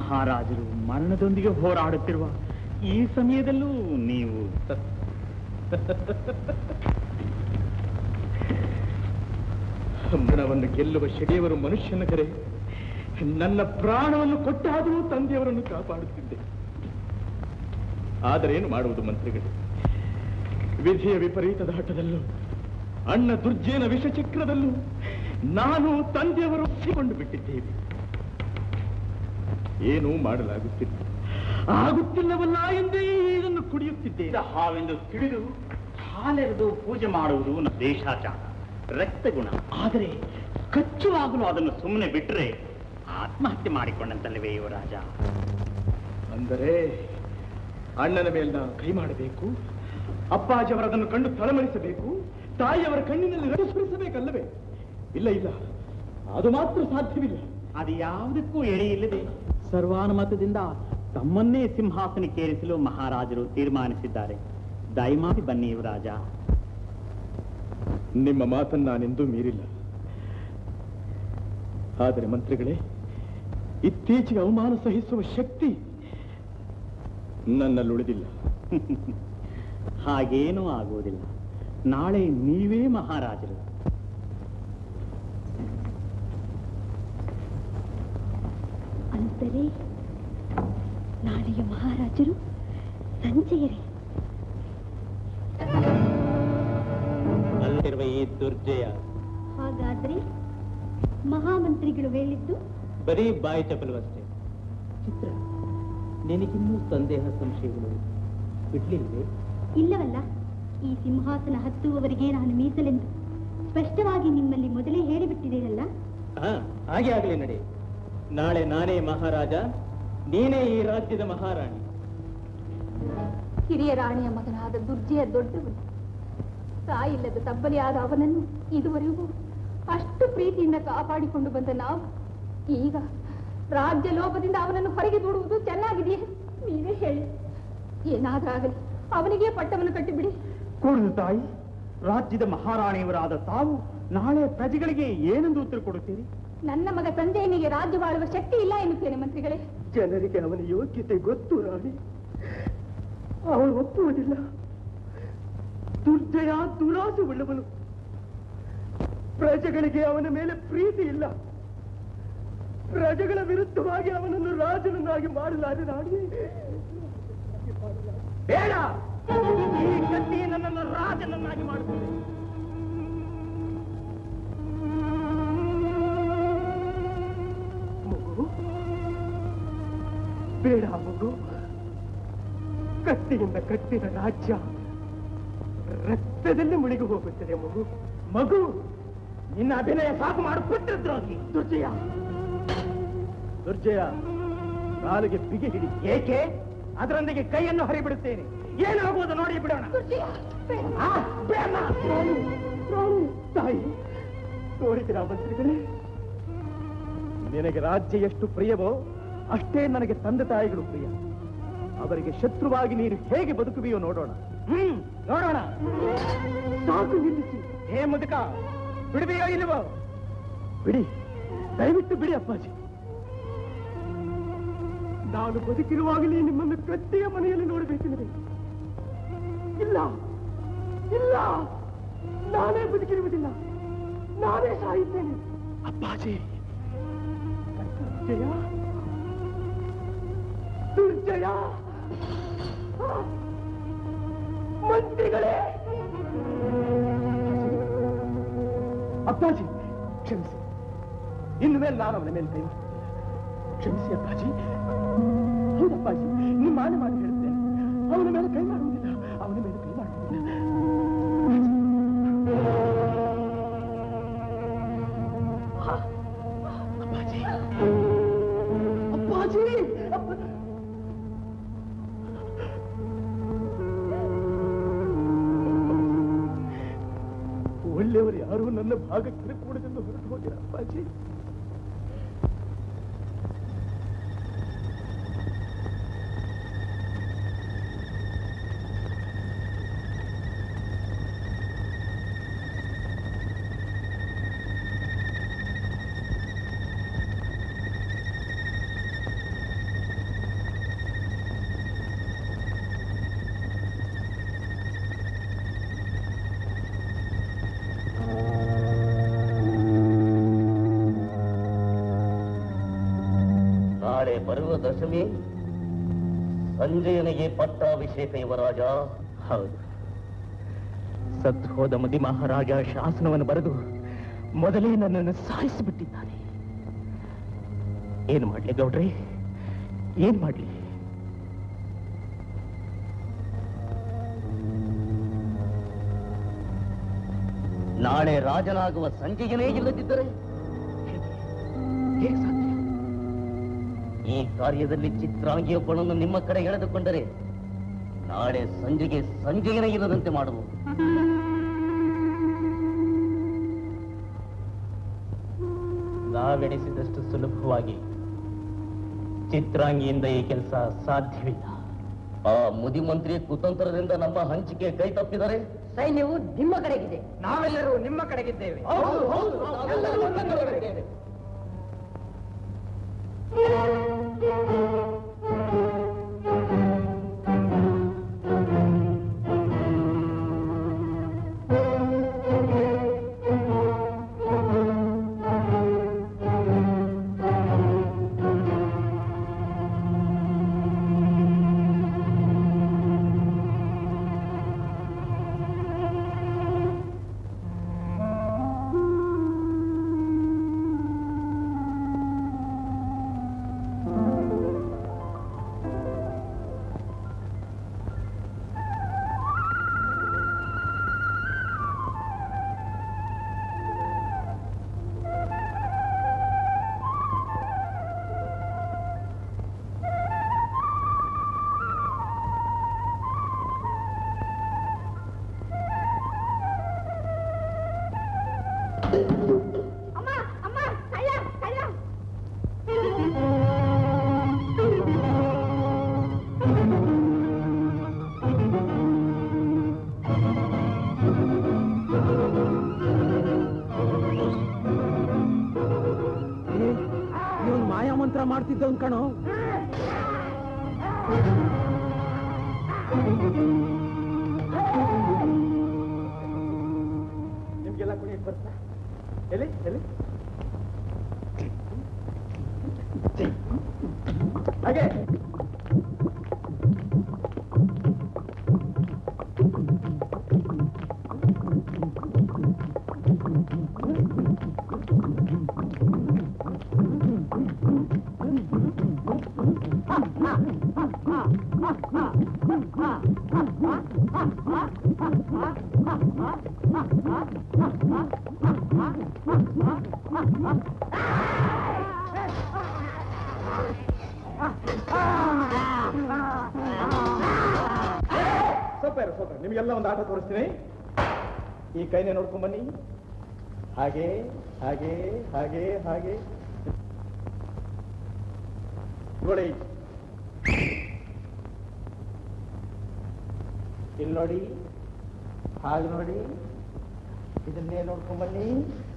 ಮಹಾರಾಜರು ಮರಣದೊಂದಿಗೆ ಹೋರಾಡುತ್ತಿರುವ ಈ ಸಮಯದಲ್ಲೂ ನೀವು ಮರಣವನ್ನು ಗೆಲ್ಲುವ ಶೆಡೆಯವರು ಮನುಷ್ಯನ ಕರೆ ನನ್ನ ಪ್ರಾಣವನ್ನು ಕೊಟ್ಟಾದರೂ ತಂದೆಯವರನ್ನು ಕಾಪಾಡುತ್ತಿದ್ದೆ ಆದರೆ ಏನು ಮಾಡುವುದು ಮಂತ್ರಿಗಳು ವಿಧಿಯ ವಿಪರೀತದ ಹಠದಲ್ಲೂ ಅಣ್ಣ ದುರ್ಜೇನ ವಿಷಚಕ್ರದಲ್ಲೂ ನಾನು ತಂದೆಯವರು ಒಪ್ಪಿಕೊಂಡು ಬಿಟ್ಟಿದ್ದೇವೆ ಏನೂ ಮಾಡಲಾಗುತ್ತಿಲ್ಲ ಆಗುತ್ತಿಲ್ಲವಲ್ಲ ಎಂದೇ ಇದನ್ನು ಕುಡಿಯುತ್ತಿದ್ದೇನೆ ಹಾವೆಂದು ತಿಳಿದು ಹಾಲೆರೆದು ಪೂಜೆ ಮಾಡುವುದು ನಮ್ಮ ದೇಶಾಚಾರ ರಕ್ತಗುಣ ಆದರೆ ಕಚ್ಚುವಾಗಲು ಅದನ್ನು ಸುಮ್ಮನೆ ಬಿಟ್ಟರೆ ಆತ್ಮಹತ್ಯೆ ಮಾಡಿಕೊಂಡಂತಲ್ಲವೇ ಯುವರಾಜ ಅಂದರೆ ಅಣ್ಣನ ಮೇಲೆ ನಾನು ಕೈ ಮಾಡಬೇಕು ಅಪ್ಪಾಜಿಯವರದನ್ನು ಕಂಡು ತಳಮಳಿಸಬೇಕು ತಾಯಿಯವರ ಕಣ್ಣಿನಲ್ಲಿ ರಕ್ತ ಸುರಿಸಬೇಕಲ್ಲವೇ ಇಲ್ಲ ಇಲ್ಲ ಅದು ಮಾತ್ರ ಸಾಧ್ಯವಿಲ್ಲ ಅದು ಯಾವುದಕ್ಕೂ ಎಡೆಯಿಲ್ಲದೆ ಸರ್ವಾನುಮತದಿಂದ ತಮ್ಮನ್ನೇ ಸಿಂಹಾಸನಕ್ಕೇರಿಸಲು ಮಹಾರಾಜರು ತೀರ್ಮಾನಿಸಿದ್ದಾರೆ ದಯಮಾಡಿ ಬನ್ನಿ ಯುವರಾಜ ನಿಮ್ಮ ಮಾತನ್ನು ನಾನೆಂದೂ ಮೀರಿಲ್ಲ ಆದರೆ ಮಂತ್ರಿಗಳೇ ಇತ್ತೀಚೆಗೆ ಅವಮಾನ ಸಹಿಸುವ ಶಕ್ತಿ ನನ್ನಲ್ಲುಳಿದಿಲ್ಲ ಹಾಗೇನೂ ಆಗುವುದಿಲ್ಲ ನಾಳೆ ನೀವೇ ಮಹಾರಾಜರು ಅಂದರೆ ನಾಳೆಯ ಮಹಾರಾಜರು ಸಂಜೆಯರೇ ಅಲ್ಲಿರುವ ಈ ದುರ್ಜಯ ಹಾಗಾದ್ರೆ ಮಹಾಮಂತ್ರಿಗಳು ಹೇಳಿದ್ದು ಬರೀ ಬಾಯಿ ಚಪಲವಷ್ಟೇ ಚಿತ್ರ ನಿನಗಿನ್ನೂ ಸಂದೇಹ ಸಂಶಯಗಳು ಬಿಡ್ಲಿಲ್ವೇ ಇಲ್ಲವಲ್ಲ ಈ ಸಿಂಹಾಸನ ಹತ್ತುವವರಿಗೆ ನಾನು ಮೀಸಲೆಂದು ಸ್ಪಷ್ಟವಾಗಿ ನಿಮ್ಮಲ್ಲಿ ಮೊದಲೇ ಹೇಳಿಬಿಟ್ಟಿದೆಯಲ್ಲ ಹಾ ಹಾಗೆ ಆಗಲಿ ನಡೆ ನಾಳೆ ನಾನೇ ಮಹಾರಾಜ ನೀನೇ ಈ ರಾಜ್ಯದ ಮಹಾರಾಣಿ ಹಿರಿಯ ರಾಣಿಯ ಮಗನಾದ ದುರ್ಜೆಯ ದೊಡ್ಡವನು ತಾಯಿಲ್ಲದ ತಬ್ಬಲಿಯಾದ ಅವನನ್ನು ಇದುವರೆಗೂ ಅಷ್ಟು ಪ್ರೀತಿಯಿಂದ ಕಾಪಾಡಿಕೊಂಡು ಬಂದ ನಾವು ಈಗ ರಾಜ್ಯ ಲೋಪದಿಂದ ಅವನನ್ನು ಹೊರಗೆ ದೂಡುವುದು ಚೆನ್ನಾಗಿದೆಯೇ ನೀವೇ ಹೇಳಿ ಏನಾದ್ರಾಗಲಿ ಅವನಿಗೆ ಪಟ್ಟವನ್ನು ಕಟ್ಟಿಬಿಡಿ ಕೂಡದು ತಾಯಿ ರಾಜ್ಯದ ಮಹಾರಾಣಿಯವರಾದ ತಾವು ನಾಳೆ ಪ್ರಜೆಗಳಿಗೆ ಏನೆಂದು ಉತ್ತರ ಕೊಡುತ್ತೀರಿ ನನ್ನ ಮಗ ಸಂಜಯನಿಗೆ ರಾಜ್ಯವಾಳುವ ಶಕ್ತಿ ಇಲ್ಲ ಎನ್ನುತ್ತೇನೆ ಮಂತ್ರಿಗಳೇ ಜನರಿಗೆ ಅವನ ಯೋಗ್ಯತೆ ಗೊತ್ತು ರಾಣಿ ಅವಳು ಒಪ್ಪುವುದಿಲ್ಲ ದುರ್ಜಯ ದುರಾಸೆ ಉಳ್ಳವನು ಪ್ರಜೆಗಳಿಗೆ ಅವನ ಮೇಲೆ ಪ್ರೀತಿ ಇಲ್ಲ ಪ್ರಜೆಗಳ ವಿರುದ್ಧವಾಗಿ ಅವನನ್ನು ರಾಜನನ್ನಾಗಿ ಮಾಡಲಾರೆ ರಾಣಿ ಬೇಡ ಈ ಗತಿ ನನ್ನನ್ನು ರಾಜನನ್ನಾಗಿ ಮಾಡುತ್ತದೆ ಮಗು ಬೇಡ ಮಗು ಕತ್ತಿಯಿಂದ ಕಟ್ಟಿದ ರಾಜ್ಯ ರಕ್ತದಲ್ಲಿ ಮುಳುಗಿ ಹೋಗುತ್ತದೆ ಮಗು ಮಗು ನಿನ್ನ ಅಭಿನಯ ಸಾಕು ಮಾಡಿಕೊಟ್ಟಿದ್ರೋಗಿ ದುರ್ಜಯ ದುರ್ಜಯ ಕಾಲಿಗೆ ಬಿಗಿ ಹಿಡಿ ಏಕೆ ಅದರೊಂದಿಗೆ ಕೈಯನ್ನು ಹರಿಬಿಡುತ್ತೇನೆ ಏನಾಗುವುದು ನೋಡಿ ಬಿಡೋಣ ಆ, ಬೇಡ. ತಾಯಿ ನೋಡಿದಿರಾ ಮಂತ್ರಿಗಳೇ ನಿನಗೆ ರಾಜ್ಯ ಎಷ್ಟು ಪ್ರಿಯವೋ ಅಷ್ಟೇ ನನಗೆ ತಂದೆ ತಾಯಿಗಳು ಪ್ರಿಯ ಅವರಿಗೆ ಶತ್ರುವಾಗಿ ನೀನು ಹೇಗೆ ಬದುಕುವಿಯೋ ನೋಡೋಣ ಹ್ಮ್ ನೋಡೋಣ ಸಾಕು ನಿಲ್ಲಿಸಿ ಹೇ ಮುದುಕ ಬಿಡುವೆಯೋ ಇಲ್ಲವೋ ಬಿಡಿ ದಯವಿಟ್ಟು ಬಿಡಿ ಅಪ್ಪಾಜಿ ನಾನು ಬದುಕಿರುವಾಗಲೇ ನಿಮ್ಮನ್ನು ಕತ್ತಿಯ ಮನೆಯಲ್ಲಿ ನೋಡಬೇಕೆಂದರೆ ಇಲ್ಲ ಇಲ್ಲ ನಾನೇ ಬದುಕಿರುವುದಿಲ್ಲ ನಾನೇ ಸಾಯುತ್ತೇನೆ ಅಪ್ಪಾಜಿ ದುರ್ಜಯ ದುರ್ಜಯ ಮಂತ್ರಿಗಳೇ ಅಪ್ಪಾಜಿ ಕ್ಷಮಿಸಿ ಇನ್ನು ಮೇಲೆ ನಾನು ಅವನ ಮೇಲೆ ಕೈ ಮಾಡುತ್ತಿಲ್ಲ. ಕ್ಷಮಿಸಿ ಅಪ್ಪಾಜಿ ಹೌದಪ್ಪಾಜಿ ನಿಮ್ಮ ಮಾನ ಮಾಡಿ ಹೇಳುತ್ತೇನೆ ಅವನ ಮೇಲೆ ಕೈ ಮಾಡುವುದಿಲ್ಲ ಅವನ ಮೇಲೆ ಕೈ ಮಾಡುವುದಿಲ್ಲ ಹಾ. ಅಪ್ಪಾಜಿ ಅಪ್ಪಾಜಿ ಅಪ್ಪ ಒಳ್ಳೆಯವರು ಯಾರು ನನ್ನ ಭಾಗಕ್ಕೆ ಕೂಡದೆಂದು ಹೊರಟು ಹೋಗಿರ ಅಪ್ಪಾಜಿ ಬರುವ ದಶಮಿ ಸಂಜಯನಿಗೆ ಪಟ್ಟಾಭಿಷೇಕ ಯುವರಾಜ ಹೌದು ಸತ್ತು ಹೋದ ಮದಿ ಮಹಾರಾಜ ಶಾಸನವನ್ನು ಬರೆದು ಮೊದಲೇ ನನ್ನನ್ನು ಸಾಯಿಸಿಬಿಟ್ಟಿದ್ದಾನೆ ಏನು ಮಾಡ್ಲಿ ಗೌಡ್ರಿ ಏನ್ ಮಾಡ್ಲಿ ನಾಳೆ ರಾಜನಾಗುವ ಸಂಜೆಯನೇ ಇಲ್ಲದಿದ್ದರೆ ಹೇಗೆ ಸಾಧ್ಯ ಈ ಕಾರ್ಯದಲ್ಲಿ ಚಿತ್ರಾಂಗಿಯೊಬ್ಬನನ್ನು ನಿಮ್ಮ ಕಡೆ ಎಳೆದುಕೊಂಡರೆ ನಾಳೆ ಸಂಜೆಗೆ ಸಂಜೆಯನೇ ಇಲ್ಲದಂತೆ ಮಾಡಬಹುದು ನಾವೆಣಿಸಿದಷ್ಟು ಸುಲಭವಾಗಿ ಚಿತ್ರಾಂಗಿಯಿಂದ ಈ ಕೆಲಸ ಸಾಧ್ಯವಿಲ್ಲ ಆ ಮುದಿಮಂತ್ರಿ ಕುತಂತ್ರದಿಂದ ನಮ್ಮ ಹಂಚಿಕೆ ಕೈ ತಪ್ಪಿದರೆ ಸೈನ್ಯವು ನಿಮ್ಮ ಕಡೆಗಿದೆ ನಾವೆಲ್ಲರೂ ನಿಮ್ಮ ಕಡೆಗಿದ್ದೇವೆ ಅಮ್ಮ ಅಮ್ಮ ಕಳ್ಳ ಕಳ್ಳ ಇವನು ಮಾಯಾ ಮಂತ್ರ ಮಾಡ್ತಿದ್ದವನ್ ಕಣೋ ನಿಮ್ಗೆಲ್ಲ ಕುಣಿಯಕ್ ಬರ್ತಾ ಎಲ್ಲಿ ಎಲ್ಲಿ ಹಾಗೆ ಸ್ವಲ್ಪ ಇರು, ಸ್ವಲ್ಪ ಇರು. ನಿಮ್ಗೆಲ್ಲ ಒಂದು ಆಟ ತೋರಿಸ್ತೀನಿ ಈ ಕೈನೇ ನೋಡ್ಕೊಂಡ್ ಬನ್ನಿ ಹಾಗೆ ಹಾಗೆ ಹಾಗೆ ಹಾಗೆ ನೋಡಿ ಇಲ್ಲಿ ನೋಡಿ ಹಾಗೆ ನೋಡಿ ಇದನ್ನೇ ನೋಡ್ಕೊಂಡ್ ಬನ್ನಿ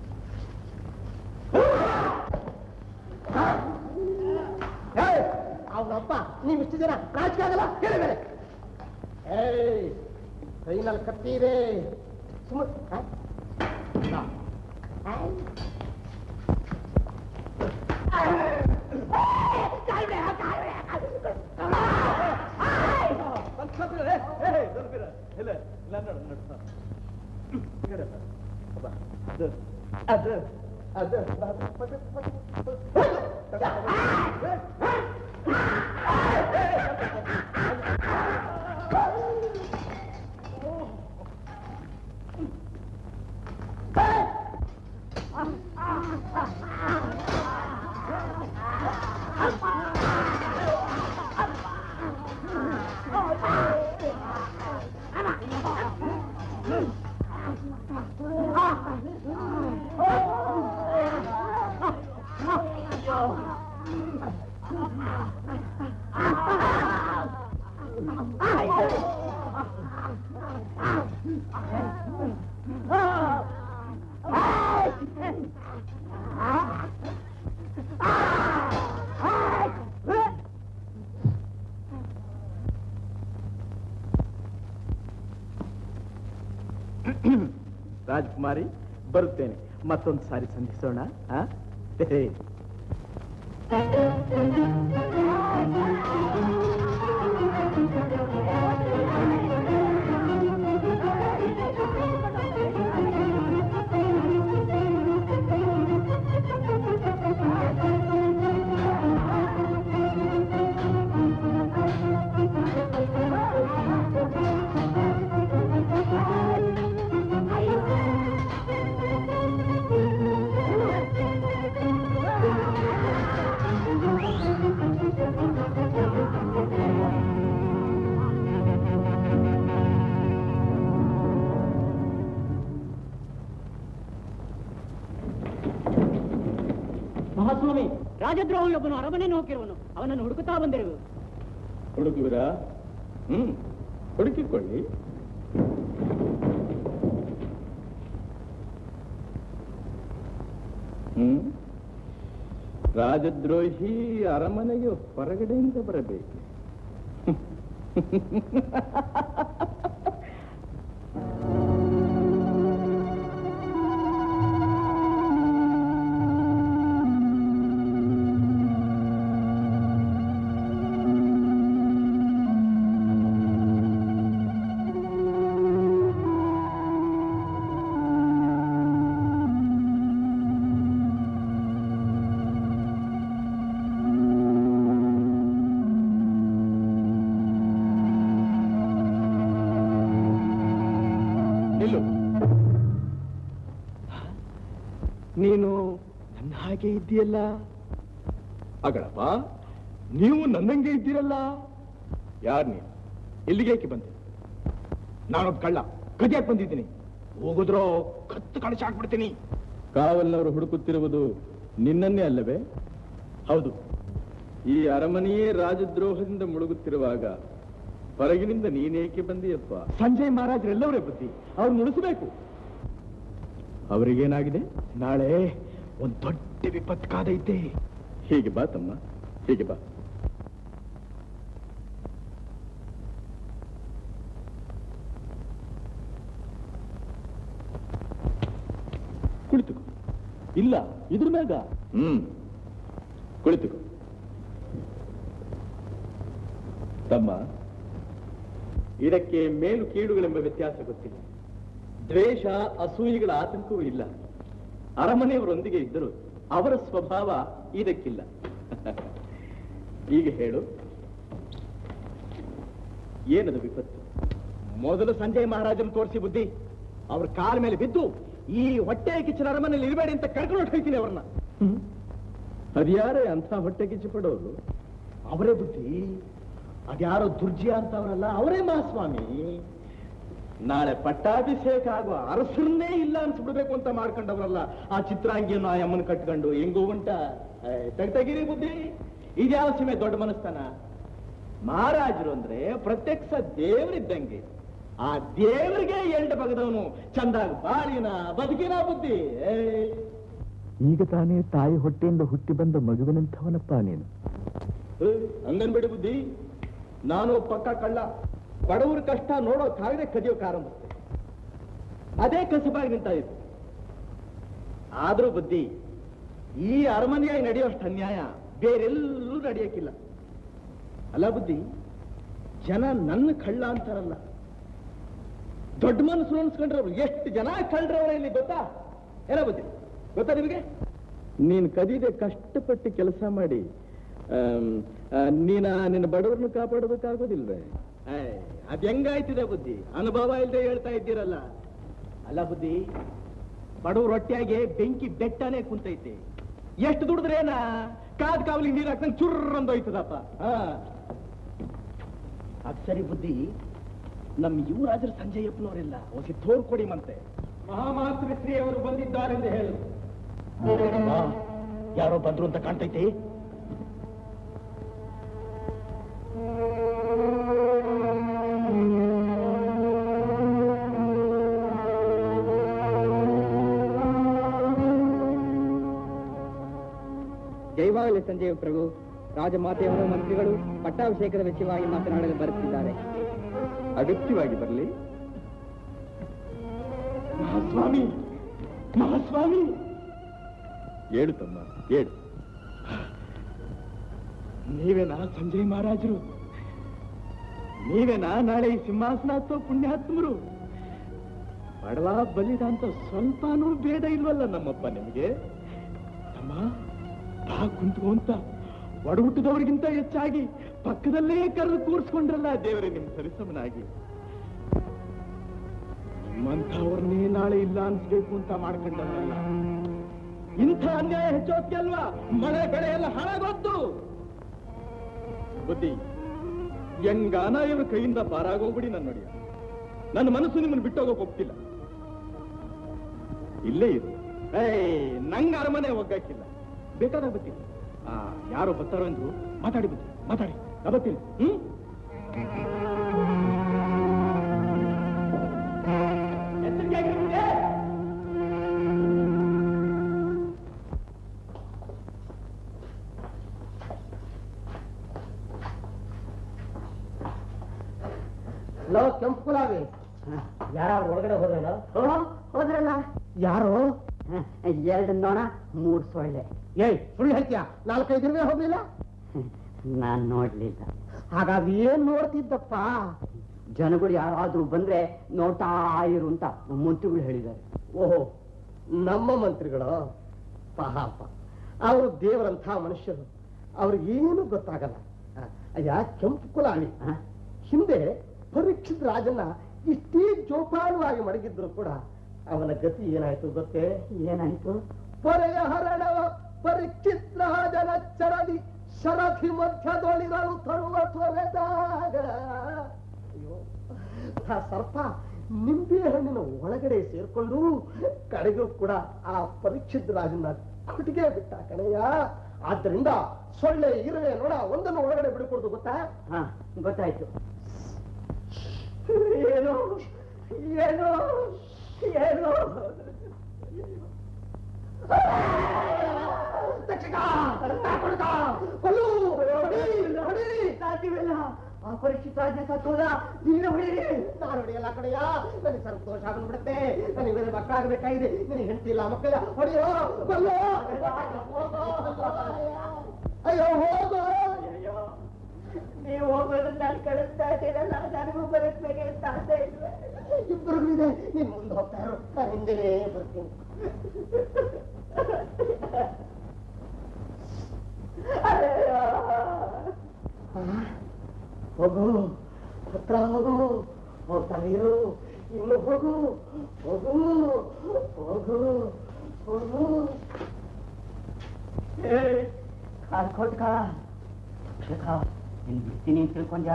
ಅವನಪ್ಪ ನೀವು ಇಷ್ಟು ಜನ ನಾಚಿಕೆ ಆಗಲ್ಲ ಕೇಳಿ ಬೇರೆ ಏಯ್ ಕೈನಲ್ಲಿ ಕತ್ತೀರೆ ಸುಮ್ಮನೆ ಇಲ್ಲ ಇಲ್ಲ ನೋಡು ನೋಡು ಅದು ಅದು ಅದು ರಾಜ್ಕುಮಾರಿ ಬರುತ್ತೇನೆ ಮತ್ತೊಂದು ಸಾರಿ ಸಂಧಿಸೋಣ ಆ? ಹೇ. ರಾಜದ್ರೋಹಿಯೊಬ್ಬನು ಅರಮನೆಯನ್ನು ಹೋಗಿರುವನು ಅವನನ್ನು ಹುಡುಕುತ್ತಾ ಬಂದಿರುವು ಹುಡುಕುವಿರಾ ಹ್ಮ್ ಹುಡುಕಿಕೊಳ್ಳಿ ಹ್ಮ್ ರಾಜದ್ರೋಹಿ ಅರಮನೆಗೆ ಹೊರಗಡೆಯಿಂದ ಬರಬೇಕು ನಿಲ್ಲು ನೀನು ನನ್ನ ಹಾಗೆ ಇದ್ದೀಯಲ್ಲ ಅಗಳಪ್ಪ ನೀವು ನನ್ನಂಗೆ ಇದ್ದೀರಲ್ಲ ಯಾರ್ ನೀನು ಎಲ್ಲಿಗೇಕೆ ಬಂದೆ ನಾನೊಬ್ಬ ಕಳ್ಳ ಕದಿಯಾಕ್ ಬಂದಿದ್ದೀನಿ ಹೋಗುದ್ರೋ ಕತ್ತು ಕಳಚ ಹಾಕ್ಬಿಡ್ತೀನಿ ಕಾವಲ್ನವರು ಹುಡುಕುತ್ತಿರುವುದು ನಿನ್ನನ್ನೇ ಅಲ್ಲವೇ ಹೌದು ಈ ಅರಮನೆಯೇ ರಾಜದ್ರೋಹದಿಂದ ಮುಳುಗುತ್ತಿರುವಾಗ ಹೊರಗಿನಿಂದ ನೀನೇಕೆ ಬಂದಿಯಪ್ಪ ಸಂಜಯ್ ಮಹಾರಾಜರೆಲ್ಲವರೇ ಬುದ್ಧಿ ಅವ್ರನ್ನ ಉಳಿಸಬೇಕು ಅವರಿಗೇನಾಗಿದೆ ನಾಳೆ ಒಂದ್ ದೊಡ್ಡ ವಿಪತ್ತು ಕಾದೈತೆ ಹೀಗೆ ಬಾ ತಮ್ಮ ಹೀಗೆ ಬಾ ಕುಳಿತುಕೋ ಇಲ್ಲ ಇದ್ರ ಮ್ಯಾಗ ಹ್ಮ್ ಕುಳಿತುಕೋ ತಮ್ಮ ಇದಕ್ಕೆ ಮೇಲು ಕೀಳುಗಳೆಂಬ ವ್ಯತ್ಯಾಸ ಗೊತ್ತಿಲ್ಲ ದ್ವೇಷ ಅಸೂಯೆಗಳ ಆತಂಕವೂ ಇಲ್ಲ ಅರಮನೆಯವರೊಂದಿಗೆ ಇದ್ದರು ಅವರ ಸ್ವಭಾವ ಇದಕ್ಕಿಲ್ಲ ಈಗ ಹೇಳು ಏನದು ವಿಪತ್ತು ಮೊದಲು ಸಂಜಯ್ ಮಹಾರಾಜನ್ ತೋರಿಸಿ ಬುದ್ಧಿ ಅವ್ರ ಕಾಲ ಮೇಲೆ ಬಿದ್ದು ಈ ಹೊಟ್ಟೆ ಕಿಚ್ಚನ ಅರಮನೆಯಲ್ಲಿ ಇರಬೇಡಿ ಅಂತ ಕರ್ಕೊಂಡು ಹೋಗ್ತೀನಿ ಅವ್ರನ್ನ ಅದ್ಯಾರೇ ಅಂತ ಹೊಟ್ಟೆ ಕಿಚ್ಚು ಪಡೋರು ಅವರೇ ಬುದ್ಧಿ ಅದ್ಯಾರೋ ದುರ್ಜಯ ಅಂತವರಲ್ಲ ಅವರೇ ಮಹಾಸ್ವಾಮಿ ನಾಳೆ ಪಟ್ಟಾಭಿಷೇಕ ಆಗುವ ಅರಸರನ್ನೇ ಇಲ್ಲ ಅನ್ಸ್ಬಿಡ್ಬೇಕು ಅಂತ ಮಾಡ್ಕೊಂಡವರಲ್ಲ ಆ ಚಿತ್ರಾಂಗಿಯನ್ನು ಆ ಅಮ್ಮನ ಕಟ್ಕೊಂಡು ಹೆಂಗೂ ಉಂಟ ತೆಗಿರಿ ಬುದ್ಧಿ ಇದ್ಯಾವ ಸೀಮೆ ದೊಡ್ಡ ಮನಸ್ತಾನ ಮಹಾರಾಜರು ಅಂದ್ರೆ ಪ್ರತ್ಯಕ್ಷ ದೇವರಿದ್ದಂಗೆ ಆ ದೇವರಿಗೆ ಎಂಟು ಬಗದವನು ಚಂದಾಗ ಬಾಳಿನ ಬದುಕಿನ ಬುದ್ಧಿ ಏ. ಈಗ ತಾನೇ ತಾಯಿ ಹೊಟ್ಟೆಯಿಂದ ಹುಟ್ಟಿ ಬಂದ ಮಗುವಿನಂಥವನಪ್ಪ ನೀನು ಏ, ಹಂಗನ್ಬೇಡಿ ಬುದ್ಧಿ ನಾನು ಪಕ್ಕ ಕಳ್ಳ ಬಡವರ ಕಷ್ಟ ನೋಡೋಕ್ಕಾಗದೆ ಕದಿಯೋಕ್ ಆರಂಭಿಸ್ತೆ ಅದೇ ಕಸಬಾಗಿ ನಿಂತ ಇತ್ತು ಆದ್ರೂ ಬುದ್ಧಿ ಈ ಅರಮನೆಯಾಗಿ ನಡೆಯೋಷ್ಟು ಅನ್ಯಾಯ ಬೇರೆಲ್ಲೂ ನಡೆಯಕ್ಕಿಲ್ಲ ಅಲ್ಲ ಬುದ್ಧಿ ಜನ ನನ್ನ ಕಳ್ಳ ಅಂತಾರಲ್ಲ ದೊಡ್ಡ ಮನಸ್ಸು ಅನ್ಸ್ಕೊಂಡ್ರವ್ರು ಎಷ್ಟು ಜನ ಕಳ್ರವ್ರ ಇಲ್ಲಿ ಗೊತ್ತಾ ಏನ ಬುದ್ಧಿ ಗೊತ್ತಾ ನಿಮಗೆ ನೀನ್ ಕದಿದೆ ಕಷ್ಟಪಟ್ಟು ಕೆಲಸ ಮಾಡಿ ಆಮ್, ಆ, ನೀನ ನಿನ್ನ ಬಡವ್ರನ್ನ ಕಾಪಾಡೋದಕ್ಕಾಗೋದಿಲ್ವೇ ಅದ್ ಹೆಂಗಾಯ್ತಿದೆ ಬುದ್ಧಿ ಅನುಭವ ಇಲ್ಲದೆ ಹೇಳ್ತಾ ಇದ್ದೀರಲ್ಲ ಅಲ್ಲ ಬುದ್ಧಿ ಬಡವ್ರ ರೊಟ್ಟಿಯಾಗಿ ಬೆಂಕಿ ಬೆಟ್ಟನೇ ಕುಂತೈತೆ ಎಷ್ಟು ದುಡಿದ್ರೇನ ಕಾದ್ ಕಾವಲಿ ನೀರ್ ಹಾಕ್ದಂಗ್ ಚುರ್ರ್ ಅಂದೋಯ್ತದಪ್ಪ ಹಾ ಅದ್ ಸರಿ ಬುದ್ಧಿ ನಮ್ ಯುವರಾಜರು ಸಂಜಯಪ್ಪನವರೆಲ್ಲ ಹೊಸಿ ತೋರ್ ಕೊಡಿ ಮಂತೆ ಮಹಾಮಾತ್ರ ಶ್ರೀ ಅವರು ಬಂದಿದ್ದಾರೆಂದು ಹೇಳು ಯಾರೋ ಬಂದ್ರು ಅಂತ ಕಾಣ್ತೈತಿ ಜೈವಾಗಲಿ ಸಂಜೀವ ಪ್ರಭು ರಾಜಮಾತೆಯವರು ಮಂತ್ರಿಗಳು ಪಟ್ಟಾಭಿಷೇಕದ ವಿಷಯವಾಗಿ ಮಾತನಾಡಲು ಬರುತ್ತಿದ್ದಾರೆ ಅಗತ್ಯವಾಗಿ ಬರಲಿ ಮಹಾಸ್ವಾಮಿ ಮಹಾಸ್ವಾಮಿ ಹೇಳು ತಮ್ಮ ಹೇಳು ನೀವೇನಾ ಸಂಜಯ್ ಮಹಾರಾಜರು ನೀವೇನಾ ನಾಳೆ ಈ ಸಿಂಹಾಸನ ಹತ್ತೋ ಪುಣ್ಯಾತ್ಮರು ಬಡವ ಬಲಿದ ಅಂತ ಸ್ವಲ್ಪನೂ ಬೇಡ ಇಲ್ವಲ್ಲ ನಮ್ಮಪ್ಪ ನಿಮಗೆ ತಮ್ಮ ಬಾ ಕುಂತ್ಕೋ ಅಂತ ಒಡಹುಟ್ಟಿದವರಿಗಿಂತ ಹೆಚ್ಚಾಗಿ ಪಕ್ಕದಲ್ಲೇ ಕರೆದು ಕೂರಿಸ್ಕೊಂಡ್ರಲ್ಲ ದೇವರೇ ನಿಮ್ ಸರಿಸಮನಾಗಿ ನಿಮ್ಮಂಥವ್ರನ್ನೇ ನಾಳೆ ಇಲ್ಲ ಅನ್ಸ್ಬೇಕು ಅಂತ ಮಾಡ್ಕೊಂಡವರಲ್ಲ ಇಂಥ ಅನ್ಯಾಯ ಹೆಚ್ಚೋದ್ಕೆ ಅಲ್ವಾ ಮಳೆ ಬೆಳೆ ಎಲ್ಲ ಹಾಳಾಗೋದ್ದು ಬುದ್ಧಿ ಹೆಂಗಾನ ಇವ್ರ ಕೈಯಿಂದ ಪಾರಾಗೋಗ್ಬಿಡಿ ನನ್ನ ನೋಡಿ ನನ್ನ ಮನಸ್ಸು ನಿಮ್ಮನ್ನು ಬಿಟ್ಟೋಗೋಕ್ ಹೋಗ್ತಿಲ್ಲ ಇಲ್ಲೇ ಇರು ಏಯ್ ನಂಗ ಅರಮನೆ ಒಗ್ಗಕ್ಕಿಲ್ಲ ಬೇಕಾದಾಗ ಬರ್ತೀನಿ ಆ, ಯಾರೋ ಬರ್ತಾರೋ ಅಂದ್ರು ಮಾತಾಡಿ ಬಂದ್ರಿ ಮಾತಾಡಿ ನಾ ಬರ್ತೀನಿ ಹ್ಮ್ ಎಚ್ಚರಿಕೆ ಆಗಿರ್ಬಿಡಿ. ಲೋ ಕೆಂಪು ಗುಲಾಬಿ ಯಾರು ಒಳಗಡೆ ಹೋದ್ರಲ್ಲ ಹೋದ್ರಲ್ಲ ಯಾರು ಎರಡು ನೋಣ ಮೂರ್ ಸೊಳ್ಳೆ ಏಯ್ ಸುಳ್ಳು ಹೇಳ್ತೀಯ ನಾಲ್ಕೈದು ದಿನವೇ ಹೋಗ್ಲಿಲ್ಲ ನಾನ್ ನೋಡ್ಲಿಲ್ಲ ಹಾಗಾಗಿ ಏನ್ ನೋಡ್ತಿದ್ದಪ್ಪ ಜನಗಳು ಯಾರಾದ್ರೂ ಬಂದ್ರೆ ನೋಡ್ತಾ ಇರು ಅಂತ ನಮ್ಮ ಮಂತ್ರಿಗಳು ಹೇಳಿದ್ದಾರೆ ಓಹೋ ನಮ್ಮ ಮಂತ್ರಿಗಳು ಪಾಪ ಅವರು ದೇವರಂಥ ಮನುಷ್ಯರು ಅವ್ರಿಗೇನು ಗೊತ್ತಾಗಲ್ಲ ಆ, ಅಯ್ಯ ಕೆಂಪು ಕುಲಾವಿ ಆ? ಹಿಂದೆ ಪರೀಕ್ಷಿತ್ ರಾಜನ್ನ ಇಷ್ಟೇ ಜೋಪಾನವಾಗಿ ಮಡಗಿದ್ರು ಕೂಡ ಅವನ ಗತಿ ಏನಾಯ್ತು ಗೊತ್ತೇ ಏನಾಯ್ತು ಪೊರೆಯ ಹರಣವ ಪರೀಕ್ಷಿತ್ ರಾಜನ ಚರಡಿ ಶರಥಿ ಮಧ್ಯದೊಳಿರಲು ತರುವ ತೊರೆದಾಗ ಅಯ್ಯೋ ಆ ಸರ್ಪ ನಿಂಬೆ ಹಣ್ಣಿನ ಒಳಗಡೆ ಸೇರ್ಕೊಂಡು ಕಡೆಗೂ ಕೂಡ ಆ ಪರೀಕ್ಷಿತ್ ರಾಜನ ಕುಟಿಗೆ ಬಿಟ್ಟ ಕಣಯ್ಯ ಆದ್ದರಿಂದ ಸೊಳ್ಳೆ ಇರುವೆ ನೋಡ ಒಂದನ್ನು ಒಳಗಡೆ ಬಿಡ್ಕೊಡ್ದು ಗೊತ್ತಾ ಹಾ ಗೊತ್ತಾಯ್ತು ಏನು ಏನು ಏನು ತಕ್ಷಕ! ತಾಕೊಳ್ಕ! ಕೊಲ್ಲು! ಹೊಡಿ! ಹೊಡಿ! ಸಾಧ್ಯವಿಲ್ಲ ಆ ಪರೀಕ್ಷಿತ ರಾಜ ಸತ್ತೋದ ನೀವೇ ಹೊಡೀರಿ ನಾನು ಹೊಡೆಯಲ್ಲ ಕಡೆಯ ನನಗೆ ಸಂತೋಷ ಆಗ್ಬಿಡುತ್ತೆ ನನಗೆ ಬೇರೆ ಮಕ್ಕಳಾಗಬೇಕಾಗಿದೆ ನಿನಗೆ ಹೆಂಡತಿಲ್ಲ ಮಕ್ಕಳ ಹೊಡೆಯೋ ಕೊಲ್ಲು! ಅಯ್ಯೋ ಹೋಗೋ ನೀವು ಹೋಗೋದು ನಾನು ಕಳಿಸ್ತಾ ಇದ್ದೀರಲ್ಲ ನನಗೂ ಬರಸ್ಬೇಕಂತ ಆಸೆ ಇಲ್ವೇ ಇಬ್ಬರಿಗೂ ಇದೆ ನೀನ್ ಮುಂದೆ ಹೋಗ್ತಾ ಇರು ನಾನು ಹಿಂದೆನೇ ಬರ್ತೀನಿ ಆ, ಹೋಗು ಹತ್ರ ಹೋಗು ಹೋಗ್ತಾನೆ ಇರು ಇನ್ನು ಹೋಗು ಹೋಗು ಹೋಗು ಹೋಗು ಕಾಲ್ ಕೊಟ್ಕ ಕ್ಷಕ ನಿನ್ ಬಿಡ್ತೀನಿ ಅಂತ ತಿಳ್ಕೊಂಡ್ಯಾ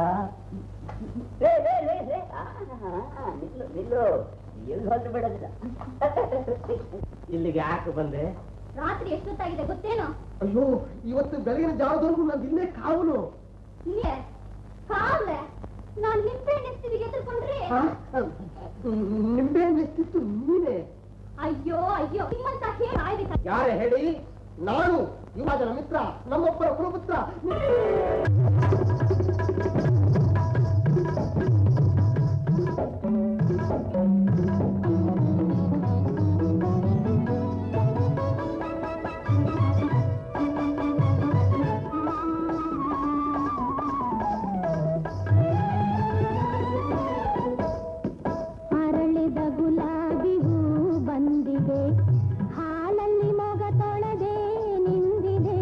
ನಿಲ್ಲು ನಿಲ್ಲು ಎಲ್ಲಿ ಹೊಂದು ಬಿಡೋದಿಲ್ಲ ಇಲ್ಲಿಗೆ ಯಾಕೆ ಬಂದೆ ರಾತ್ರಿ ಎಷ್ಟೊತ್ತಾಗಿದೆ ಗೊತ್ತೇನೋ ಅಯ್ಯೋ ಇವತ್ತು ಬೆಳಗಿನ ಜಾವದವರೆಗೂ ನಾನು ಇಲ್ಲೇ ಕಾವಲು ಇಲ್ಲೇ ಕಾವ್ಲೆ ನಾನ್ ನಿಂಬೆ ನೆಸ್ತಿದಿಗೆ ಎದುರ್ಕೊಂಡ್ರಿ ಆ, ನಿಂಬೆ ಹಣ್ಣು ಎಷ್ಟಿತ್ತು ನೀನೇ ಅಯ್ಯೋ ಅಯ್ಯೋ ನಿಮ್ಮಂತ ಹೇಳಿ ಆಯ್ತು ಯಾರೇ ಹೇಳಿ ನಾನು ಯುವಜನ ಮಿತ್ರ ನಮ್ಮೊಬ್ಬರ ಗುರುಪುತ್ರ ಅರಳಿದ ಗುಲಾಬಿ ಹೂ ಬಂದಿದೆ ಹಾಲಲ್ಲಿ ಮೊಗ ತೊಳೆದೆ ನಿಂದಿದೆ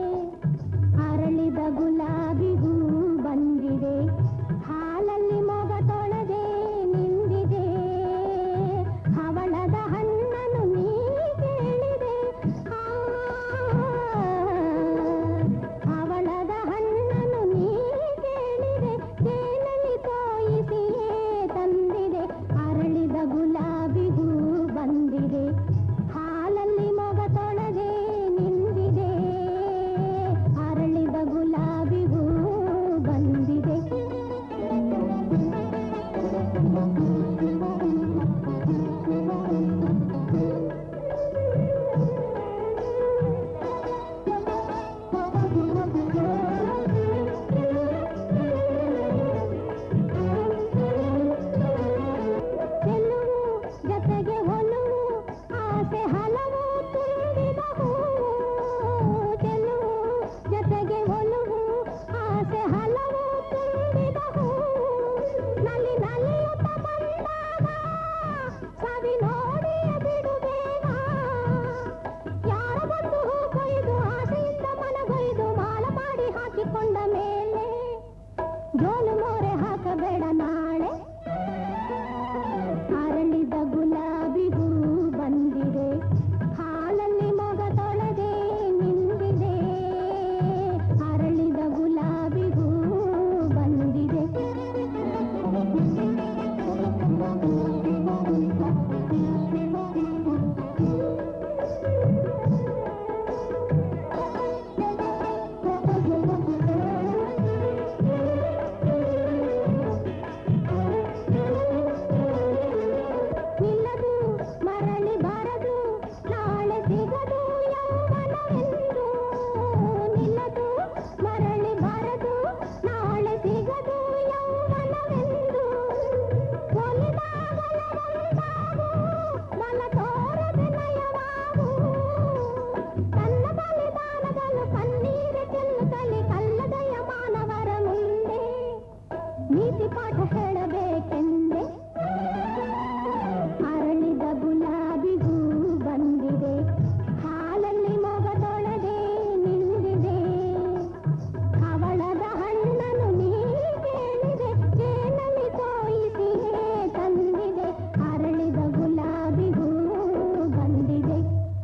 ಅರಳಿದ ಗುಲಾಬಿ ಹೂ ಬಂದಿದೆ ಹಾಲಲ್ಲಿ ಮೊಗ ತೊಳೆದೆ ನಿಂದಿದೆ ಯಾಕೆ ಹೇಳಬೇಕೆಂದೆ ಅರಳಿದ ಗುಲಾಬಿ ಹೂ ಬಂದಿದೆ ಹಾಲಲ್ಲಿ ಮೊಗದೊಳಗೆ ನಿಂದಿದೆ ಅವಳದ ಹಣ್ಣನ್ನು ನೀ ಕೇಳಿದೆ ಜೇನಲ್ಲಿ ತೋಯಿಸಿಯೇ ತಂದಿದೆ ಅರಳಿದ ಗುಲಾಬಿ ಹೂ ಬಂದಿದೆ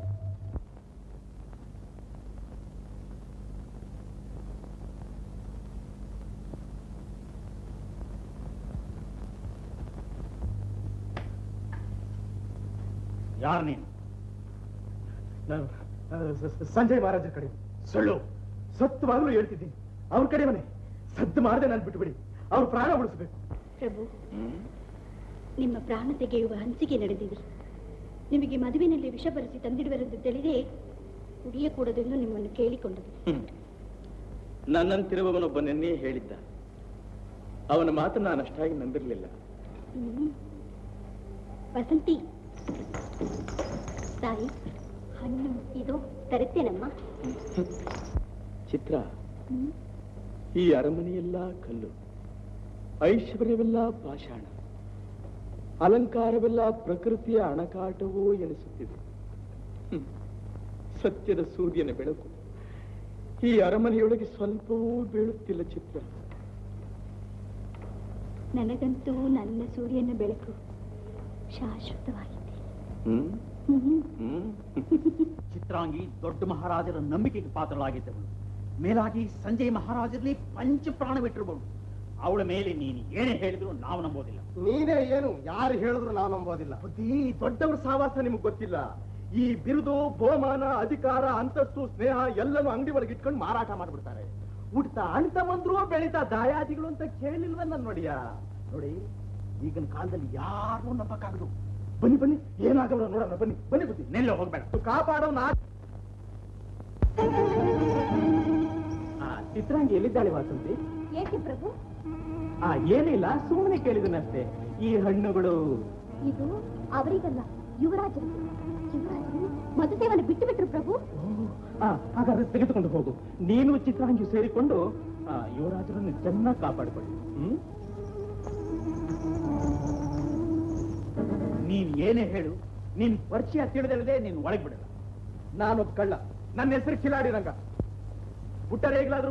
ಯಾರು ನೀನು ನಾನು ಆ, ಸ- ಸ- ಸಂಜಯ್ ಮಹಾರಾಜರ ಕಡೆ ಸುಳ್ಳು ಸತ್ಯವಾಗ್ಲೂ ಹೇಳ್ತಿದ್ದೀನಿ ಅವ್ರ ಕಡೆ ಮನೆ ಸದ್ದು ಮಾಡದೆ ನಾನು ಬಿಟ್ಬಿಡಿ ಅವ್ರ ಪ್ರಾಣ ಉಳಿಸ್ಬೇಕು ಪ್ರಭು ನಿಮ್ಮ ಪ್ರಾಣ ತೆಗೆಯುವ ಹಂಚಿಕೆ ನಡೆದಿದೆ ನಿಮಗೆ ಮದುವಿನಲ್ಲಿ ವಿಷ ಬರೆಸಿ ತಂದಿಡುವರೆಂದು ತಿಳಿದೇ ಕುಡಿಯಕೂಡದೆಂದು ನಿಮ್ಮನ್ನು ಕೇಳಿಕೊಂಡದು ನನ್ನಂತಿರುವವನೊಬ್ಬ ನಿನ್ನೆ ಹೇಳಿದ್ದ ಅವನ ಮಾತು ನಾನು ಅಷ್ಟಾಗಿ ನಂಬಿರಲಿಲ್ಲ ಹ್ಮ್. ವಸಂತಿ ತಾಯಿ ಹಣ್ಣು ಇದು ತರುತ್ತೇನಮ್ಮ ಚಿತ್ರ ಹ್ಮ್. ಈ ಅರಮನೆಯೆಲ್ಲ ಕಲ್ಲು ಐಶ್ವರ್ಯವೆಲ್ಲ ಪಾಷಾಣ ಅಲಂಕಾರವೆಲ್ಲ ಪ್ರಕೃತಿಯ ಅಣಕಾಟವೂ ಎನಿಸುತ್ತಿದೆ ಹ್ಮ್. ಸತ್ಯದ ಸೂರ್ಯನ ಬೆಳಕು ಈ ಅರಮನೆಯೊಳಗೆ ಸ್ವಲ್ಪವೂ ಬೀಳುತ್ತಿಲ್ಲ ಚಿತ್ರ ನನಗಂತೂ ನನ್ನ ಸೂರ್ಯನ ಬೆಳಕು ಶಾಶ್ವತವಾಗಿದೆ ಹ್ಮ್ ಹ್ಮ್. ಹ್ಮ್ ಚಿತ್ರಾಂಗಿ ದೊಡ್ಡ ಮಹಾರಾಜರ ನಂಬಿಕೆಗೆ ಪಾತ್ರಳಾಗಿದ್ದವಳು ಮೇಲಾಗಿ ಸಂಜಯ್ ಮಹಾರಾಜರಲ್ಲಿ ಪಂಚ ಪ್ರಾಣ ಬಿಟ್ಟಿರಬಹುದು ಅವಳ ಮೇಲೆ ನೀನು ಏನೇ ಹೇಳಿದ್ರು ನಾವು ನಂಬೋದಿಲ್ಲ ನೀನೇ ಏನು ಯಾರು ಹೇಳಿದ್ರು ನಾವು ನಂಬೋದಿಲ್ಲ ಬುದ್ಧಿ ದೊಡ್ಡವ್ರ ಸಾವಾಸ ನಿಮ್ಗೆ ಗೊತ್ತಿಲ್ಲ ಈ ಬಿರುದು ಬಹುಮಾನ ಅಧಿಕಾರ ಅಂತಸ್ತು ಸ್ನೇಹ ಎಲ್ಲನೂ ಅಂಗಡಿ ಒಳಗೆ ಇಟ್ಕೊಂಡು ಮಾರಾಟ ಮಾಡ್ಬಿಡ್ತಾರೆ ಹುಟ್ತಾ ಅಣ್ತ ಬಂದ್ರು ಬೆಳೀತಾ ದಾಯಾದಿಗಳು ಅಂತ ಕೇಳಿಲ್ವ ನನ್ ನೋಡಿಯ ನೋಡಿ ಈಗಿನ ಕಾಲದಲ್ಲಿ ಯಾರು ನಂಬಕ್ಕಾಗದು ಬನ್ನಿ ಬನ್ನಿ ಏನಾಗಲ್ಲ ನೋಡೋಣ ಬನ್ನಿ ಬನ್ನಿ ಬುದ್ಧಿ ನೆಲ್ಲ ಹೋಗ್ಬೇಡ ಕಾಪಾಡೋ ನಾ ಆ, ಚಿತ್ರಾಂಗಿ ಎಲ್ಲಿದ್ದಾಳೆ ವಾಸಂತಿ ಏಕೆ ಪ್ರಭು ಆ ಏನಿಲ್ಲ ಸುಮ್ಮನೆ ಕೇಳಿದನಷ್ಟೇ ಈ ಹಣ್ಣುಗಳು ಇದು ಅವರಿಗಲ್ಲ ಯುವರಾಜರು ಯುವರಾಜರು ಮಧುದೇವನ ಬಿಟ್ಟು ಬಿಟ್ರು ಪ್ರಭು ಆ, ಹಾಗಾದ್ರೆ ತೆಗೆದುಕೊಂಡು ಹೋಗು ನೀನು ಚಿತ್ರಾಂಗಿ ಸೇರಿಕೊಂಡು ಆ, ಯುವರಾಜರನ್ನು ಚೆನ್ನಾಗಿ ಕಾಪಾಡಿಕೊಳ್ಳಿ ಹ್ಮ್ ನೀನ್ ಏನೇ ಹೇಳು ನಿನ್ ಪರಿಚಯ ತಿಳಿದಲ್ಲದೆ ನೀನ್ ಒಳಗ್ ಬಿಡಲ್ಲ ನಾನೊಬ್ಬ ಕಳ್ಳ ನನ್ನ ಹೆಸರು ಕಿಲಾಡಿ ರಂಗ ಹುಟ್ಟರೆ ಹೇಗ್ಲಾದ್ರೂ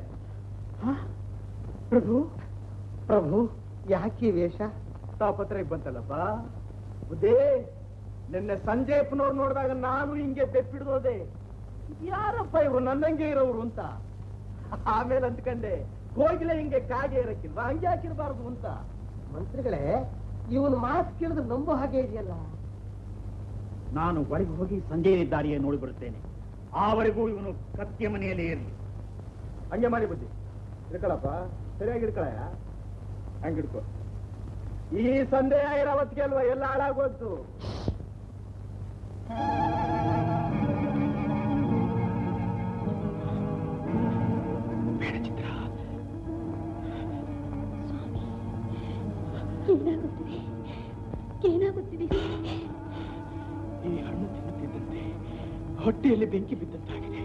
ಪ್ರಭು ಪ್ರಭು ಯಾಕೆ ವೇಷ ತಾಪತ್ರ ಬಂತಲ್ಲಪ್ಪ ಬುದ್ಧಿ ನಿನ್ನೆ ಸಂಜಯಪ್ಪನವ್ರು ನೋಡಿದಾಗ ನಾನು ಹಿಂಗೆ ಬೆಪ್ಪಿಡ್ದೋದೆ ಯಾರಪ್ಪ ಇವ್ರು ನನ್ನಂಗೆ ಇರೋರು ಅಂತ ಆಮೇಲೆ ಅಂದ್ಕಂಡೆ ಕೋಗಿಲೆ ಹಿಂಗೆ ಕಾಗೆ ಇರಕ್ಕಿಲ್ವಾ ಹಂಗೆ ಹಾಕಿರ್ಬಾರ್ದು ಅಂತ ಮಂತ್ರಿಗಳೇ ಇವನು ಮಾತು ಕೇಳಿದ್ರೆ ನಂಬೋ ಹಾಗೆ ಇದೆಯಲ್ಲ ನಾನು ಒಳಗೆ ಹೋಗಿ ಸಂಜೆಯ ದಾರಿಯ ನೋಡಿ ಬರುತ್ತೇನೆ ಆವರೆಗೂ ಇವನು ಕತ್ಯ ಮನೆಯಲ್ಲೇ ಇರಲಿ ಹಂಗೆ ಮಾಡಿ ಬುದ್ಧಿ ಇಡ್ಕೊಳಪ್ಪ ಸರಿಯಾಗಿ ಇಡ್ಕೊಳಯ್ಯ ಹಂಗೆ ಇಡ್ಕೊ ಈ ಸಂದೇಹ ಇರೋವತ್ತಿಗೆ ಅಲ್ವಾ ಎಲ್ಲ ಹಾಳಾಗೋಯ್ತು ಏನಾಗುತ್ತಿದೆ ಏನಾಗುತ್ತಿದೆ ಈ ಹಣ್ಣು ತಿನ್ನುತ್ತಿದ್ದಂತೆ ಹೊಟ್ಟೆಯಲ್ಲಿ ಬೆಂಕಿ ಬಿದ್ದಂತಾಗಿದೆ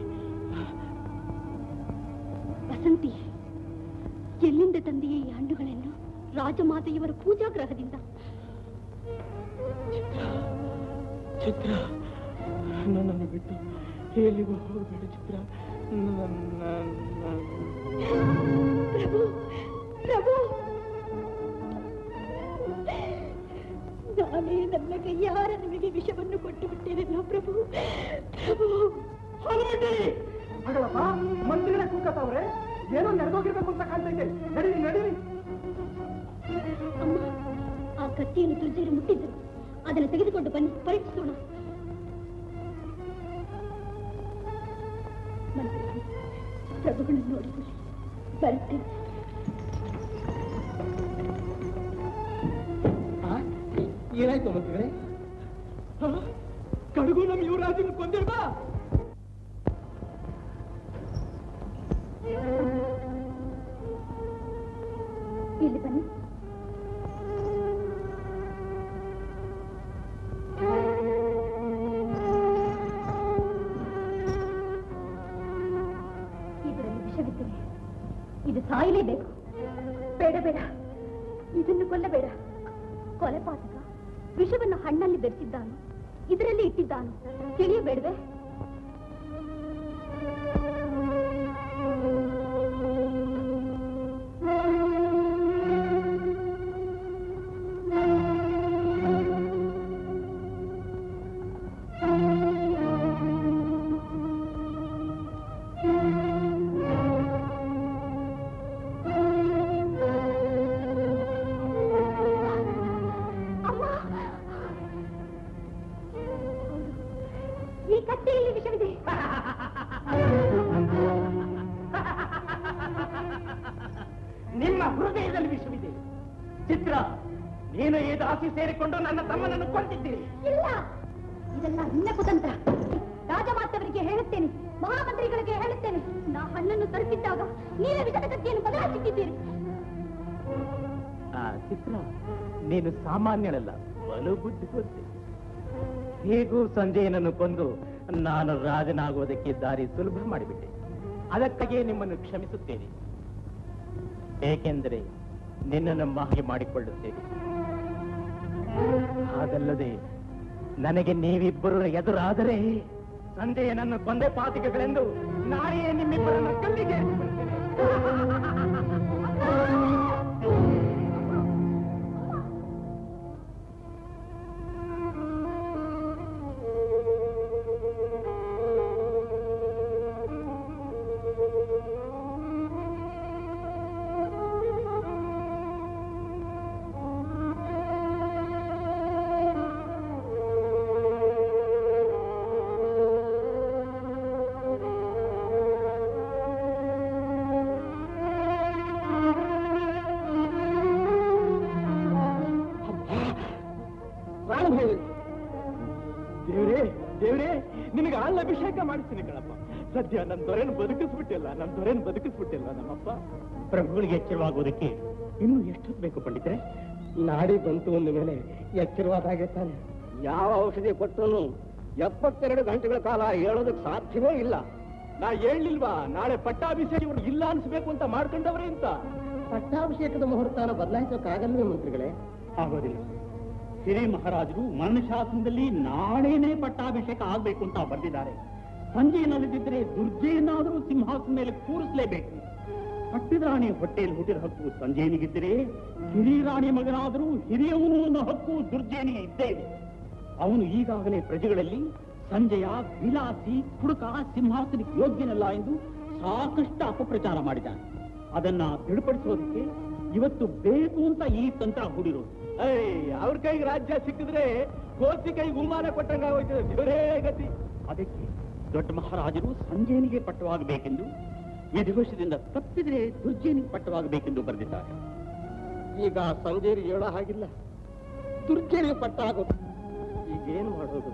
ವಸಂತಿ ಎಲ್ಲಿಂದ ತಂದೆಯೇ ಈ ಹಣ್ಣುಗಳನ್ನು ರಾಜಮಾತೆಯವರ ಪೂಜಾಗ್ರಹದಿಂದ ಚಿತ್ರ ನನ್ನನ್ನು ಬಿಟ್ಟು ಎಲ್ಲಿಗೂ ಹೋಗಬೇಡ ಚಿತ್ರ ನನ್ನ ಪ್ರಭು ಪ್ರಭು ನಾನೇ ನನ್ನ ಕೈಯಾರ ನಿಮಗೆ ವಿಷವನ್ನು ಕೊಟ್ಟು ಬಿಟ್ಟೇನಲ್ಲ ಪ್ರಭು ಪ್ರಭು ಹಾಗಲ್ಲಪ್ಪ ಮಂತ್ರಿಗಳೇ ಕೂಕತ್ತವ್ರೆ ಏನೋ ನಡೆದೋಗಿರ್ಬೇಕು ಅಂತ ಕಾಣ್ತಾ ಇದೆ ನಡೀರಿ ನಡೀರಿ ಅಮ್ಮ ಆ ಕತ್ತಿಯನ್ನು ತುಳಸಿಯರು ಮುಟ್ಟಿದ್ದರು ಅದನ್ನು ತೆಗೆದುಕೊಂಡು ಬನ್ನಿ ಪರೀಕ್ಷಿಸೋಣ ಮಂತ್ರಿಗಳೇ, ಪ್ರಭುಗಳನ್ನು ನೋಡಿಕೊಳ್ಳಿ ಬರುತ್ತೇನೆ ಏನಾಯ್ತು ಮಂತ್ರಿಗಳೇ ಕಡುಗು ನಮ್ಮ ಯುವರಾಜನ ಕೊಂದಿಲ್ವಾ ಇಲ್ಲಿ ಬನ್ನಿ ಇದರಲ್ಲಿ ವಿಷವಿದ್ದರೆ ಇದು ಸಾಯಲೇಬೇಕು ಬೇಡ ಬೇಡ ಇದನ್ನು ಕೊಲ್ಲಬೇಡ ಕೊಲೆಪಾತಕ ವಿಷವನ್ನು ಹಣ್ಣಲ್ಲಿ ಬೆರೆಸಿದ್ದಾನು ಇದರಲ್ಲಿ ಇಟ್ಟಿದ್ದಾನು ತಿಳಿಯಬೇಡವೆ ಈ ಕತ್ತೆಯಲ್ಲಿ ವಿಷವಿದೆ ನಿಮ್ಮ ಹೃದಯದಲ್ಲಿ ವಿಷವಿದೆ ಚಿತ್ರ ನೀನು ಈ ದಾಸಿ ಸೇರಿಕೊಂಡು ನನ್ನ ತಮ್ಮನನ್ನು ಕೊಂದಿದ್ದೀರಿ ಇಲ್ಲ ಇದೆಲ್ಲ ನಿನ್ನ ಕುತಂತ್ರ ರಾಜಮಾತವರಿಗೆ ಹೇಳುತ್ತೇನೆ ಮಹಾಮಂತ್ರಿಗಳಿಗೆ ಹೇಳುತ್ತೇನೆ ನಾ ಹಣ್ಣನ್ನು ತರಿಸಿದ್ದಾಗ ನೀವೇ ವಿಷದ ಕತ್ತಿಯನ್ನು ಬದಲಾಯಿಸಿದ್ದೀರಿ ಆ ಚಿತ್ರ ನೀನು ಸಾಮಾನ್ಯಳಲ್ಲ ಬಲು ಬುದ್ಧಿವಂತೆ ಹೇಗೂ ಸಂಜಯನನ್ನು ಕೊಂದು ನಾನು ರಾಜನಾಗುವುದಕ್ಕೆ ದಾರಿ ಸುಲಭ ಮಾಡಿಬಿಟ್ಟೆ ಅದಕ್ಕಾಗಿ ನಿಮ್ಮನ್ನು ಕ್ಷಮಿಸುತ್ತೇನೆ ಏಕೆಂದರೆ ನಿನ್ನನ್ನು ಮಾಹಿತಿ ಮಾಡಿಕೊಳ್ಳುತ್ತೇನೆ ಹಾಗಲ್ಲದೆ ನನಗೆ ನೀವಿಬ್ಬರು ಎದುರಾದರೆ ಸಂಜಯನನ್ನು ಕೊಂದೆ ಪಾತಿಕೆಗಳೆಂದು ನಾನೇ ನಿಮ್ಮಿಬ್ಬರನ್ನು ಕಲ್ಲಿಗೆ ಏರಿಸಿಬಿಡುತ್ತೇನೆ. ದೇವ್ರೇ ದೇವ್ರೇ ನಿನಗೆ ಹಾಲ್ ಅಭಿಷೇಕ ಮಾಡಿಸ್ತೀನಿ ಕಣಪ್ಪ ಸದ್ಯ ನನ್ನ ದೊರೆನ ಬದುಕಿಸ್ಬಿಟ್ಟಿಲ್ಲ ನನ್ನ ದೊರೆನ ಬದುಕಿಸ್ಬಿಟ್ಟಿಲ್ಲ ನಮ್ಮಪ್ಪ ಪ್ರಭುಗಳಿಗೆ ಎಚ್ಚರವಾಗುವುದಕ್ಕೆ ಇನ್ನೂ ಎಷ್ಟೊತ್ತು ಬೇಕು ಪಂಡಿತರೆ ನಾಡಿ ಬಂತು ಅಂದ ಮೇಲೆ ಎಚ್ಚರವಾದಾಗೆ ತಾನೆ ಯಾವ ಔಷಧಿ ಕೊಟ್ಟರು ಎಪ್ಪತ್ತೆರಡು ಗಂಟೆಗಳ ಕಾಲ ಹೇಳೋದಕ್ಕೆ ಸಾಧ್ಯವೇ ಇಲ್ಲ ನಾ ಹೇಳಿಲ್ವಾ ನಾಳೆ ಪಟ್ಟಾಭಿಷೇಕ ಇವ್ರು ಇಲ್ಲ ಅನ್ಸ್ಬೇಕು ಅಂತ ಮಾಡ್ಕೊಂಡವ್ರೆ ಅಂತ ಪಟ್ಟಾಭಿಷೇಕದ ಮುಹೂರ್ತನ ಬದಲಾಯಿಸೋಕ್ಕಾಗಲ್ವೇ ಮಂತ್ರಿಗಳೇ ಆಗೋದಿಲ್ಲ ಹಿರೇ ಮಹಾರಾಜರು ಮರಣಶಾಸನದಲ್ಲಿ ನಾಳೆನೇ ಪಟ್ಟಾಭಿಷೇಕ ಆಗ್ಬೇಕು ಅಂತ ಬರೆದಿದ್ದಾರೆ ಸಂಜೆಯನ್ನಲ್ಲದಿದ್ದರೆ ದುರ್ಜೆಯನ್ನಾದರೂ ಸಿಂಹಾಸನ ಮೇಲೆ ಕೂರಿಸಲೇಬೇಕು ಪಟ್ಟಿದ ರಾಣಿ ಹೊಟ್ಟೆಯಲ್ಲಿ ಹುಟ್ಟಿದ ಹಕ್ಕು ಸಂಜಯನಿಗಿದ್ದರೆ ಹಿರಿಯ ರಾಣಿ ಮಗನಾದರೂ ಹಿರಿಯವನು ಅನ್ನೋ ಹಕ್ಕು ದುರ್ಜಯನಿಗೆ ಇದ್ದೇ ಇದೆ ಅವನು ಈಗಾಗಲೇ ಪ್ರಜೆಗಳಲ್ಲಿ ಸಂಜಯ ವಿಲಾಸಿ ಕುಡುಕ ಸಿಂಹಾಸನಕ್ಕೆ ಯೋಗ್ಯನಲ್ಲ ಎಂದು ಸಾಕಷ್ಟು ಅಪಪ್ರಚಾರ ಮಾಡಿದ್ದಾನೆ ಅದನ್ನ ದೃಢಪಡಿಸೋದಕ್ಕೆ ಇವತ್ತು ಬೇಕು ಅಂತ ಈ ತಂತ್ರ ಹೂಡಿರೋದು ಏಯ್ ಅವ್ರ ಕೈಗೆ ರಾಜ್ಯ ಸಿಕ್ಕಿದ್ರೆ ಕೋರ್ತಿ ಕೈಗೆ ಉಮಾನ ಕೊಟ್ಟಂಗ ಹೋಯ್ತದೆ ದೇವರೇ ಗತಿ ಅದಕ್ಕೆ ದೊಡ್ಡ ಮಹಾರಾಜರು ಸಂಜಯನಿಗೆ ಪಟ್ಟವಾಗಬೇಕೆಂದು ವಿಧಿವಶದಿಂದ ತಪ್ಪಿದ್ರೆ ದುರ್ಜಯನಿಗೆ ಪಟ್ಟವಾಗಬೇಕೆಂದು ಬರೆದಿದ್ದಾರೆ ಈಗ ಸಂಜೆಗೆ ಹೇಳೋ ಹಾಗಿಲ್ಲ ದುರ್ಜನಿಗೆ ಪಟ್ಟಾಗೋದು ಈಗೇನು ಮಾಡೋದು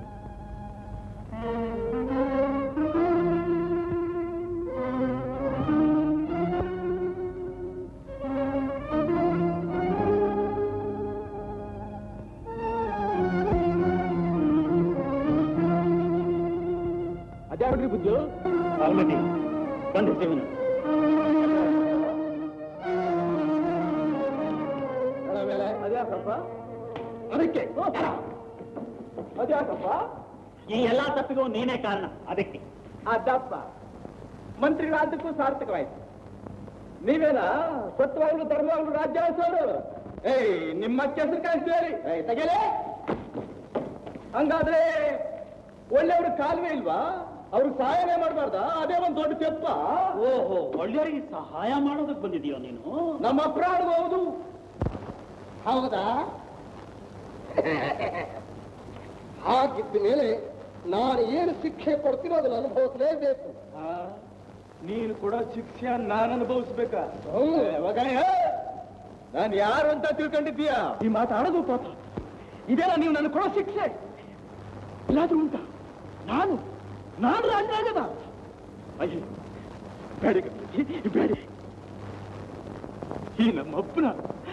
ಅದ್ಯಾವ್ರಿ ಬುದ್ಧು ಅವನದಿ ಬಂಧಿಸುವನು ಅದ್ಯಾಕಪ್ಪ ಅದಕ್ಕೆ ಅದ್ಯಾಕಪ್ಪ ಈ ಎಲ್ಲಾ ತಪ್ಪಿಗೂ ನೀನೇ ಕಾರಣ ಅದಕ್ಕೆ ಅದಪ್ಪ ಮಂತ್ರಿಗಳಾದಕ್ಕೂ ಸಾರ್ಥಕವಾಯ್ತು ನೀವೇನ ಸತ್ವಾಗ್ಲು ಧರ್ಮವಾಗ್ಲು ರಾಜ್ಯ ಆಳ್ಸೋರು ಏಯ್ ನಿಮ್ಮ ಹೆಸರು ಕಾಣಿಸ್ತೀರಿ ಏಯ್ ತೆಗೆಲೆ ಹಂಗಾದ್ರೆ ಒಳ್ಳೆಯವ್ರ ಕಾಲುವೆ ಇಲ್ವಾ ಅವ್ರಿಗೆ ಸಹಾಯನೇ ಮಾಡಬಾರ್ದ ಅದೇ ಒಂದು ದೊಡ್ಡ ತೆಪ್ಪ ಓಹೋ ಒಳ್ಳೆಯವರಿಗೆ ಸಹಾಯ ಮಾಡೋದಕ್ಕೆ ಬಂದಿದೀಯೋ ನೀನು ನಮ್ಮ ಅಪರಾಧ ಹೌದು ಹೌದಾ ಹಾಗಿದ್ದ ಮೇಲೆ ನಾನು ಏನು ಶಿಕ್ಷೆ ಕೊಡ್ತೀನೋ ಅದನ್ನು ಅನುಭವಿಸಲೇಬೇಕು ನೀನು ಕೊಡೋ ಶಿಕ್ಷೆ ನಾನು ಅನುಭವಿಸ್ಬೇಕಾ ಹೌದು. ನಾನು ಯಾರು ಅಂತ ತಿಳ್ಕೊಂಡಿದ್ದೀಯ ಈ ಮಾತಾಡೋದು ಪಾಪ ಇದೇನ ನೀವು ನನಗೆ ಕೊಡೋ ಶಿಕ್ಷೆ ಇಲ್ಲಾದ್ರೂ ಉಂಟಾ ನಾನು ನಾನು ರಾಜರಾಗದ ಅಯ್ಯೋ ಬೇಡಿ ಗಣಪತಿ, ಬೇಡಿ ಈ ನಮ್ಮಪ್ಪನ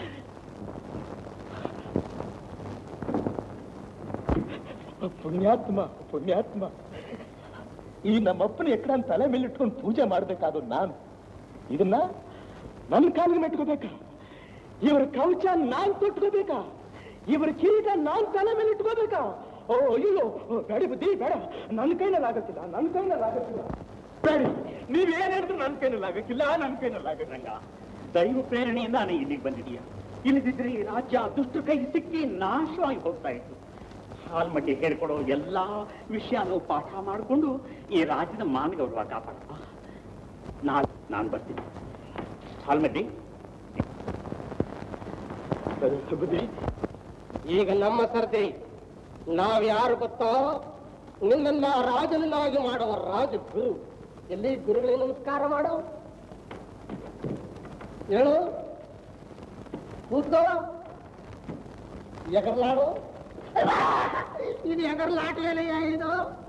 ಪುಣ್ಯಾತ್ಮ ಪುಣ್ಯಾತ್ಮ ಈ ನಮ್ಮಪ್ಪನ ಎಕ್ಕಡ ತಲೆ ಮೇಲೆ ಇಟ್ಕೊಂಡು ಪೂಜೆ ಮಾಡ್ಬೇಕಾದ್ರು ನಾನು ಇದನ್ನ ನನ್ನ ಕಾಲಿಗೆ ಮೆಟ್ಕೋಬೇಕ ಇವರ ಕವಚ ನಾನ್ ತೊಟ್ಕೋಬೇಕಾ ಇವರ ಕಿರೀಟ ನಾನ್ ತಲೆ ಮೇಲೆ ಇಟ್ಕೋಬೇಕಾ ಓ ಅಯ್ಯೋ ಓ, ಬೇಡ ಬುದ್ಧಿ ಬೇಡ ನನ್ನ ಕೈನಲ್ಲಿ ಆಗತ್ತಿಲ್ಲ ನನ್ನ ಕೈನಲ್ಲಿ ಆಗತ್ತಿಲ್ಲ ಬೇಡಿ ನೀವ್ ಏನ್ ಹೇಳಿದ್ರು ನನ್ನ ಕೈನಲ್ಲಿ ಆಗಕ್ಕಿಲ್ಲ ನನ್ನ ಕೈನಲ್ಲಿ ಆಗತ್ತಂಗ ದೈವ ಪ್ರೇರಣೆಯಿಂದ ನಾನು ಇಲ್ಲಿಗೆ ಬಂದಿದೀಯ ಇಲ್ಲದಿದ್ರೆ ಈ ರಾಜ್ಯ ದುಷ್ಟ ಕೈ ಸಿಕ್ಕಿ ನಾಶವಾಗಿ ಹೋಗ್ತಾ ಇತ್ತು ಹಾಲ್ಮಟ್ಟಿ ಹೇಳ್ಕೊಡೋ ಎಲ್ಲಾ ವಿಷಯನೂ ಪಾಠ ಮಾಡಿಕೊಂಡು ಈ ರಾಜ್ಯದ ಮಾನಗೌರವ ಕಾಪಾಡಪ್ಪ ನಾಳೆ ನಾನು ಬರ್ತೀನಿ ಹಾಲ್ಮಟ್ಟಿ ಬುದ್ಧಿ ಈಗ ನಮ್ಮ ಸರ್ದಿ ನಾವ್ ಯಾರು ಗೊತ್ತೋ ನಿನ್ನನ್ನ ರಾಜನನ್ನಾಗಿ ಮಾಡುವ ರಾಜ ಗುರು ಎಲ್ಲಿ ಗುರುಗಳಿಗೆ ನಮಸ್ಕಾರ ಮಾಡು ಹೇಳು ಕೂತ್ಕೋ ಎಗರ್ಲಾಡು ಇದು ಎಗರ್ಲಾಟ ಏನಯ್ಯ ಇದು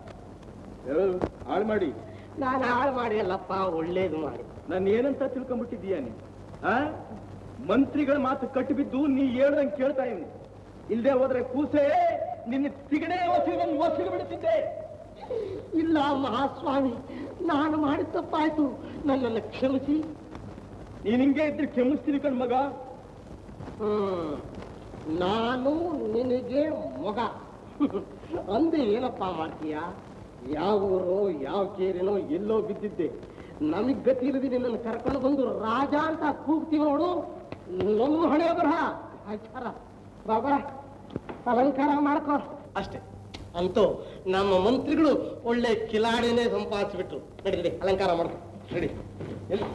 ಹಾಳು ಮಾಡಿ ನಾನು ಹಾಳು ಮಾಡಿ ಅಲ್ಲಪ್ಪ ಒಳ್ಳೇದು ಮಾಡಿ ನಾನು ಏನಂತ ತಿಳ್ಕೊಂಡ್ಬಿಟ್ಟಿದ್ದೀಯ ನೀ ಆ ಮಂತ್ರಿಗಳ ಮಾತು ಕಟ್ಟಿಬಿದ್ದು ನೀ ಹೇಳ್ದಂಗೆ ಕೇಳ್ತಾ ಇವ್ನಿ ಇಲ್ಲದೆ ಹೋದ್ರೆ ಕೂಸೆ ನಿನ್ನ ತಿಗಣೆ ಒಸಿಗೆ ಒಸಿಗೆ ಬಿಡುತ್ತಿದ್ದೆ ಇಲ್ಲ ಮಹಾಸ್ವಾಮಿ ನಾನು ಮಾಡಿದ ತಪ್ಪಾಯ್ತು ನನ್ನನ್ನು ಕ್ಷಮಿಸಿ ನೀನ್ ಹಿಂಗೆ ಇದ್ರೆ ಕ್ಷಮಿಸ್ತೀನಿ ಕಣ್ ಮಗ ಹ್ಮ್. ನಾನು ನಿನಗೆ ಮಗ ಅಂದೆ ಏನಪ್ಪ ಮಾಡ್ತೀಯ ಯಾವ ಊರು ಯಾವ ಕೇರಿನೋ ಎಲ್ಲೋ ಬಿದ್ದಿದ್ದೆ ನಮಗ್ ಗತಿ ಇಲ್ಲದೆ ನಿನ್ನನ್ನು ಕರ್ಕೊಂಡು ಬಂದು ರಾಜ ಅಂತ ಕೂಗ್ತೀವಿ ನೋಡು ನಮ್ಮ ಹಣೆ ಬರಹ ಆಚಾರ ಬಾಬರ ಅಲಂಕಾರ ಮಾಡ್ಕೋ ಅಷ್ಟೇ ಅಂತೂ ನಮ್ಮ ಮಂತ್ರಿಗಳು ಒಳ್ಳೆ ಕಿಲಾಡಿನೇ ಸಂಪಾದಿಸ್ಬಿಟ್ರು ನಡಿ ನಡಿ ಅಲಂಕಾರ ಮಾಡ್ಕೊ ನಡಿ ಎಲ್ಲಿ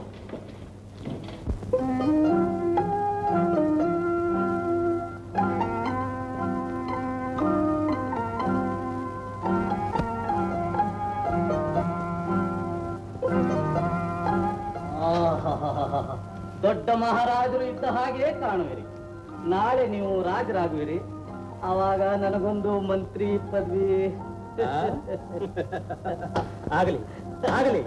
ಆಹಾಹಾಹಾಹಾ. ದೊಡ್ಡ ಮಹಾರಾಜರು ಇದ್ದ ಹಾಗೆ ಕಾಣುವಿರಿ ನಾಳೆ ನೀವು ರಾಜರಾಗುವಿರಿ ಆವಾಗ ನನಗೊಂದು ಮಂತ್ರಿ ಪದವಿ ಆಗಲಿ ಆಗಲಿ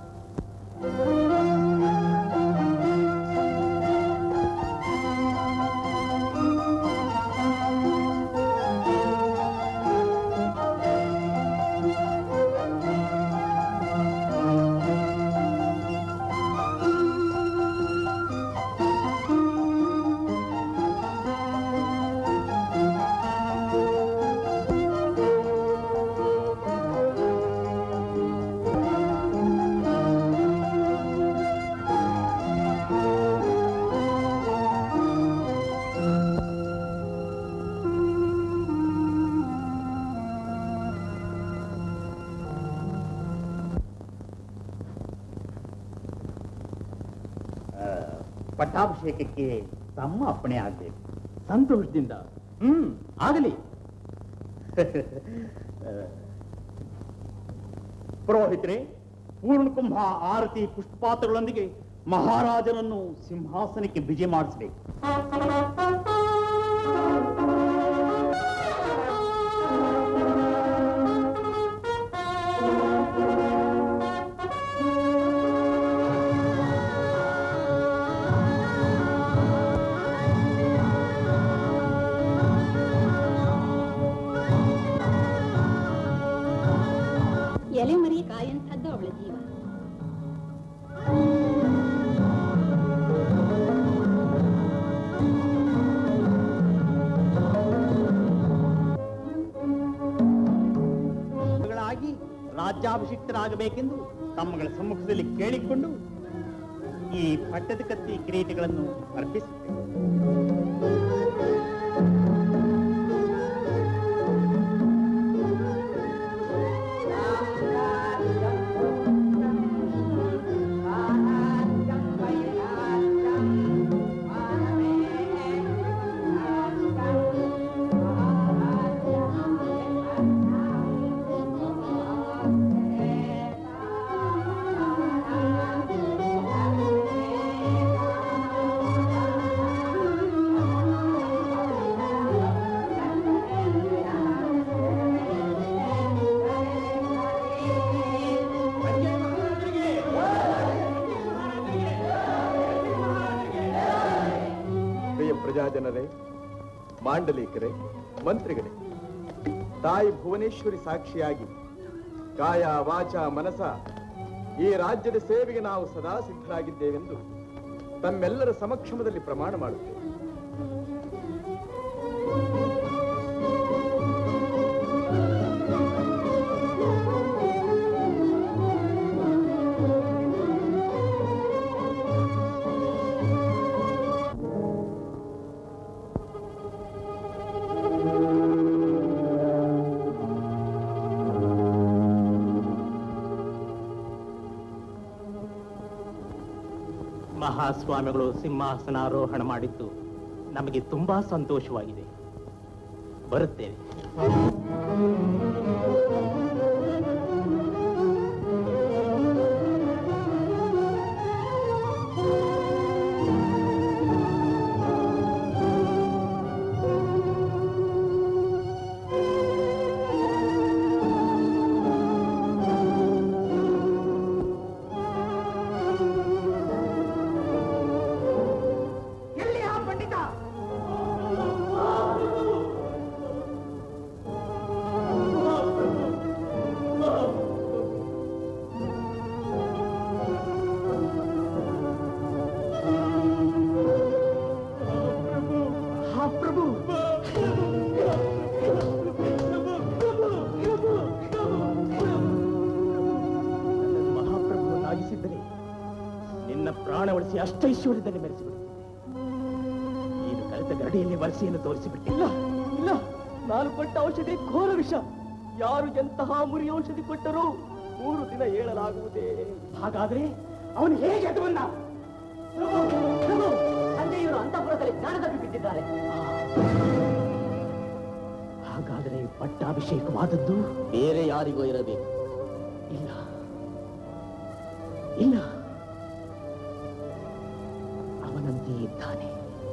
ಪಟ್ಟಾಭಿಷೇಕಕ್ಕೆ ತಮ್ಮ ಅಪ್ಪಣೆ ಆಗ್ಬೇಕು ಸಂತೋಷದಿಂದ ಹ್ಮ್ ಆಗಲಿ ಪುರೋಹಿತರೆ ಪೂರ್ಣಕುಂಭ ಆರತಿ ಪುಷ್ಪಾತ್ರಗಳೊಂದಿಗೆ ಮಹಾರಾಜನನ್ನು ಸಿಂಹಾಸನಕ್ಕೆ ಬಿಜೆ ಮಾಡಿಸಬೇಕು ಎಲೆ ಮರಿ ಕಾಯಂಥದ್ದು ಅವಳ ಜೀವ ಗಳಾಗಿ ರಾಜ್ಯಾಭಿಷಿಕ್ತರಾಗಬೇಕೆಂದು ತಮ್ಮಗಳ ಸಮ್ಮುಖದಲ್ಲಿ ಕೇಳಿಕೊಂಡು ಈ ಪಟ್ಟದ ಕತ್ತಿ ಕಿರೀಟಗಳನ್ನು ಅರ್ಪಿಸುತ್ತೇವೆ ಪ್ರಿಯ ಪ್ರಜಾಜನರೇ ಮಾಂಡಲಿಕರೇ ಮಂತ್ರಿಗಳೇ ತಾಯಿ ಭುವನೇಶ್ವರಿ ಸಾಕ್ಷಿಯಾಗಿ ಕಾಯ ವಾಚ ಮನಸ ಈ ರಾಜ್ಯದ ಸೇವೆಗೆ ನಾವು ಸದಾ ಸಿದ್ಧರಾಗಿದ್ದೇವೆಂದು ತಮ್ಮೆಲ್ಲರ ಸಮಕ್ಷಮದಲ್ಲಿ ಪ್ರಮಾಣ ಮಾಡುತ್ತೇವೆ ಮಹಾಸ್ವಾಮಿಗಳು ಸಿಂಹಾಸನಾರೋಹಣ ಮಾಡಿದ್ದು ನಮಗೆ ತುಂಬಾ ಸಂತೋಷವಾಗಿದೆ ಬರುತ್ತೇವೆ ಎಲ್ಲಿ ಆ ಪಂಡಿತ ಹಾ ಪ್ರಭು ನನ್ನನ್ನು ಮಹಾಪ್ರಭುವನ್ನಾಗಿಸಿದ್ದರೆ ನಿನ್ನ ಪ್ರಾಣ ಉಳಿಸಿ ಅಷ್ಟೈಶ್ವರ್ಯದಲ್ಲಿ ಮೆರೆಸಿಬಿಡುತ್ತೇನೆ ನೀನು ಕಲಿತ ಗರಡಿಯಲ್ಲಿ ವರಸೆಯನ್ನು ತೋರಿಸಿಬಿಟ್ಟಿಲ್ಲ ಇಲ್ಲ ನಾನು ಕೊಟ್ಟ ಔಷಧಿ ಘೋರ ವಿಷ ಯಾರು ಎಂತಹ ಮುರಿ ಔಷಧಿ ಕೊಟ್ಟರೂ ಮೂರು ದಿನ ಹೇಳಲಾಗುವುದೇ ಹಾಗಾದ್ರೆ ಅವನು ಹೇಗೆ ಅದು ಬಂದ ಸಂಜೆಯವರು ಅಂತಃಪುರದಲ್ಲಿ ಜ್ಞಾನದಲ್ಲಿ ಬಿದ್ದಿದ್ದಾರೆ ಹಾಗಾದರೆ ಪಟ್ಟಾಭಿಷೇಕವಾದದ್ದು ಬೇರೆ ಯಾರಿಗೋ ಇರಬೇಕು ಇಲ್ಲ ಇಲ್ಲ ಅವನಂತೆ ಇದ್ದಾನೆ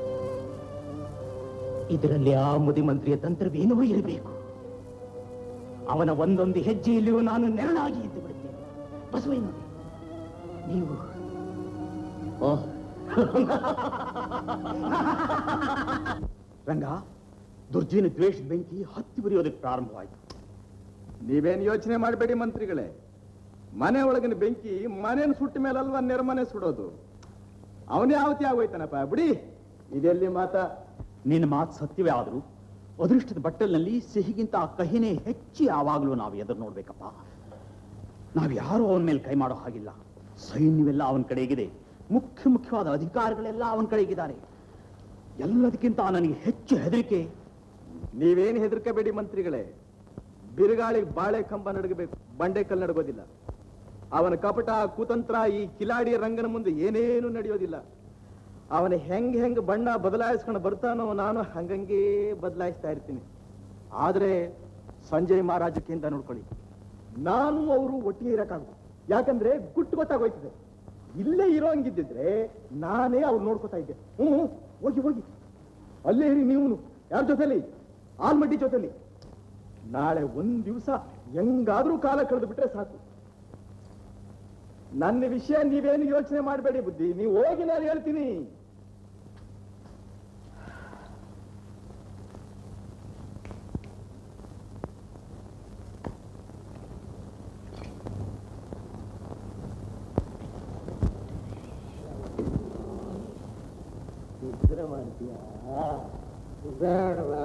ಇದರಲ್ಲಿ ಆ ಮುದಿಮಂತ್ರಿಯ ತಂತ್ರವೇನೋ ಇರಬೇಕು ಅವನ ಒಂದೊಂದು ಹೆಜ್ಜೆಯಲ್ಲಿಯೂ ನಾನು ನೆರಳಾಗಿ ಇದ್ದು ಬಿಡುತ್ತೇನೆ ಬಸವಯ್ಯನವರೇ ನೀವು ಓಹ್ ರಂಗ ದುರ್ಜಯನ ದ್ವೇಷದ ಬೆಂಕಿ ಹತ್ತಿ ಉರಿಯೋದಕ್ಕೆ ಪ್ರಾರಂಭವಾಯಿತು ನೀವೇನ್ ಯೋಚನೆ ಮಾಡಬೇಡಿ ಮಂತ್ರಿಗಳೇ ಮನೆ ಒಳಗಿನ ಬೆಂಕಿ ಮನೇನ ಸುಟ್ಟ ಮೇಲಲ್ವಾ ನೆರಮನೆ ಸುಡೋದು ಅವನೇ ಯಾವತ್ತಿ ಆಗೋಯ್ತಾನಪ್ಪ ಬಿಡಿ ಇದೆಲ್ಲಿ ಮಾತಾ ನಿನ್ನ ಮಾತು ಸತ್ಯವೇ ಆದರೂ ಅದೃಷ್ಟದ ಬಟ್ಟಲಿನಲ್ಲಿ ಸಿಹಿಗಿಂತ ಕಹಿನೇ ಹೆಚ್ಚಿ ಯಾವಾಗಲೂ ನಾವು ಎದುರು ನೋಡ್ಬೇಕಪ್ಪ ನಾವು ಯಾರೂ ಅವನ ಮೇಲೆ ಕೈ ಮಾಡೋ ಹಾಗಿಲ್ಲ ಸೈನ್ಯವೆಲ್ಲ ಅವನ ಕಡೆಗಿದೆ ಮುಖ್ಯ ಮುಖ್ಯವಾದ ಅಧಿಕಾರಿಗಳೆಲ್ಲ ಅವನ ಕಡೆಗಿದ್ದಾರೆ ಎಲ್ಲದಕ್ಕಿಂತ ನನಗೆ ಹೆಚ್ಚು ಹೆದರಿಕೆ ನೀವೇನು ಹೆದರ್ಕಬೇಡಿ ಮಂತ್ರಿಗಳೇ ಬಿರುಗಾಳಿಗೆ ಬಾಳೆ ಕಂಬ ನಡಗಬೇಕು ಬಂಡೆಕಲ್ ನಡಗೋದಿಲ್ಲ ಅವನ ಕಪಟ ಕುತಂತ್ರ ಈ ಕಿಲಾಡಿ ರಂಗನ ಮುಂದೆ ಏನೇನು ನಡೆಯೋದಿಲ್ಲ ಅವನ ಹೆಂಗ್ ಹೆಂಗ್ ಬಣ್ಣ ಬದಲಾಯಿಸ್ಕೊಂಡು ಬರ್ತಾನೋ ನಾನು ಹಂಗಂಗೇ ಬದಲಾಯಿಸ್ತಾ ಇರ್ತೀನಿ ಆದ್ರೆ ಸಂಜಯ್ ಮಹಾರಾಜಕ್ಕಿಂತ ನೋಡ್ಕೊಳ್ಳಿ ನಾನು ಅವರು ಒಟ್ಟಿಗೆ ಇರಕ್ಕಾಗದು ಯಾಕಂದ್ರೆ ಗುಟ್ಟು ಗೊತ್ತಾಗೋಯ್ತದೆ ಇಲ್ಲೇ ಇರೋಂಗಿದ್ದಿದ್ರೆ ನಾನೇ ಅವ್ರು ನೋಡ್ಕೊತಾ ಇದ್ದೆ ಹ್ಞೂ ಹ್ಞೂ, ಹೋಗಿ ಹೋಗಿ ಅಲ್ಲೇ ಇರಿ ನೀವು ಯಾರ ಜೊತೆಲಿ ಆಲ್ಮಡ್ಡಿ ಜೊತೆಲಿ ನಾಳೆ ಒಂದ್ ದಿವಸ ಹೆಂಗಾದ್ರೂ ಕಾಲ ಕಳೆದು ಬಿಟ್ರೆ ಸಾಕು ನನ್ನ ವಿಷಯ ನೀವೇನು ಯೋಚನೆ ಮಾಡಬೇಡಿ ಬುದ್ಧಿ ನೀವು ಹೋಗಿ ನಾನು ಹೇಳ್ತೀನಿ ನಿದ್ರೆ ಮಾಡ್ತೀಯಾ ಬೇಡವಾ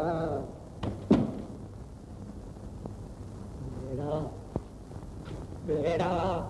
ಬೇಡ ಬೇಡ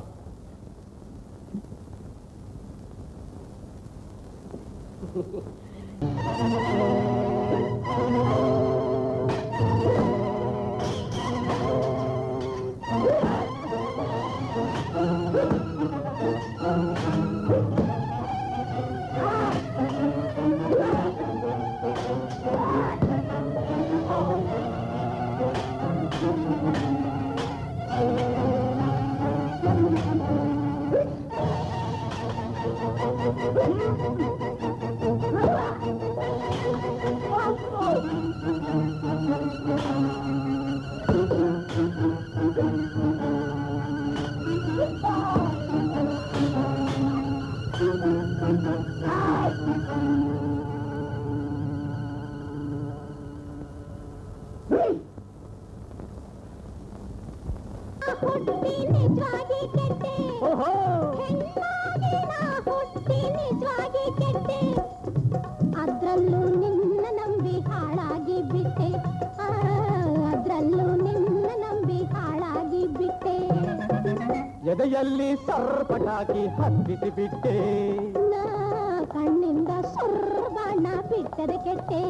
ಹುಟ್ಟಿ ನಿಜವಾಗಿ ಕೆಟ್ಟೆ ಹೆಣ್ಣಾಗಿ ನಾ ಹುಟ್ಟಿ ನಿಜವಾಗಿ ಕೆಟ್ಟೆ ಅದ್ರಲ್ಲೂ ನಿನ್ನ ನಂಬಿ ಹಾಳಾಗಿ ಬಿಟ್ಟೆ ಆ, ಅದ್ರಲ್ಲೂ ನಿನ್ನ ನಂಬಿ ಹಾಳಾಗಿ ಬಿಟ್ಟೆ ಎದೆಯಲ್ಲಿ ಸರ್ಪಟಾಕಿ ಹತ್ತಿಸಿ ಬಿಟ್ಟೆ ನಾ ಕಣ್ಣಿಂದ ಸುರ್ಬಾಣ ಬಿಟ್ಟದ ಕೆಟ್ಟೆ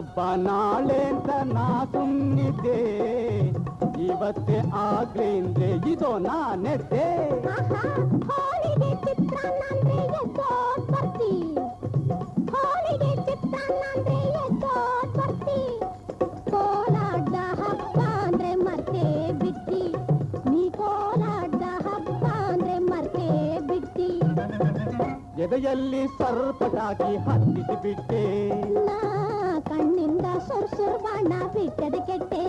ಹಬ್ಬ ನಾಳೆ ಅಂತ ನಾ ಸುಮ್ಮನಿದ್ದೆ ಇವತ್ತೇ ಆಗ್ಲಿ ಅಂದ್ರೆ ಇದು ನಾನೆದ್ದೆ ಹೋಳಿಗೆ ಚಿತ್ರಾನ್ನ ಅಂದ್ರೆ ಎದ್ದೋಟ್ ಬರ್ತಿ ಹೋಳಿಗೆ ಚಿತ್ರಾನ್ನ ಅಂದ್ರೆ ಎದ್ದೋಟ್ ಬರ್ತಿ ಕೋಲಾಟದ ಹಬ್ಬ ಅಂದ್ರೆ ಮರ್ತೇ ಬಿಟ್ಟಿ ನೀ ಕೋಲಾಟದ ಹಬ್ಬ ಅಂದ್ರೆ ಮರ್ತೇ ಬಿಟ್ಟಿ ಎದೆಯಲ್ಲಿ ಸರ್ಪಟಾಕಿ ಹತ್ತಿಸಿ ಬಿಟ್ಟೆ ನಾ ಕಣ್ಣಿಂದ ಸುರ್ ಸುರ್ ಬಾಣ ಬಿಟ್ಟದ ಕೆಟ್ಟೆ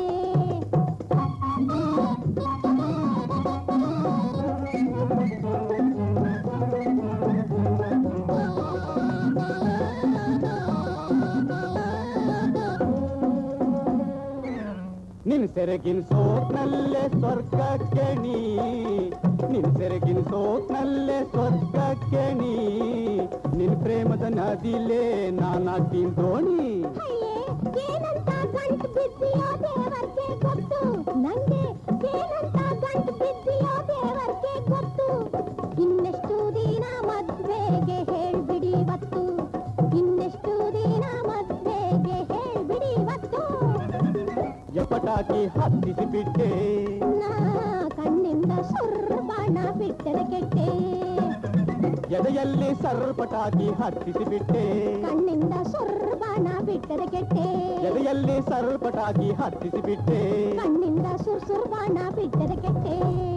ನಿನ್ ಸೆರಗಿನ ಸೋತ್ನಲ್ಲೇ ಸ್ವರ್ಗಕ್ಕೆ ನೀ ನಿನ್ ಸೆರಗಿನ ಸೋತ್ನಲ್ಲೇ ಸ್ವರ್ಗಕ್ಕೆ ನೀ ನಿನ್ ಪ್ರೇಮದ ನದಿಲೇ ನಾನಾಗ್ತೀನಿ ದೋಣಿ ಅಯ್ಯೇ ಏನಂತ ಗಂಟು ಬಿದ್ದಿಯೋ ದೇವರ್ಗೆ ಗೊತ್ತು ನಂಗೆ ಏನಂತ ಗಂಟು ಬಿದ್ದಿಯೋ ದೇವರ್ಗೆ ಗೊತ್ತು ಇನ್ನೆಷ್ಟು ದಿನ ಮದ್ವೆಗೆ ಹೇಳ್ಬಿಡಿ ಇವತ್ತು ಇನ್ನೆಷ್ಟು ದಿನ ಮದ್ವೆಗೆ ಹೇಳ್ಬಿಡಿ ಇವತ್ತು ಎಪಟಾಕಿ ಹತ್ತಿಸಿ ಬಿಟ್ಟೆ ನಾ ಕಣ್ಣಿಂದ ಸುರ್ ಬಾಣ ಬಿಟ್ಟದ ಕೆಟ್ಟೆ ಎದೆಯಲ್ಲಿ ಸರ್ಪಟಾಕಿ ಹತ್ತಿಸಿ ಬಿಟ್ಟೆ ಕಣ್ಣಿಂದ ಸುರ್ ಬಾಣ ಬಿಟ್ಟದ ಕೆಟ್ಟೆ ಎದೆಯಲ್ಲಿ ಸರ್ಪಟಾಕಿ ಹತ್ತಿಸಿ ಬಿಟ್ಟೆ ಕಣ್ಣಿಂದ ಸುರ್ ಸುರ್ ಬಾಣ ಬಿಟ್ಟದ ಕೆಟ್ಟೆ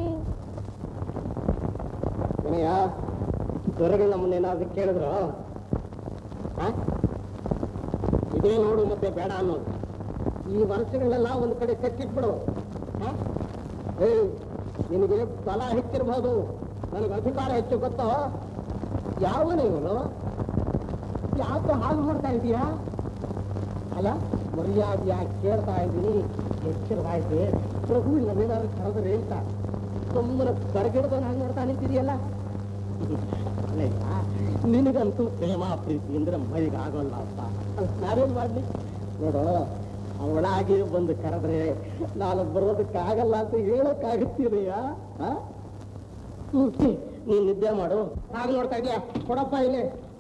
ವಿನಯ ದೊರೆಗಳು ನಮ್ಮನ್ನ ಏನಾದ್ರು ಕೇಳಿದ್ರು ಆ? ಇದೇ ನೋಡು ಮತ್ತೆ ಬೇಡ ಅನ್ನೋದು ಈ ವರ್ಷಗಳನ್ನೆಲ್ಲ ಒಂದು ಕಡೆ ಕಟ್ಟಿಟ್ಬಿಡು ಆ? ಏ ನಿನಗೆ ಬಲ ಹೆಚ್ಚಿರಬಹುದು ನನಗೆ ಅಧಿಕಾರ ಹೆಚ್ಚು ಗೊತ್ತೋ ಯಾವನು ಇವನು ಯಾಕೆ ಹಾಗೆ ಮಾಡ್ತಾ ಇದೀಯಾ ಅಲ್ಲ ಮರ್ಯಾದೆಯಾಗಿ ಕೇಳ್ತಾ ಇದ್ದೀನಿ ಎಚ್ಚರವಾಯ್ತು ಪ್ರಭು ನನ್ನೇನಾದ್ರು ಕರೆದ್ರೆ ಅಂತ ಸುಮ್ಮನೆ ಕರಗಿಡ್ದವನಾಗಿ ನೋಡ್ತಾ ನಿಂತಿದೆಯಲ್ಲ ಅಲ್ಲಯ್ಯ ನಿನಗಂತೂ ಪ್ರೇಮ ಪ್ರೀತಿ ಅಂದ್ರೆ ಮೈಗೆ ಆಗೋಲ್ಲ ಅಪ್ಪ ನಾವೇನ್ ಮಾಡ್ಲಿ ನೋಡು ಅವಳಾಗಿ ಬಂದು ಕರೆದ್ರೆ ನಾನು ಬರೋದಕ್ಕಾಗಲ್ಲ ಅಂತ ಹೇಳಕ್ಕಾಗುತ್ತೀರಯ್ಯ ನೀನ್ ನಿದ್ದೆ ಮಾಡು ಹಾಗೆ ನೋಡ್ತಾ ಇದೀಯಾ ಕೊಡಪ್ಪ ಇಲ್ಲಿ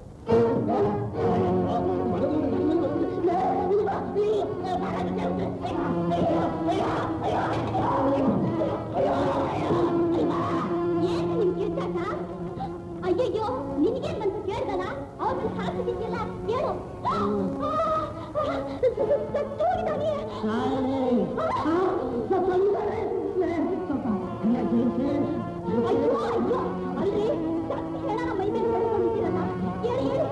ಏನು ನಿನ್ ಕಿರ್ಚಾಟ ಅಯ್ಯಯ್ಯೋ ನಿನಗೆ ಬಂತು ಕೇಳ್ದಲ್ಲ ಅವ್ರನ್ನ ಹಾಕಿದ್ದಿಲ್ಲ ಹೇಳು ಸತ್ತೋಗಿದ್ದಾನೆ. ಅಯ್ಯೋ ಅಯ್ಯೋ ಅಲ್ಲಿ ಸತ್ತು ಹೆಣನ ಮೈ ಮೇಲೆ ಹೊಡ್ಕೊಂಡಿದ್ದೀರಲ್ಲ ಹೇಳಿ ಹೇಳಿ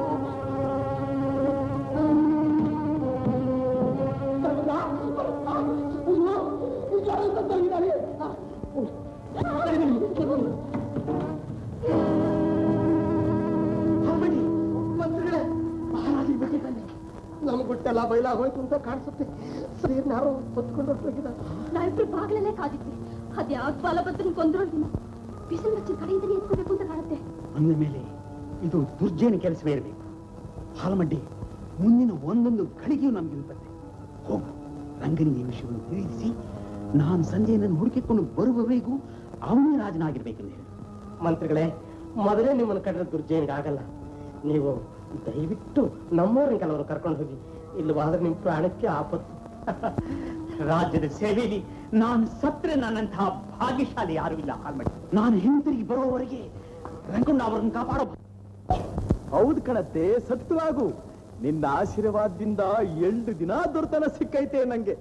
ನಮ್ಗೆ ಗುಟ್ಟೆಲ್ಲ ಬೈಲಾಗ ಹೋಯ್ತು ಅಂತ ಕಾಣಿಸುತ್ತೆ ಸರಿ ಯಾರೋ ಹೊತ್ಕೊಂಡು ಹೋಗಿದ್ದಾರೆ ನಾವಿಬ್ರು ಬಾಗ್ಲಲ್ಲೇ ಕಾದಿದ್ವಿ ಅದ್ಯಾವ್ದು ಬಾಲಭದ್ರನ್ ಕೊಂದ್ರು ಬಿಸಿಲು ಮಚ್ಚಿನ ಕಡೆಯಿಂದಲೇ ಎತ್ಕೋಬೇಕು ಅಂತ ಕಾಣುತ್ತೆ ಅಂದ ಮೇಲೆ ಇದು ದುರ್ಜಯನ ಕೆಲಸವೇ ಇರಬೇಕು ಹಾಲಮಡ್ಡಿ ಮುಂದಿನ ಒಂದೊಂದು ಗಳಿಗೆಯೂ ನಮ್ಗೆ ಇರುತ್ತದೆ ಹೋಗು ರಂಗನಿಗೆ ಈ ವಿಷಯವನ್ನು ತಿಳಿಸಿ ನಾನು ಸಂಜೆಯನ್ನು ಹುಡುಕಿಕೊಂಡು ಬರುವವರೆಗೂ ಅವನೇ ರಾಜನಾಗಿರ್ಬೇಕೆಂದು ಹೇಳಿ ಮಂತ್ರಿಗಳೇ ಮೊದಲೇ ನಿಮ್ಮನ್ನು ಕಂಡ್ರೆ ದುರ್ಜಯನ್ಗೆ ಆಗಲ್ಲ ನೀವು ದಯವಿಟ್ಟು ನಮ್ಮವ್ರನ್ನ ಕೆಲವರು ಕರ್ಕೊಂಡು ಹೋಗಿ ಇಲ್ಲವಾದ್ರೆ ನಿಮ್ಮ ಪ್ರಾಣಕ್ಕೆ ಆಪತ್ತು ರಾಜ್ಯದ ಸೇವೆಯಲ್ಲಿ ನಾನು ಸತ್ರೆ ನನ್ನಂತಹ ಭಾಗ್ಯಶಾಲಿ ಯಾರೂ ಇಲ್ಲ ಹಾಲ್ಮಡಿ ನಾನು ಹಿಂತಿರುಗಿ ಬರುವವರೆಗೆ ರಂಗಣ್ಣ ಅವರನ್ನು ಕಾಪಾಡ ಹೌದು ಕಣತ್ತೆ ಸತ್ಯವಾಗು ನಿನ್ನ ಆಶೀರ್ವಾದದಿಂದ ಎಂಟು ದಿನ ದೊರೆತನ ಸಿಕ್ಕೈತೆ ನಂಗೆ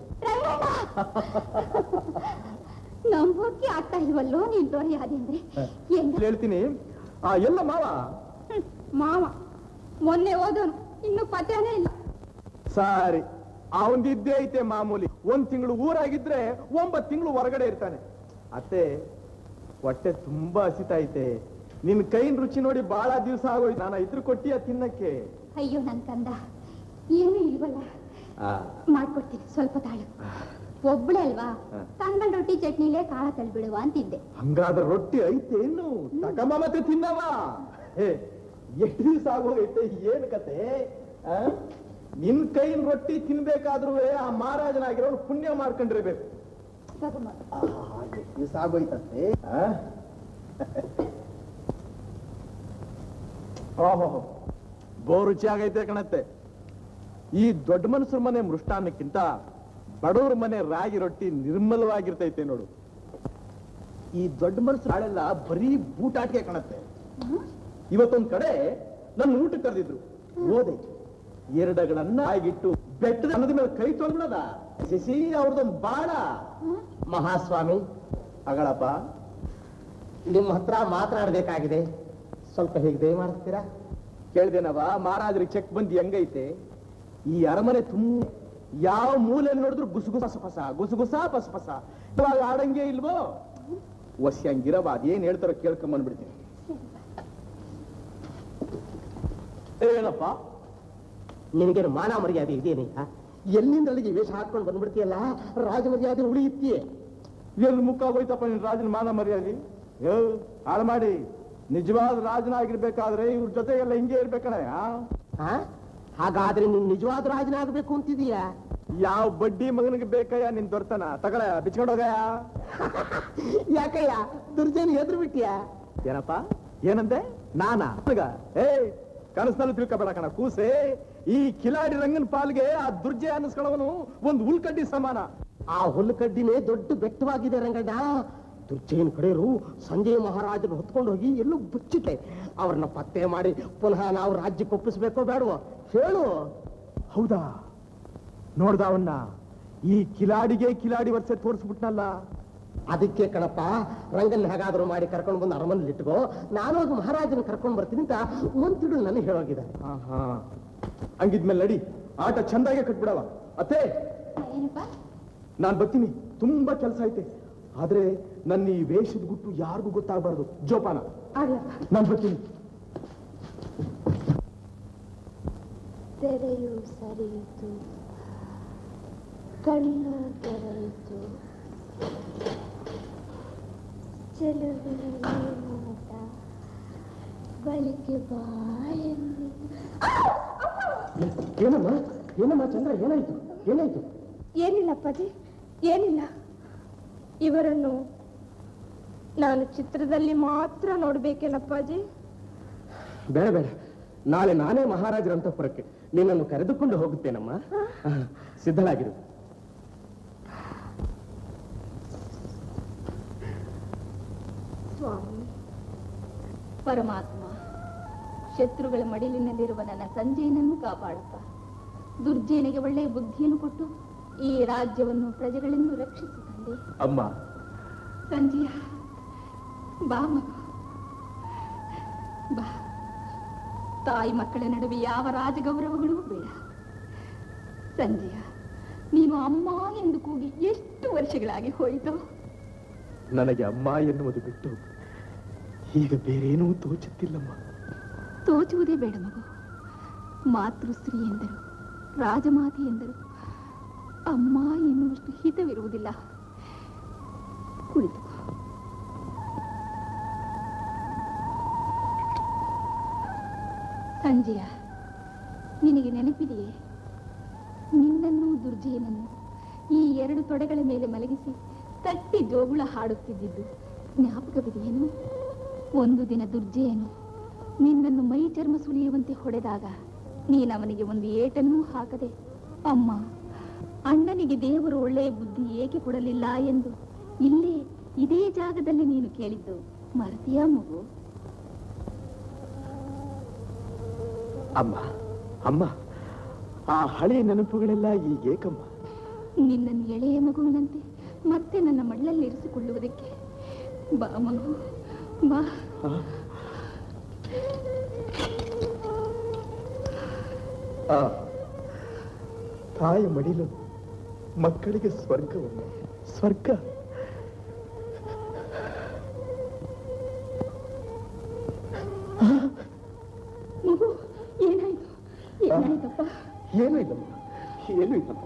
ನಂಬೋಕೆ ಆಗ್ತಾ ಇಲ್ವಲ್ಲೋ ನೀನ್ ದೊರೆಯಾದೆ ಅಂದ್ರೆ ಹೆಂಗ ಹೇಳ್ತೀನಿ ಆ ಎಲ್ಲ ಮಾವ ಹ್ಮ್, ಮಾವ ಮೊನ್ನೆ ಓದೋನು ಇನ್ನು ಪತ್ತೆನೇ ಇಲ್ಲ ಸಾರಿ ಅವನ್ದಿದ್ದೇ ಐತೆ ಮಾಮೂಲಿ ಒಂದ್ ತಿಂಗಳು ಊರಾಗಿದ್ರೆ ಒಂಬತ್ ತಿಂಗಳು ಹೊರಗಡೆ ಇರ್ತಾನೆ ಅತ್ತೆ ಹೊಟ್ಟೆ ತುಂಬಾ ಹಸಿತೈತೆ ನಿನ್ ಕೈನ್ ರುಚಿ ನೋಡಿ ಬಹಳ ದಿವಸ ಆಗೋಯ್ತು ನಾನು ಇದ್ರ ಕೊಟ್ಟಿಯ ತಿನ್ನಕ್ಕೆ ಅಯ್ಯೋ ನನ್ ಕಂದ ಏನೂ ಇಲ್ವಲ್ಲ ಮಾಡ್ಕೊಡ್ತೀನಿ ಸ್ವಲ್ಪ ತಾಳು ಒಬ್ಳೆ ಅಲ್ವಾ ತಂಗಲ್ ರೊಟ್ಟಿ ಚಟ್ನಿಲೇ ಕಾಳ ತಳ್ಬಿಡುವ ಅಂತಿದ್ದೆ ಹಂಗಾದ್ರೆ ರೊಟ್ಟಿ ಐತೆ ಏನು ತಕಮ್ಮ ಮತ್ತೆ ತಿನ್ನವ ಹೇ, ಎಷ್ಟು ದಿವಸ ಆಗೋಗೈತೆ ಏನ್ ಕತೆ ಆ? ನಿನ್ ಕೈನ್ ರೊಟ್ಟಿ ತಿನ್ಬೇಕಾದ್ರೂ ಆ ಮಹಾರಾಜನಾಗಿರೋನು ಪುಣ್ಯ ಮಾಡ್ಕೊಂಡಿರ್ಬೇಕು ತಗೊಂಬ. ಎಷ್ಟು ದಿವಸ ಆಗೋಯ್ತಂತೆ ಆ? ಓಹೋ ಬೋ ರುಚಿ ಆಗೈತೆ ಕಣತ್ತೆ ಈ ದೊಡ್ಡ ಮನುಷ್ಯರ ಮನೆ ಮೃಷ್ಟಾನ್ನಕ್ಕಿಂತ ಬಡವರ ಮನೆ ರಾಗಿ ರೊಟ್ಟಿ ನಿರ್ಮಲವಾಗಿರ್ತೈತೆ ನೋಡು ಈ ದೊಡ್ಡ ಮನುಷ್ಯರು ಹಾಳೆಲ್ಲ ಬರೀ ಬೂಟಾಟಿಗೆ ಕಾಣತ್ತೆ ಇವತ್ತೊಂದ್ ಕಡೆ ನನ್ನ ಊಟ ಕರೆದಿದ್ರು ಓದೆ ಎರಡಗಳನ್ನ ಆಗಿಟ್ಟು ಬೆಟ್ಟದ ಅನ್ನದ ಮೇಲೆ ಕೈ ತೊಳ್ಬಿಡದ ಶಶಿ ಅವ್ರದೊಂದು ಬಾಳ ಮಹಾಸ್ವಾಮಿ ಅಗಳಪ್ಪ ನಿಮ್ಮ ಹತ್ರ ಮಾತನಾಡಬೇಕಾಗಿದೆ ಸ್ವಲ್ಪ ಹೇಗೆ ದಯ ಮಾಡ್ತೀರಾ ಕೇಳ್ದೇನವ ಮಹಾರಾಜರಿಗೆ ಚೆಕ್ ಬಂದು ಹೆಂಗೈತೆ ಈ ಅರಮನೆ ತುಂಬ ಯಾವ ಮೂಲೆಯಲ್ಲಿ ನೋಡಿದ್ರು ಗುಸುಗುಸ ಪಸ ಗುಸುಗುಸ ಪಸ ಪಸ ಇವಾಗ ಆಡಂಗೆ ಇಲ್ವೋ ವಸ್ಯಂಗಿರವ ಅದೇನ್ ಹೇಳ್ತಾರೋ ಕೇಳ್ಕೊಂಬಂದ್ಬಿಡ್ತೀನಿ ಏನಪ್ಪ ನಿನಗೇನು ಮಾನ ಮರ್ಯಾದೆ ಇದೇನೆ ಎಲ್ಲಿಂದ ಅಲ್ಲಿಗೆ ವೇಷ ಹಾಕೊಂಡು ಬಂದ್ಬಿಡ್ತೀಯಲ್ಲ ರಾಜ ಮರ್ಯಾದೆ ಉಳಿಯುತ್ತೀಯೇ ಎಲ್ಲಿ ಮುಖ ಹೋಯ್ತಪ್ಪ ನಿನ್ ರಾಜನ ಮಾನ ಮರ್ಯಾದೆ ಏ ಹಾಳು ಮಾಡಿ ನಿಜವಾದ ರಾಜನಾಗಿರ್ಬೇಕಾದ್ರೆ ಇವ್ರ ಜೊತೆಗೆಲ್ಲ ಹಿಂಗೆ ಇರ್ಬೇಕಣ ಆ? ಹಾಗಾದ್ರೆ ನೀನ್ ನಿಜವಾದ ರಾಜನಾಗಬೇಕು ಅಂತಿದೀಯಾ ಯಾವ ಬಡ್ಡಿ ಮಗನಿಗೆ ಬೇಕಯ್ಯ ನಿನ್ ದೊರ್ತನ ತಗಳ ಬಿಚ್ಕೊಂಡೋಗಯ್ಯ ಯಾಕಯ್ಯ ದುರ್ಜನ ಎದ್ರು ಬಿಟ್ಟಿಯಾ ಏನಪ್ಪ ಏನಂದೆ ನಾನಾ ಮಗ ಏ ಕನಸಿನಲ್ಲಿ ತಿಳ್ಕೊಬೇಡ ಕಣ ಕೂಸೆ ಈ ಕಿಲಾಡಿ ರಂಗನ್ ಪಾಲ್ಗೆ ಆ ದುರ್ಜಯ ಅನ್ನಿಸ್ಕೊಳ್ಳೋನು ಒಂದು ಉಲ್ಕಡ್ಡಿ ಸಮಾನ ಆ ಹುಲ್ಲು ಕಡ್ಡಿನೇ ದೊಡ್ಡ ಬೆಟ್ಟವಾಗಿದೆ ರಂಗಣ್ಣ ದುರ್ಜಯನ್ ಕಡೆಯರು ಸಂಜಯ್ ಮಹಾರಾಜರು ಹೊತ್ಕೊಂಡು ಹೋಗಿ ಎಲ್ಲೂ ಬುಚ್ಚಿಟ್ಟೆ ಅವ್ರನ್ನ ಪತ್ತೆ ಮಾಡಿ ಪುನಃ ನಾವು ರಾಜ್ಯಕ್ಕೆ ಒಪ್ಪಿಸ್ಬೇಕೋ ಬೇಡವೋ ಹೇಳು ಹೌದಾ ನೋಡ್ದ ಅವನ್ನ ಈ ಕಿಲಾಡಿಗೆ ಕಿಲಾಡಿ ವರ್ಷ ತೋರಿಸ್ಬಿಟ್ನಲ್ಲ ಅದಕ್ಕೆ ಕಣಪ್ಪ ರಂಗನ್ ಹೇಗಾದ್ರೂ ಮಾಡಿ ಕರ್ಕೊಂಡು ಬಂದು ಅರಮನೆಯಲ್ಲಿ ಇಟ್ಕೋ ನಾನು ಹೋಗಿ ಮಹಾರಾಜನ ಕರ್ಕೊಂಡು ಬರ್ತೀನಿ ಅಂತ ಒಂದ್ ತಿಡು ನನಗೆ ಹೇಳೋಗಿದ್ದಾರೆ ಆಹಾ. ಹಂಗಿದ್ಮೇಲೆ ನಡಿ ಆಟ ಚಂದಾಗೆ ಕಟ್ಬಿಡವ ಅತ್ತೆ ಏನಪ್ಪ ನಾನ್ ಬರ್ತೀನಿ ತುಂಬಾ ಕೆಲಸ ಐತೆ ಆದ್ರೆ ನನ್ನ ಈ ವೇಷದ ಗುಟ್ಟು ಯಾರಿಗೂ ಗೊತ್ತಾಗಬಾರ್ದು ಜೋಪಾನ ಆಗ್ಲಪ್ಪ ನಾನ್ ಬರ್ತೀನಿ ತೆರೆಯು ಸರಿಯಿತು ಕಣ್ಣು ತೆರೆಯಿತು ಚೆಲುವಿನ ನೋಟ ಬಳಿಕೆ ಬಾಯಲ್ಲಿ ಏನಮ್ಮ ಏನಮ್ಮ ಚಂದ್ರ ಏನಾಯ್ತು ಏನಾಯ್ತು ಏನಿಲ್ಲ ಅಪ್ಪಾಜಿ ಏನಿಲ್ಲ ಇವರನ್ನು ನಾನು ಚಿತ್ರದಲ್ಲಿ ಮಾತ್ರ ನೋಡ್ಬೇಕೇನಪ್ಪಾಜಿ ಬೇಡ ಬೇಡ ನಾಳೆ ನಾನೇ ಮಹಾರಾಜರ ಅಂತಃಪುರಕ್ಕೆ ನಿನ್ನನ್ನು ಕರೆದುಕೊಂಡು ಹೋಗುತ್ತೇನಮ್ಮ ಸಿದ್ಧಳಾಗಿರು ಸ್ವಾಮಿ ಪರಮಾತ್ಮ ಶತ್ರುಗಳ ಮಡಿಲಿನಲ್ಲಿರುವ ನನ್ನ ಸಂಜಯನನ್ನು ಕಾಪಾಡಪ್ಪ ದುರ್ಜಯನಿಗೆ ಒಳ್ಳೆಯ ಬುದ್ಧಿಯನ್ನು ಕೊಟ್ಟು ಈ ರಾಜ್ಯವನ್ನು ಪ್ರಜೆಗಳನ್ನು ರಕ್ಷಿಸು ತಂದೆ ಅಮ್ಮ ಸಂಜಯ ಬಾ ಮಗು ಬಾ ತಾಯಿ ಮಕ್ಕಳ ನಡುವೆ ಯಾವ ರಾಜಗೌರವಗಳೂ ಬೇಡ ಸಂಜಯ ನೀನು ಅಮ್ಮ ಎಂದು ಕೂಗಿ ಎಷ್ಟು ವರ್ಷಗಳಾಗಿ ಹೋಯಿತು ನನಗೆ ಅಮ್ಮ ಎನ್ನುವುದು ಬಿಟ್ಟು ಈಗ ಬೇರೇನೂ ತೋಚುತ್ತಿಲ್ಲಮ್ಮ ತೋಚುವುದೇ ಬೇಡ ಮಗು ಮಾತೃಶ್ರೀ ಎಂದರು ರಾಜಮಾತೆ ಎಂದರು ಅಮ್ಮ ಎನ್ನುವಷ್ಟು ಹಿತವಿರುವುದಿಲ್ಲ ಕುಳಿತು ಸಂಜಯ ನಿನಗೆ ನೆನಪಿದೆಯೇ ನಿನ್ನನ್ನು ದುರ್ಜಯನನ್ನು ಈ ಎರಡು ತೊಡೆಗಳ ಮೇಲೆ ಮಲಗಿಸಿ ತಟ್ಟಿ ಜೋಗುಳ ಹಾಡುತ್ತಿದ್ದಿದ್ದು ಜ್ಞಾಪಕವಿದೆಯೇನು ಒಂದು ದಿನ ದುರ್ಜಯನು ನಿನ್ನನ್ನು ಮೈ ಚರ್ಮ ಸುಲಿಯುವಂತೆ ಹೊಡೆದಾಗ ನೀನವನಿಗೆ ಒಂದು ಏಟನ್ನೂ ಹಾಕದೆ ಅಮ್ಮ ಅಣ್ಣನಿಗೆ ದೇವರು ಒಳ್ಳೆಯ ಬುದ್ಧಿ ಏಕೆ ಕೊಡಲಿಲ್ಲ ಎಂದು ಇಲ್ಲೇ ಇದೇ ಜಾಗದಲ್ಲಿ ನೀನು ಕೇಳಿದ್ದು ಮರತಿಯ ಮಗು ಅಮ್ಮ ಅಮ್ಮ ಆ ಹಳೆಯ ನೆನಪುಗಳೆಲ್ಲ ಈಗೇಕಮ್ಮ ನಿನ್ನನ್ನು ಎಳೆಯ ಮಗುವಿನಂತೆ ಮತ್ತೆ ನನ್ನ ಮಡ್ಲಲ್ಲಿ ಇರಿಸಿಕೊಳ್ಳುವುದಕ್ಕೆ ಬಾ ಮಗು ಬಾ ಆ ತಾಯ ಮಡಿಲು ಮಕ್ಕಳಿಗೆ ಸ್ವರ್ಗವಮ್ಮ ಸ್ವರ್ಗ ಮಗು ಏನಾಯ್ತು ಏನಾಯ್ತಪ್ಪ ಏನೂ ಇಲ್ಲಮ್ಮ ಏನೂ ಇಲ್ಲಮ್ಮ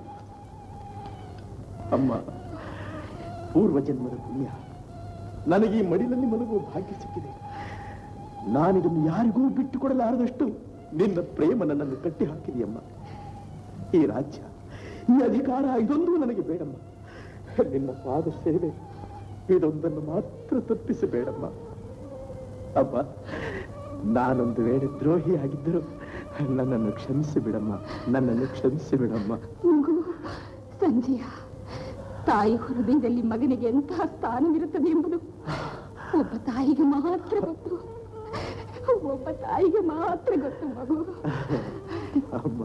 ಅಮ್ಮ ಪೂರ್ವ ಜನ್ಮದ ಪುಣ್ಯ ನನಗೆ ಈ ಮಡಿಲಲ್ಲಿ ಮಲಗುವ ಭಾಗ್ಯ ಸಿಕ್ಕಿದೆ ನಾನಿದನ್ನು ಯಾರಿಗೂ ಬಿಟ್ಟು ಕೊಡಲಾರದಷ್ಟು ನಿನ್ನ ಪ್ರೇಮ ನನ್ನನ್ನು ಕಟ್ಟಿ ಹಾಕಿದೆಯಮ್ಮ ಈ ರಾಜ್ಯ ಈ ಅಧಿಕಾರ ಇದೊಂದು ನನಗೆ ಬೇಡಮ್ಮ ನಿನ್ನ ಪಾದ ಸೇವೆ ಇದೊಂದನ್ನು ಮಾತ್ರ ತಪ್ಪಿಸಬೇಡಮ್ಮ ಅಮ್ಮ ನಾನೊಂದು ವೇಳೆ ದ್ರೋಹಿ ಆಗಿದ್ದರು ನನ್ನನ್ನು ಕ್ಷಮಿಸಿ ಬಿಡಮ್ಮ ನನ್ನನ್ನು ಕ್ಷಮಿಸಿ ಬಿಡಮ್ಮ ಮಗು ಸಂಜಯ ತಾಯಿ ಹೃದಯದಲ್ಲಿ ಮಗನಿಗೆ ಎಂತಹ ಸ್ಥಾನವಿರುತ್ತದೆ ಎಂಬುದು ಒಬ್ಬ ತಾಯಿಗೆ ಮಾತ್ರ ಗೊತ್ತು ಒಬ್ಬ ತಾಯಿಗೆ ಮಾತ್ರ ಗೊತ್ತು ಮಗು ಅಮ್ಮ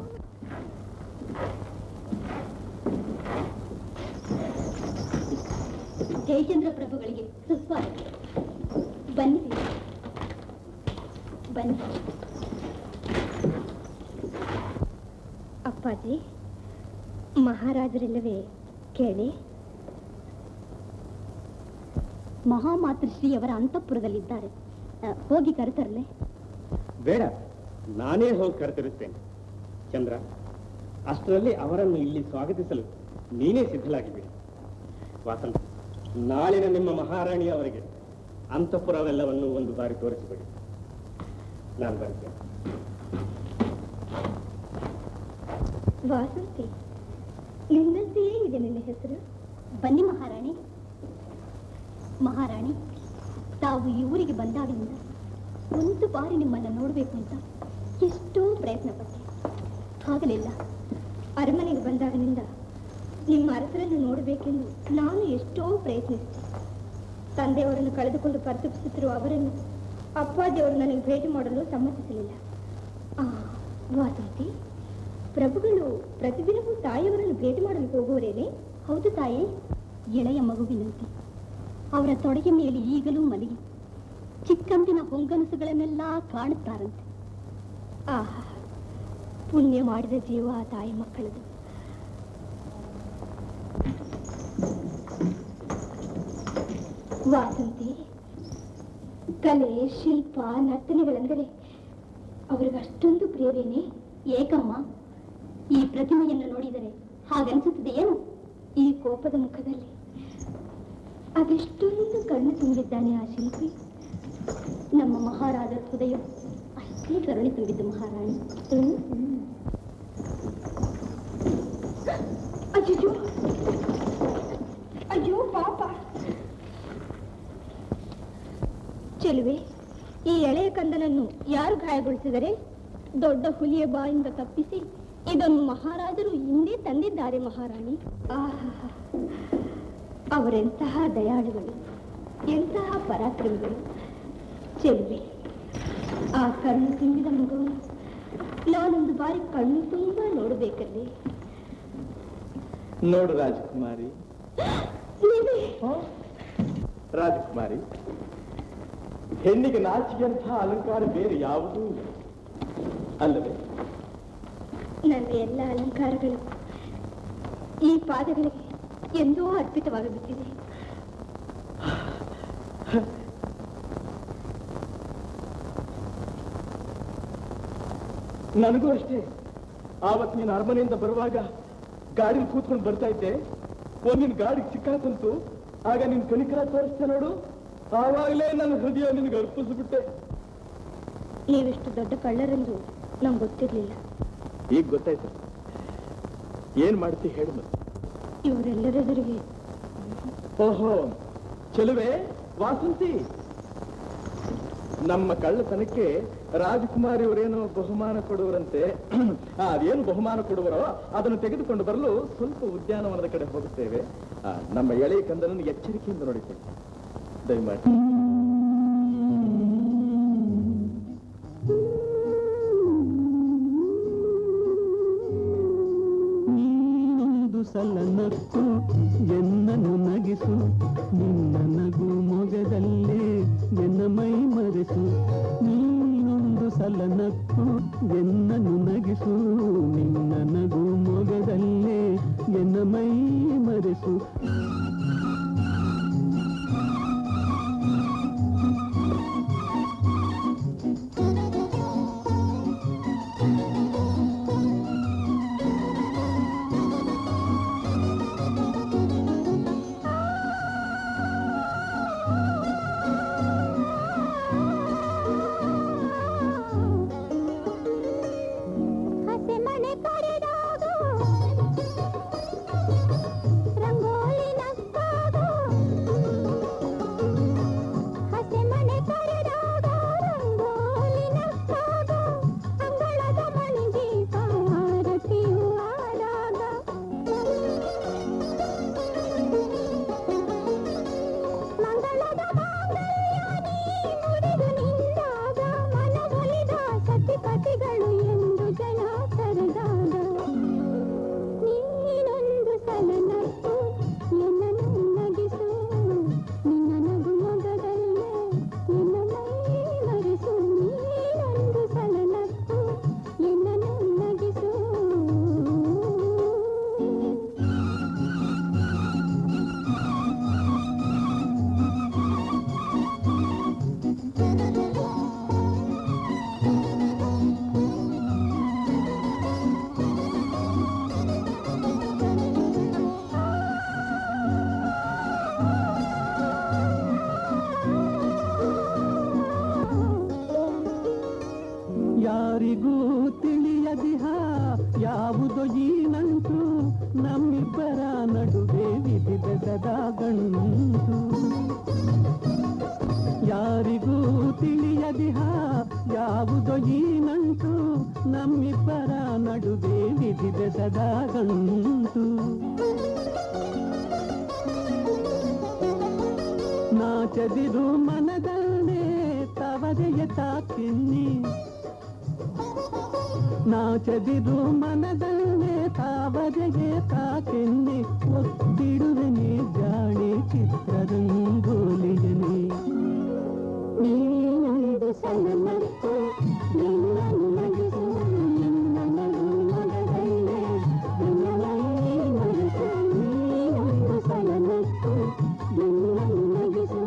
ಜಯಚಂದ್ರ ಪ್ರಭುಗಳಿಗೆ ಸುಸ್ವಾಗತ ಬನ್ನಿ ಬನ್ನಿ ಅಪ್ಪಾಜಿ ಮಹಾರಾಜರಿಲ್ಲವೇ ಕೇಳಿ ಮಹಾಮಾತೃಶ್ರೀಯವರ ಅಂತಃಪುರದಲ್ಲಿದ್ದಾರೆ ಆ, ಹೋಗಿ ಕರೆತರಲೆ ಬೇಡ ನಾನೇ ಹೋಗಿ ಕರೆತಿರುತ್ತೇನೆ ಚಂದ್ರ ಅಷ್ಟರಲ್ಲಿ ಅವರನ್ನು ಇಲ್ಲಿ ಸ್ವಾಗತಿಸಲು ನೀನೇ ಸಿದ್ಧಲಾಗಿಬಿಡಿ ವಾಸಂತ ನಾಳಿನ ನಿಮ್ಮ ಮಹಾರಾಣಿ ಅವರಿಗೆ ಅಂತಃಪುರವೆಲ್ಲವನ್ನು ಒಂದು ಬಾರಿ ತೋರಿಸಿಬಿಡಿ ನಾನು ಬರ್ತೇನೆ ವಾಸಂತಿ ನಿನ್ನಂತೆಯೇ ಇದೆ ನಿನ್ನ ಹೆಸರು ಬನ್ನಿ ಮಹಾರಾಣಿ ಮಹಾರಾಣಿ ತಾವು ಈ ಊರಿಗೆ ಬಂದಾಗಲಿಂದ ಒಂದು ಬಾರಿ ನಿಮ್ಮನ್ನು ನೋಡಬೇಕು ಅಂತ ಎಷ್ಟೋ ಪ್ರಯತ್ನ ಪಟ್ಟೆ ಆಗಲಿಲ್ಲ ಅರಮನೆಗೆ ಬಂದಾಗಲಿಂದ ನಿಮ್ಮ ಅರಸರನ್ನು ನೋಡಬೇಕೆಂದು ನಾನು ಎಷ್ಟೋ ಪ್ರಯತ್ನಿಸಿದೆ ತಂದೆಯವರನ್ನು ಕಳೆದುಕೊಂಡು ಪರಿತಪಿಸುತ್ತಿರುವ ಅವರನ್ನು ಅಪ್ಪಾಜಿಯವರು ನನಗೆ ಭೇಟಿ ಮಾಡಲು ಸಮ್ಮತಿಸಲಿಲ್ಲ ಆ ವಾಸಂತಿ ಪ್ರಭುಗಳು ಪ್ರತಿದಿನವೂ ತಾಯಿಯವರನ್ನು ಭೇಟಿ ಮಾಡಲು ಹೋಗುವರೇನೆ ಹೌದು ತಾಯಿ ಎಳೆಯ ಮಗುವಿನಂತೆ ಅವರ ತೊಡೆಯ ಮೇಲೆ ಈಗಲೂ ಮಲಗಿ ಚಿಕ್ಕಂದಿನ ಹೊಂಗನಸುಗಳನ್ನೆಲ್ಲ ಕಾಣುತ್ತಾರಂತೆ ಆಹಾ ಪುಣ್ಯ ಮಾಡಿದ ಜೀವ ಆ ತಾಯಿ ಮಕ್ಕಳದು ವಾಸಂತಿ ಕಲೆ ಶಿಲ್ಪ ನರ್ತನೆಗಳೆಂದರೆ ಅವರಿಗೆ ಅಷ್ಟೊಂದು ಪ್ರಿಯವೇನೆ ಏಕಮ್ಮ ಈ ಪ್ರತಿಮೆಯನ್ನು ನೋಡಿದರೆ ಹಾಗನ್ಸುತ್ತದೆಯೇನು ಈ ಕೋಪದ ಮುಖದಲ್ಲಿ ಅದೆಷ್ಟೊಂದು ಕಣ್ಣು ತುಂಬಿದ್ದಾನೆ ಆ ಶಿಲ್ಪಿ ನಮ್ಮ ಮಹಾರಾಜ ಹೃದಯ ಅಷ್ಟೇ ಕರುಣೆ ತುಂಬಿದ್ದು ಮಹಾರಾಣಿ ಹ್ಮ್. ಅಯ್ಯೋ ಅಯ್ಯೋ ಪಾಪ ಚೆಲುವೆ ಈ ಎಳೆಯ ಕಂದನನ್ನು ಯಾರು ಗಾಯಗೊಳಿಸಿದರೆ ದೊಡ್ಡ ಹುಲಿಯ ಬಾಯಿಂದ ತಪ್ಪಿಸಿ ಇದನ್ನು ಮಹಾರಾಜರು ಹಿಂದೆ ತಂದಿದ್ದಾರೆ ಮಹಾರಾಣಿ ಆಹಾ ಅವರೆಂತಹ ದಯಾಳುಗಳು ಎಂತಹ ಪರಾಕ್ರಮಿಗಳು ಚೆಲುವೆ ಆ ಕಣ್ಣು ತುಂಬಿದ ಮಗುವನ್ನು ನಾನೊಂದು ಬಾರಿ ಕಣ್ಣು ತುಂಬ ನೋಡಬೇಕಲ್ಲಿ ನೋಡು ರಾಜಕುಮಾರಿ ನೀವೇ ರಾಜಕುಮಾರಿ ಹೆಣ್ಣಿಗೆ ನಾಚಿಕೆಯಂತಹ ಅಲಂಕಾರ ಬೇರೆ ಯಾವುದೂ ಇಲ್ಲ ಅಲ್ಲವೇ ನನ್ನ ಎಲ್ಲ ಅಲಂಕಾರಗಳು ಈ ಪಾದಗಳಿಗೆ ಎಂದೋ ಅರ್ಪಿತವಾಗಿಬಿಟ್ಟಿದೆ ನನಗೂ ಅಷ್ಟೇ ಆವತ್ತು ನೀನು ಅರಮನೆಯಿಂದ ಬರುವಾಗ ಗಾಡಿಲಿ ಕೂತ್ಕೊಂಡು ಬರ್ತಾ ಇದ್ದೆ ಒಂದಿನ ಗಾಡಿಗೆ ಸಿಕ್ಕಾಕಂತು ಆಗ ನಿನ್ ಕನಿಕರ ತೋರಿಸ್ತೆ ನೋಡು ಆವಾಗಲೇ ನನ್ನ ಹೃದಯ ನಿನಗೆ ಅರ್ಪಿಸ್ಬಿಟ್ಟೆ ನೀವಿಷ್ಟು ದೊಡ್ಡ ಕಳ್ಳರೆಂದು ನಮ್ಗೆ ಗೊತ್ತಿರ್ಲಿಲ್ಲ ಈಗ ಗೊತ್ತಾಯ್ತು ಏನ್ ಮಾಡ್ತಿ ಹೇಳು ಮತ್ತೆ ಇವರೆಲ್ಲರೆದುರಿಗೆ ಓಹೋ ಚೆಲುವೆ ವಾಸಂತಿ ನಮ್ಮ ಕಳ್ಳತನಕ್ಕೆ ರಾಜಕುಮಾರಿ ಅವರೇನೋ ಬಹುಮಾನ ಕೊಡುವರಂತೆ ಆ, ಅದೇನು ಬಹುಮಾನ ಕೊಡುವರೋ ಅದನ್ನು ತೆಗೆದುಕೊಂಡು ಬರಲು ಸ್ವಲ್ಪ ಉದ್ಯಾನವನದ ಕಡೆ ಹೋಗುತ್ತೇವೆ ಆ, ನಮ್ಮ ಎಳೆಯ ಕಂದನನ್ನು ಎಚ್ಚರಿಕೆಯಿಂದ ನೋಡಿಕೊಳ್ಳಿ ದಯಮಾಡಿ ನೀನೊಂದು ಸಲ ನಕ್ಕು ಎನ್ನನು ನಗಿಸು ನಿನ್ನ ನಗು ಮೊಗದಲ್ಲೇ ಎನ್ನ ಮೈ ಮರೆಸು ನೀನೊಂದು ಸಲ ನಕ್ಕು ಎನ್ನನು ನಗಿಸು ನಿನ್ನ ನಗು ಮೊಗದಲ್ಲೇ ಎನ್ನ ಮೈ ಮರೆಸು ಹಸೆ ಮನೆ ಕರೆದಾಗ ರಂಗೋಲಿ ನಕ್ಕಾಗ ಹಸೆ ಮನೆ ಕರೆದಾಗ ರಂಗೋಲಿ ನಕ್ಕಾಗ ಅಂಗಳದ ಸದಾ ಗಂಟು ಯಾರಿಗೂ ತಿಳಿಯದಿಹ ಯಾವುದೋ ಈ ನಂಟು ನಮ್ಮಿಬ್ಬರ ನಡುವೆ ವಿಧಿದೆ ಸದಾ ಗಂಟು ನಾಚದಿರು ಮನದಲ್ಲೇ ತವದೆಯ ತಾಕಿನ್ನಿ ನಾಚದಿರು ಮನದಲ್ಲೇ ತಾವದೆಗೆ ತಾಕೆನ್ನಿ ಒತ್ತಿಡುವೆನೆ ಜಾಣಿ ಚಿತ್ರರಂಗೋಲಿಯನೇ ನೀನೊಂದು ಸಲ ನಕ್ಕು ನಿನ್ನನ್ನು ನಗಿಸು ನಿನ್ನ ನಗು ನಗದಲ್ಲೇ ನಿನ್ನವೇ ನಗಿಸು ನೀನೊಂದು ಸಲ ನಕ್ಕು ನಿನ್ನನ್ನು ನಗಿಸು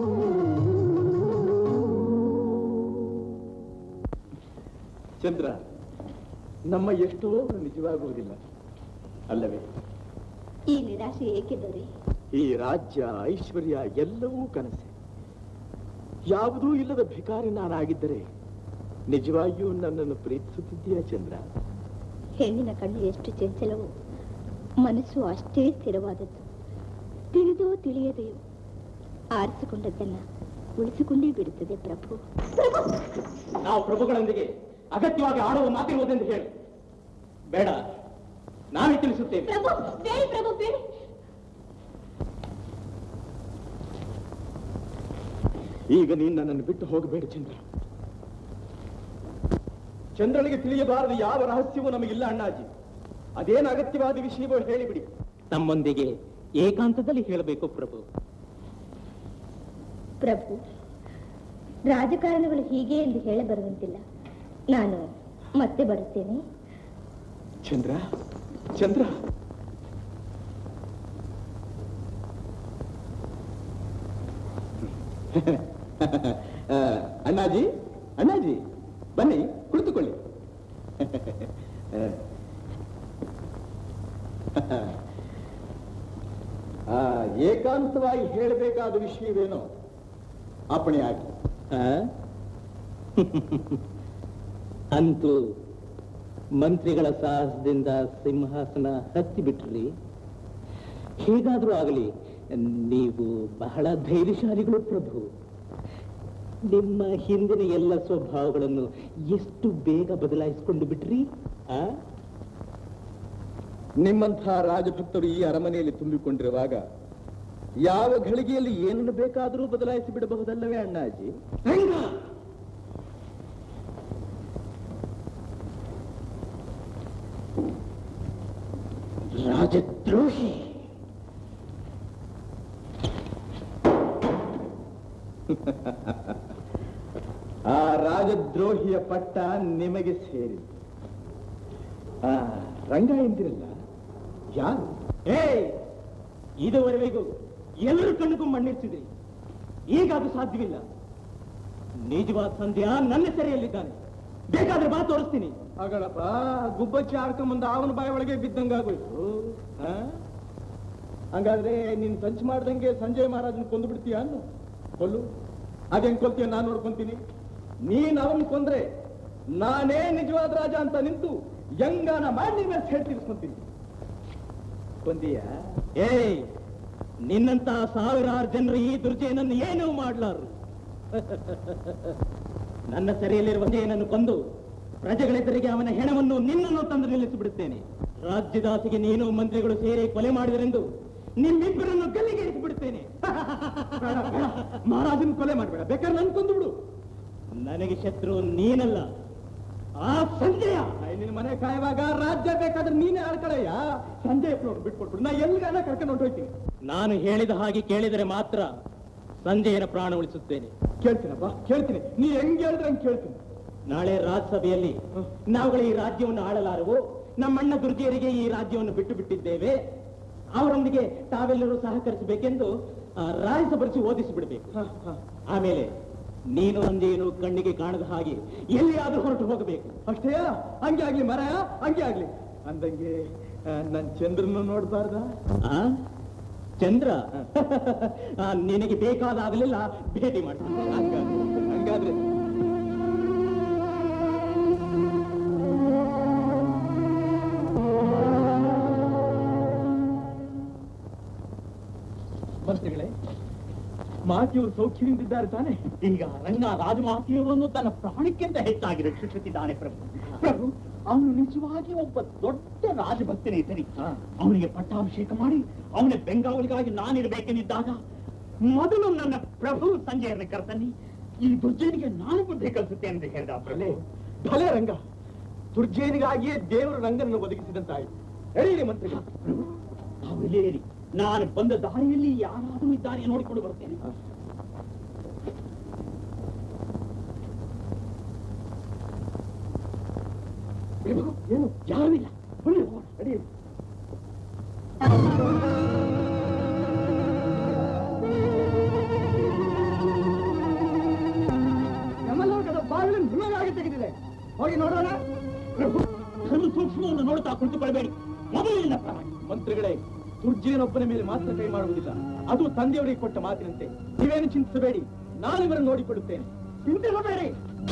ಚಂದ್ರ ನಮ್ಮ ಎಷ್ಟೋ ನಿಜವಾಗುವುದಿಲ್ಲ ಅಲ್ಲವೇ ಈ ನಿರಾಶೆ ಏಕೆ ದೊರೆ ಈ ರಾಜ್ಯ ಐಶ್ವರ್ಯ ಎಲ್ಲವೂ ಕನಸೆ ಯಾವುದೂ ಇಲ್ಲದ ಭಿಕಾರಿ ನಾನಾಗಿದ್ದರೆ ನಿಜವಾಗಿಯೂ ನನ್ನನ್ನು ಪ್ರೀತಿಸುತ್ತಿದ್ದೀಯ ಚಂದ್ರ ಹೆಣ್ಣಿನ ಕಣ್ಣು ಎಷ್ಟು ಚಂಚಲವೋ ಮನಸ್ಸು ಅಷ್ಟೇ ಸ್ಥಿರವಾದದ್ದು ತಿಳಿದೋ ತಿಳಿಯದೆಯೋ ಆರಿಸಿಕೊಂಡದ್ದನ್ನ ಉಳಿಸಿಕೊಂಡೇ ಬಿಡುತ್ತದೆ ಪ್ರಭು ನಾವು ಪ್ರಭುಗಳೊಂದಿಗೆ ಅಗತ್ಯವಾಗಿ ಆಡುವ ಮಾತಿರುವುದೆಂದು ಹೇಳು ಬೇಡ ನಾವೇ ತಿಳಿಸುತ್ತೇವೆ ಪ್ರಭು ಬೇಡಿ ಪ್ರಭು ಬೇಡಿ ಈಗ ನೀನು ನನ್ನನ್ನು ಬಿಟ್ಟು ಹೋಗಬೇಡ ಚಂದ್ರ ಚಂದ್ರನಿಗೆ ತಿಳಿಯಬಾರದು ಯಾವ ರಹಸ್ಯವೂ ನಮಗಿಲ್ಲ ಅಣ್ಣಾಜಿ ಅದೇನು ಅಗತ್ಯವಾದ ವಿಷಯವೋ ಹೇಳಿಬಿಡಿ ತಮ್ಮೊಂದಿಗೆ ಏಕಾಂತದಲ್ಲಿ ಹೇಳಬೇಕು ಪ್ರಭು ಪ್ರಭು ರಾಜಕಾರಣಗಳು ಹೀಗೆ ಎಂದು ಹೇಳಬರುವಂತಿಲ್ಲ ನಾನು ಮತ್ತೆ ಬರುತ್ತೇನೆ ಚಂದ್ರ ಚಂದ್ರ ಆ, ಅಣ್ಣಾಜಿ ಅಣ್ಣಾಜಿ ಬನ್ನಿ ಕುಳಿತುಕೊಳ್ಳಿ ಆ, ಏಕಾಂತವಾಗಿ ಹೇಳಬೇಕಾದ ವಿಷಯವೇನೋ ಅಪ್ಪಣೆ ಆಗಿ ಆ? ಅಂತೂ ಮಂತ್ರಿಗಳ ಸಾಹಸದಿಂದ ಸಿಂಹಾಸನ ಹತ್ತಿ ಬಿಟ್ರಿ ಹೇಗಾದ್ರೂ ಆಗಲಿ ನೀವು ಬಹಳ ಧೈರ್ಯಶಾಲಿಗಳು ಪ್ರಭು ನಿಮ್ಮ ಹಿಂದಿನ ಎಲ್ಲ ಸ್ವಭಾವಗಳನ್ನು ಎಷ್ಟು ಬೇಗ ಬದಲಾಯಿಸಿಕೊಂಡು ಬಿಟ್ರಿ ಆ ನಿಮ್ಮಂಥ ರಾಜಭಕ್ತರು ಈ ಅರಮನೆಯಲ್ಲಿ ತುಂಬಿಕೊಂಡಿರುವಾಗ ಯಾವ ಘಳಿಗೆಯಲ್ಲಿ ಏನನ್ನು ಬೇಕಾದರೂ ಬದಲಾಯಿಸಿ ಬಿಡಬಹುದಲ್ಲವೇ ಅಣ್ಣಾಜಿ ರಾಜದ್ರೋಹಿ ಆ ರಾಜದ್ರೋಹಿಯ ಪಟ್ಟ ನಿಮಗೆ ಸೇರಿತು ಆ, ರಂಗ ಎಂದಿರಲ್ಲ ಯಾರು ಏ ಇದುವರೆಗೂ ಎಲ್ಲರ ಕಣ್ಣಿಗೂ ಮಣ್ಣಿರ್ಸಿದ್ರಿ ಈಗ ಅದು ಸಾಧ್ಯವಿಲ್ಲ ನಿಜವಾದ ಸಂಧ್ಯಾ ನನ್ನ ಸೆರೆಯಲ್ಲಿದ್ದಾನೆ ಬೇಕಾದ್ರೆ ಬಾ ತೋರಿಸ್ತೀನಿ ಅಗಳಪ್ಪ ಗುಬ್ಬಚ್ಚಿ ಆಡ್ಕೊಂಬಂದ ಅವನ ಬಾಯಿ ಒಳಗೆ ಬಿದ್ದಂಗಾಗೋಯ್ತು ಆ? ಹಂಗಾದ್ರೆ ನೀನ್ ಸಂಚು ಮಾಡ್ದಂಗೆ ಸಂಜಯ್ ಮಹಾರಾಜನ್ ಕೊಂದು ಬಿಡ್ತೀಯ ಅನ್ನು ಕೊಲ್ಲು ಅದೇನ್ ಕೊಲ್ತೀಯ ನಾನ್ ನೋಡ್ಕೊಂತೀನಿ ನೀನ್ ಅವನ್ ಕೊಂದ್ರೆ ನಾನೇ ನಿಜವಾದ ರಾಜ ಅಂತ ನಿಂತು ಯಂಗಾನ ಮಾಡಿ ನಿನ್ ಮೇಲೆ ಸೇಡ್ ತೀರಿಸ್ಕೊಂತೀನಿ ಕೊಂದೀಯ ಏಯ್ ನಿನ್ನಂತ ಸಾವಿರಾರು ಜನರು ಈ ದುರ್ಜಯನನ್ನು ಏನೂ ಮಾಡ್ಲಾರು ನನ್ನ ಸೆರೆಯಲ್ಲಿರುವ ಜಯನನ್ನು ಕೊಂದು ಪ್ರಜೆಗಳೆದುರಿಗೆ ಅವನ ಹೆಣವನ್ನು ನಿನ್ನನ್ನು ತಂದು ನಿಲ್ಲಿಸಿ ಬಿಡುತ್ತೇನೆ ರಾಜ್ಯದಾಸಿಗೆ ನೀನು ಮಂತ್ರಿಗಳು ಸೇರಿ ಕೊಲೆ ಮಾಡಿದರೆಂದು ನಿಮ್ಮಿಬ್ಬರನ್ನು ಗಲ್ಲಿಗೆ ಇರಿಸಿ ಬಿಡುತ್ತೇನೆ ಮಹಾರಾಜನ್ ಕೊಲೆ ಮಾಡ್ಬೇಡ ಬೇಕಾದ್ರೆ ನನ್ ಕೊಂದು ಬಿಡು ನನಗೆ ಶತ್ರು ನೀನಲ್ಲ ಆ ಸಂಜಯ ಅಯ್ಯ, ನಿನ್ ಮನೆ ಕಾಯುವಾಗ ರಾಜ್ಯ ಬೇಕಾದ್ರೆ ನೀನೇ ಆಡ್ಕಳಯ್ಯ ಸಂಜಯ್ ನೋಡು ಬಿಟ್ಕೊಟ್ಬಿಡು ನಾ ಎಲ್ಗಾನ ಕರ್ಕೊಂಡು ಹೊಂಟೋಯ್ತೀನಿ ನಾನು ಹೇಳಿದ ಹಾಗೆ ಕೇಳಿದರೆ ಮಾತ್ರ ಸಂಜಯನ ಪ್ರಾಣ ಉಳಿಸುತ್ತೇನೆ ಕೇಳ್ತೀನಪ್ಪ ಕೇಳ್ತೀನಿ ನೀ ಹೆಂಗ್ ಹೇಳಿದ್ರೆ ಹಂಗ್ ಕೇಳ್ತೀನಿ ನಾಳೆ ರಾಜ್ಯಸಭೆಯಲ್ಲಿ ನಾವುಗಳು ಈ ರಾಜ್ಯವನ್ನು ಆಳಲಾರವು ನಮ್ಮಣ್ಣ ದುರ್ಜಯರಿಗೆ ಈ ರಾಜ್ಯವನ್ನು ಬಿಟ್ಟು ಬಿಟ್ಟಿದ್ದೇವೆ ಅವರೊಂದಿಗೆ ತಾವೆಲ್ಲರೂ ಸಹಕರಿಸಬೇಕೆಂದು ಆ, ರಾಜ್ಯಸಭರಿಸಿ ಓದಿಸಿ ಬಿಡಬೇಕು ಆಮೇಲೆ ನೀನು ಅಂದೇನು ಕಣ್ಣಿಗೆ ಕಾಣದ ಹಾಗೆ ಎಲ್ಲಿಯಾದ್ರೂ ಹೊರಟು ಹೋಗಬೇಕು ಅಷ್ಟೇ ಹಂಗೆ ಆಗ್ಲಿ ಮರ ಹಂಗೆ ಆಗ್ಲಿ ಅಂದಂಗೆ ಆ, ನನ್ ಚಂದ್ರನ ನೋಡ್ಬಾರ್ದ ಆ? ಚಂದ್ರ ಆ, ನಿನಗೆ ಬೇಕಾದಾಗಲೆಲ್ಲ ಭೇಟಿ ಮಾಡ್ತೀನಿ ಹಂಗಾದ್ರೆ ಮಂತ್ರಿಗಳೇ ಮಾತಿಯವರು ಸೌಖ್ಯದಿಂದಿದ್ದಾರೆ ತಾನೆ ಈಗ ರಂಗ ರಾಜಮಾತಿಯವರನ್ನು ತನ್ನ ಪ್ರಾಣಕ್ಕಿಂತ ಹೆಚ್ಚಾಗಿ ರಕ್ಷಿಸುತ್ತಿದ್ದಾನೆ ಪ್ರಭು ಪ್ರಭು ಅವನು ನಿಜವಾಗಿ ಒಬ್ಬ ದೊಡ್ಡ ರಾಜಭಕ್ತನೇ ಸರಿ ಅವನಿಗೆ ಪಟ್ಟಾಭಿಷೇಕ ಮಾಡಿ ಅವನ ಬೆಂಗಾವಲಿಗಾಗಿ ನಾನಿರಬೇಕೆಂದಿದ್ದಾಗ ಮೊದಲು ನನ್ನ ಪ್ರಭು ಸಂಜೆಯನ್ನು ಕರೆತನ್ನಿ ಈ ದುರ್ಜನಿಗೆ ನಾನು ಬುದ್ಧಿ ಕಲಿಸುತ್ತೇನೆ ಅಂತ ಹೇಳಿದ ಪ್ರಭು ಭಲೆ ರಂಗ ದುರ್ಜಯನಿಗಾಗಿಯೇ ದೇವರು ರಂಗನನ್ನು ಒದಗಿಸಿದಂತಾಯಿತು ಎಳೀರಿ ಮಂತ್ರಿಗಳು ತಾವು ಇಲ್ಲೇ ಇರಿ ನಾನು ಬಂದ ದಾರಿಯಲ್ಲಿ ಯಾರಾದರೂ ಇದ್ದಾರೆ ನೋಡಿಕೊಂಡು ಬರ್ತೇನೆ ಪ್ರಭು, ಏನು ಯಾರೂ ಇಲ್ಲ ಬನ್ನಿ ಹೋಗೋಣ. ನಡೀರಿ ಯಮಲೋಕದ ಬಾಗಿಲು ನುಣಗಾಗಿ ತೆಗೆದಿದೆ ಹೋಗಿ ನೋಡೋಣ ಪ್ರಭು ಧರ್ಮ ಸೂಕ್ಷ್ಮವನ್ನು ನೋಡುತ್ತಾ ಕುಳಿತುಕೊಳ್ಬೇಡಿ ಮೊದಲಿನಿಂದ ಪ್ರಾಣ ಮಂತ್ರಿಗಳೇ ದುರ್ಜಯನೊಬ್ಬನ ಮೇಲೆ ಮಾತ್ರ ಕೈ ಮಾಡುವುದಿಲ್ಲ ಅದು ತಂದೆಯವರಿಗೆ ಕೊಟ್ಟ ಮಾತಿನಂತೆ ನೀವೇನು ಚಿಂತಿಸಬೇಡಿ ನಾನು ಇವರನ್ನು ನೋಡಿಕೊಳ್ಳುತ್ತೇನೆ ಚಿಂತಿಸಬೇಡಿ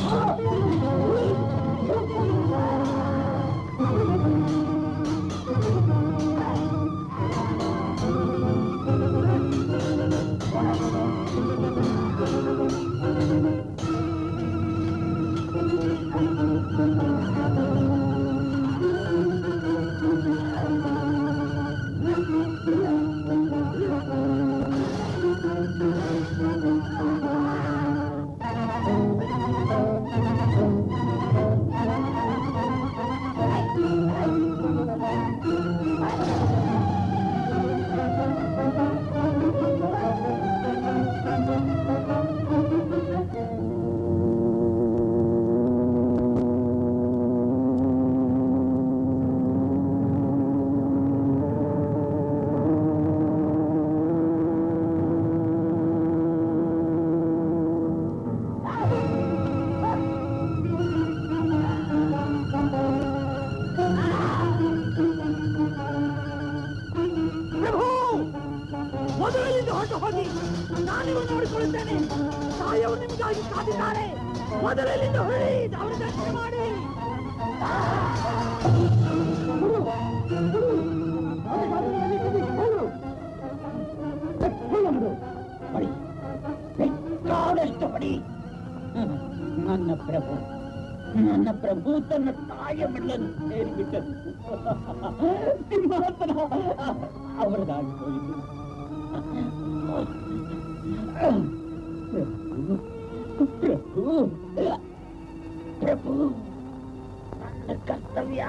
ಪ್ರಭು ಮೊದಲಿನಿಂದ ಹೊರಟು ಹೋಗಿ ನಾನಿವ ನೋಡಿಕೊಳ್ಳುತ್ತೇನೆ ತಾಯವರು ನಿಮಗಾಗಿ ಕಾದಿದ್ದಾರೆ ಮೊದಲಿನಿಂದ ಹೊರಡಿ ಅವರ ದರ್ಶನ ಮಾಡಿ ಬಡಿ ಬೇಕಾದಷ್ಟು ಬಡಿ ನನ್ನ ಪ್ರಭು ನನ್ನ ಪ್ರಭು ತನ್ನ ತಾಯಿಯ ಮಣ್ಣನ್ನು ಸೇರಿಬಿಟ್ಟನು ಸಿಂಹಾಸನ ಅವರದಾಗಿ ಹೋಯಿತು ಪ್ರಭು ಪ್ರಭು ಪ್ರಭು ನನ್ನ ಕರ್ತವ್ಯ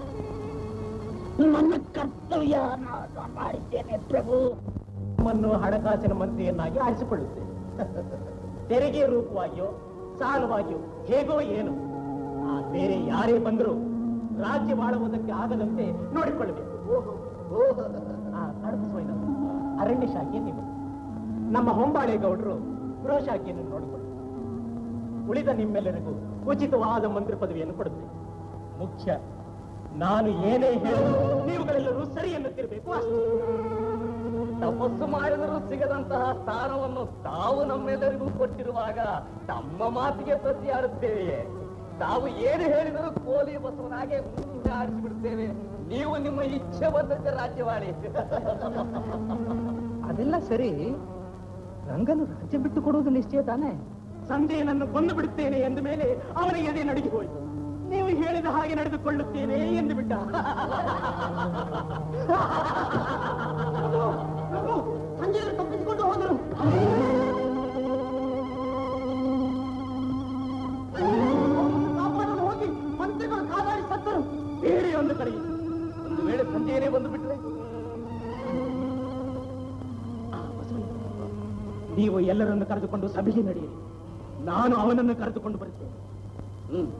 ನನ್ನ ಕರ್ತವ್ಯ ನಾನು ಮಾಡಿದ್ದೇನೆ ಪ್ರಭು ನಮ್ಮನ್ನು ಹಣಕಾಸಿನ ಮಂತ್ರಿಯನ್ನಾಗಿ ಆರಿಸಿಕೊಳ್ಳುತ್ತೇವೆ ತೆರಿಗೆ ರೂಪವಾಗಿಯೋ ಸಾಲವಾಗಿಯೋ ಹೇಗೋ ಏನು ಆ ಬೇರೆ ಯಾರೇ ಬಂದರೂ ರಾಜ್ಯ ಮಾಡುವುದಕ್ಕೆ ಆಗದಂತೆ ನೋಡಿಕೊಳ್ಳಬೇಕು ಆ ಕಡಪ ಸೊಯ್ದ ಅರಣ್ಯ ಶಾಖೆ ನೀವು ನಮ್ಮ ಹೊಂಬಾಳೆ ಗೌಡರು ಗೃಹ ಶಾಖೆಯನ್ನು ನೋಡಿಕೊಳ್ಳಿ ಉಳಿದ ನಿಮ್ಮೆಲ್ಲರಿಗೂ ಉಚಿತವಾದ ಮಂತ್ರಿ ಪದವಿಯನ್ನು ಕೊಡುತ್ತೇವೆ ಮುಖ್ಯ ನಾನು ಏನೇ ಹೇಳಿದ್ರು ನೀವುಗಳೆಲ್ಲರೂ ಸರಿ ಎನ್ನುತ್ತಿರಬೇಕು ಅಷ್ಟೇ ತಪಸ್ಸು ಮಾಡಿದರೂ ಸಿಗದಂತಹ ಸ್ಥಾನವನ್ನು ತಾವು ನಮ್ಮೆಲ್ಲರಿಗೂ ಕೊಟ್ಟಿರುವಾಗ ತಮ್ಮ ಮಾತಿಗೆ ಪ್ರತಿಯಾಡುತ್ತೇವೆಯೇ ತಾವು ಏನು ಹೇಳಿದರೂ ಕೋಲಿ ಬಸವನಾಗೆ ಮುಂದೆ ಆರಿಸಿಬಿಡ್ತೇವೆ ನೀವು ನಿಮ್ಮ ಇಚ್ಛೆ ಬಂದಂತೆ ರಾಜ್ಯವಾಡಿ ಅದೆಲ್ಲ ಸರಿ ರಂಗನು ರಾಜ್ಯ ಬಿಟ್ಟು ಕೊಡುವುದು ನಿಶ್ಚಯ ತಾನೆ ಸಂಜೆಯನನ್ನು ಕೊಂದು ಬಿಡುತ್ತೇನೆ ಎಂದ ಮೇಲೆ ಅವನ ಎದೆ ನಡುಗಿ ಹೋಯಿತು ನೀವು ಹೇಳಿದ ಹಾಗೆ ನಡೆದುಕೊಳ್ಳುತ್ತೇನೆ ಎಂದು ಬಿಟ್ಟ ಸಂಜೆಯಲ್ಲಿ ತಪ್ಪಿಸಿಕೊಂಡು ಹೋದರು ಕಾಪಾಡಲು ಹೋಗಿ ಮಂತ್ರಿಗಳು ಕಾದಾಡಿ ಸತ್ತರು ಬೇರೆ ಒಂದು ಕಡೆಗೆ ಒಂದು ವೇಳೆ ಸಂಜೆಯೇ ಬಂದು ಬಿಟ್ರೆ ಆ ಬಸವಣ್ಣ, ನೀವು ಎಲ್ಲರನ್ನು ಕರೆದುಕೊಂಡು ಸಭೆಗೆ ನಡೆಯಿರಿ ನಾನು ಅವನನ್ನು ಕರೆದುಕೊಂಡು ಬರುತ್ತೇನೆ ಹ್ಮ್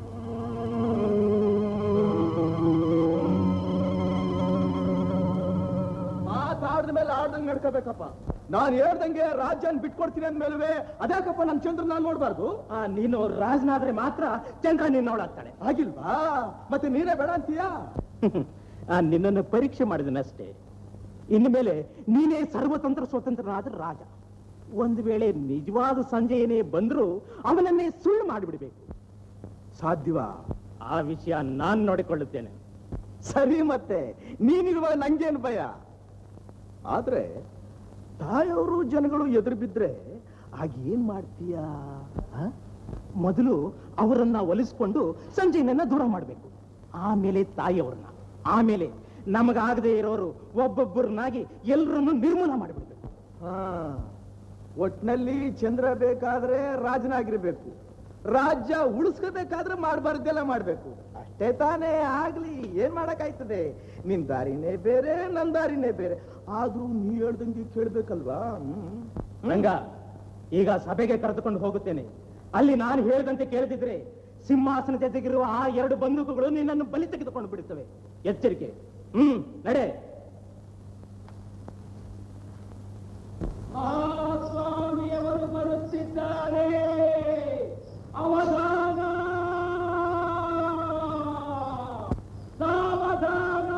ಮಾತಾಡಿದ ಮೇಲೆ ಆಡ್ದಂಗೆ ನಡ್ಕೋಬೇಕಪ್ಪ ನಾನು ಹೇಳ್ದಂಗೆ ರಾಜ್ಯನ ಬಿಟ್ಕೊಡ್ತೀನಿ ಅಂದ್ಮೇಲೆ ಅದ್ಯಾಕಪ್ಪ ನನ್ನ ಚಂದ್ರ ನಾನು ನೋಡ್ಬಾರ್ದು ಆ ನೀನು ರಾಜನಾದ್ರೆ ಮಾತ್ರ ಚಂದ್ರ ನಿನ್ನವಳಾಗ್ತಾಳೆ ಆಗಿಲ್ವಾ ಮತ್ತೆ ನೀನೇ ಬೇಡ ಅಂತೀಯಾ ಆ ನಿನ್ನನ್ನು ಪರೀಕ್ಷೆ ಮಾಡಿದನಷ್ಟೇ ಇನ್ನು ಮೇಲೆ ನೀನೇ ಸರ್ವತಂತ್ರ ಸ್ವತಂತ್ರನಾದ ರಾಜ ಒಂದು ವೇಳೆ ನಿಜವಾದ ಸಂಜೆಯೇ ಬಂದರೂ ಅವನನ್ನೇ ಸುಳ್ಳು ಮಾಡಿಬಿಡ್ಬೇಕು ಸಾಧ್ಯವಾ ಆ ವಿಷಯ ನಾನ್ ನೋಡಿಕೊಳ್ಳುತ್ತೇನೆ ಸರಿ ಮತ್ತೆ ನೀನಿರುವ ನಂಗೇನು ಭಯ ಆದ್ರೆ ತಾಯಿಯವರು ಜನಗಳು ಎದುರು ಬಿದ್ರೆ ಆಗ ಏನ್ ಮಾಡ್ತೀಯ ಆ? ಮೊದಲು ಅವರನ್ನ ಒಲಿಸ್ಕೊಂಡು ಸಂಜಯನನ್ನ ದೂರ ಮಾಡಬೇಕು ಆಮೇಲೆ ತಾಯಿಯವ್ರನ್ನ ಆಮೇಲೆ ನಮಗಾಗದೆ ಇರೋರು ಒಬ್ಬೊಬ್ಬರನ್ನಾಗಿ ಎಲ್ಲರನ್ನು ನಿರ್ಮೂಲ ಮಾಡಿಬಿಡ್ಬೇಕು ಒಟ್ನಲ್ಲಿ ಚಂದ್ರ ಬೇಕಾದ್ರೆ ರಾಜನಾಗಿರ್ಬೇಕು ರಾಜ್ಯ ಉಳಿಸ್ಕೋಬೇಕಾದ್ರೆ ಮಾಡಬಾರ್ದೆಲ್ಲ ಮಾಡ್ಬೇಕು ಅಷ್ಟೇ ತಾನೇ ಆಗ್ಲಿ ಏನ್ ಮಾಡಕ್ಕಾಯ್ತದೆ ನಿನ್ ದಾರಿನೇ ಬೇರೆ ನನ್ ದಾರಿನೇ ಬೇರೆ ಆದ್ರೂ ನೀ ಹೇಳ್ದಂಗೆ ಕೇಳ್ಬೇಕಲ್ವಾ ಹ್ಮ್. ರಂಗ ಈಗ ಸಭೆಗೆ ಕರೆದುಕೊಂಡು ಹೋಗುತ್ತೇನೆ ಅಲ್ಲಿ ನಾನು ಹೇಳಿದಂತೆ ಕೇಳದಿದ್ರೆ ಸಿಂಹಾಸನ ಜೊತೆಗಿರುವ ಆ ಎರಡು ಬಂದೂಕುಗಳು ನಿನ್ನನ್ನು ಬಲಿ ತೆಗೆದುಕೊಂಡು ಬಿಡುತ್ತವೆ ಎಚ್ಚರಿಕೆ ಹ್ಮ್ ನಡೆ ಸ್ವಾಮಿಯವರು ಬರುತ್ತಿದ್ದಾರೆ ಅವಧಾನ ಸಾವಧಾನ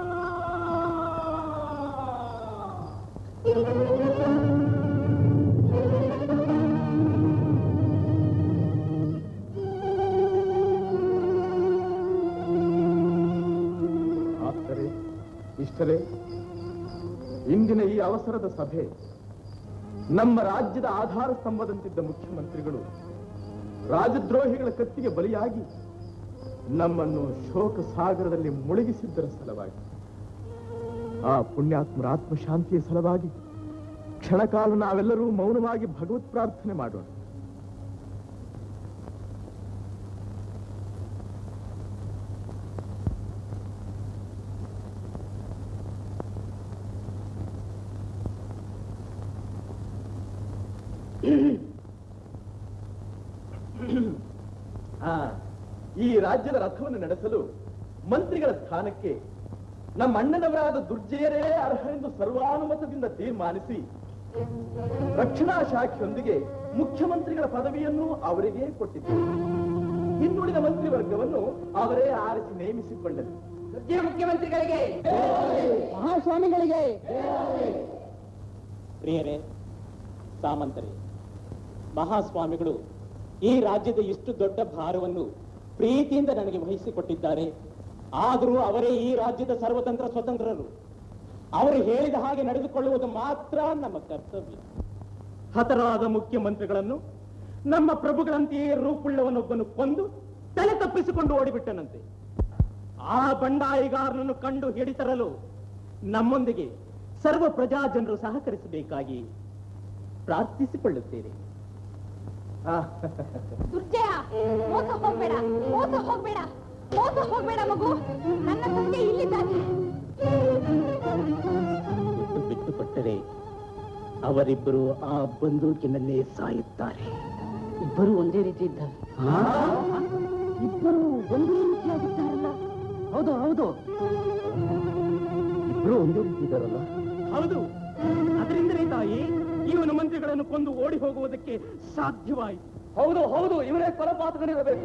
ಆಪ್ತರೇ ಇಷ್ಟರೇ ಇಂದಿನ ಈ ಅವಸರದ ಸಭೆ ನಮ್ಮ ರಾಜ್ಯದ ಆಧಾರ ಸ್ತಂಭದಂತಿದ್ದ ಮುಖ್ಯಮಂತ್ರಿಗಳು ರಾಜದ್ರೋಹಿಗಳ ಕತ್ತಿಗೆ ಬಲಿಯಾಗಿ ನಮ್ಮನ್ನು ಶೋಕ ಸಾಗರದಲ್ಲಿ ಮುಳುಗಿಸಿದ್ದರ ಸಲುವಾಗಿ ಆ ಪುಣ್ಯಾತ್ಮರ ಆತ್ಮಶಾಂತಿಯ ಸಲುವಾಗಿ ಕ್ಷಣಕಾಲ ನಾವೆಲ್ಲರೂ ಮೌನವಾಗಿ ಭಗವತ್ ಪ್ರಾರ್ಥನೆ ಮಾಡೋಣ ಆ, ಈ ರಾಜ್ಯದ ರಥವನ್ನು ನಡೆಸಲು ಮಂತ್ರಿಗಳ ಸ್ಥಾನಕ್ಕೆ ನಮ್ಮ ಅಣ್ಣನವರಾದ ದುರ್ಜಯರೇ ಅರ್ಹರೆಂದು ಸರ್ವಾನುಮತದಿಂದ ತೀರ್ಮಾನಿಸಿ ರಕ್ಷಣಾ ಶಾಖೆಯೊಂದಿಗೆ ಮುಖ್ಯಮಂತ್ರಿಗಳ ಪದವಿಯನ್ನು ಅವರಿಗೆ ಕೊಟ್ಟಿದ್ದರು ಇನ್ನುಳಿದ ಮಂತ್ರಿವರ್ಗವನ್ನು ಅವರೇ ಆರಿಸಿ ನೇಮಿಸಿಕೊಂಡರು ಮುಖ್ಯಮಂತ್ರಿಗಳಿಗೆ ಮಹಾಸ್ವಾಮಿಗಳಿಗೆ ಪ್ರಿಯರೇ ಸಾಮಂತರೇ ಮಹಾಸ್ವಾಮಿಗಳು ಈ ರಾಜ್ಯದ ಇಷ್ಟು ದೊಡ್ಡ ಭಾರವನ್ನು ಪ್ರೀತಿಯಿಂದ ನನಗೆ ವಹಿಸಿಕೊಟ್ಟಿದ್ದಾರೆ ಆದರೂ ಅವರೇ ಈ ರಾಜ್ಯದ ಸರ್ವತಂತ್ರ ಸ್ವತಂತ್ರರು ಅವರು ಹೇಳಿದ ಹಾಗೆ ನಡೆದುಕೊಳ್ಳುವುದು ಮಾತ್ರ ನಮ್ಮ ಕರ್ತವ್ಯ ಹತರಾದ ಮುಖ್ಯಮಂತ್ರಿಗಳನ್ನು ನಮ್ಮ ಪ್ರಭುಗಳಂತೆಯೇ ರೂಪುಳ್ಳವನೊಬ್ಬನು ಕೊಂದು ತಲೆ ತಪ್ಪಿಸಿಕೊಂಡು ಓಡಿಬಿಟ್ಟನಂತೆ ಆ ಬಂಡಾಯಿಗಾರನನ್ನು ಕಂಡು ಹಿಡಿತರಲು ನಮ್ಮೊಂದಿಗೆ ಸರ್ವ ಪ್ರಜಾ ಜನರು ಸಹಕರಿಸಬೇಕಾಗಿ ಪ್ರಾರ್ಥಿಸಿಕೊಳ್ಳುತ್ತೇನೆ ದುರ್ಜಯ ಮೋಸ ಹೋಗ್ಬೇಡ ಮೋಸ ಹೋಗ್ಬೇಡ ಮೋಸ ಹೋಗ್ಬೇಡ ಮಗು ನನ್ನ ತಂದೆ ಇಲ್ಲಿದ್ದಾನೆ ಬಿಟ್ಟು ಬಿಟ್ಟು ಕೊಟ್ಟರೆ ಅವರಿಬ್ಬರು ಆ ಬಂದೂಕಿನಲ್ಲೇ ಸಾಯುತ್ತಾರೆ ಇಬ್ಬರು ಒಂದೇ ರೀತಿ ಇದ್ದಾರೆ ಇಬ್ಬರು ಒಂದೇ ರೀತಿಯಾಗುತ್ತಾರಲ್ಲ ಹೌದು ಹೌದು ಇಬ್ಬರು ಒಂದೇ ರೀತಿ ಇದ್ದಾರಲ್ಲ ಹೌದು ಅದರಿಂದಲೇ ತಾಯಿ ಇವನು ಮಂತ್ರಿಗಳನ್ನು ಕೊಂದು ಓಡಿ ಹೋಗುವುದಕ್ಕೆ ಸಾಧ್ಯವಾಯಿತು ಹೌದು ಹೌದು ಇವರೇ ಕೊಲಪಾತಕರಿರಬೇಕು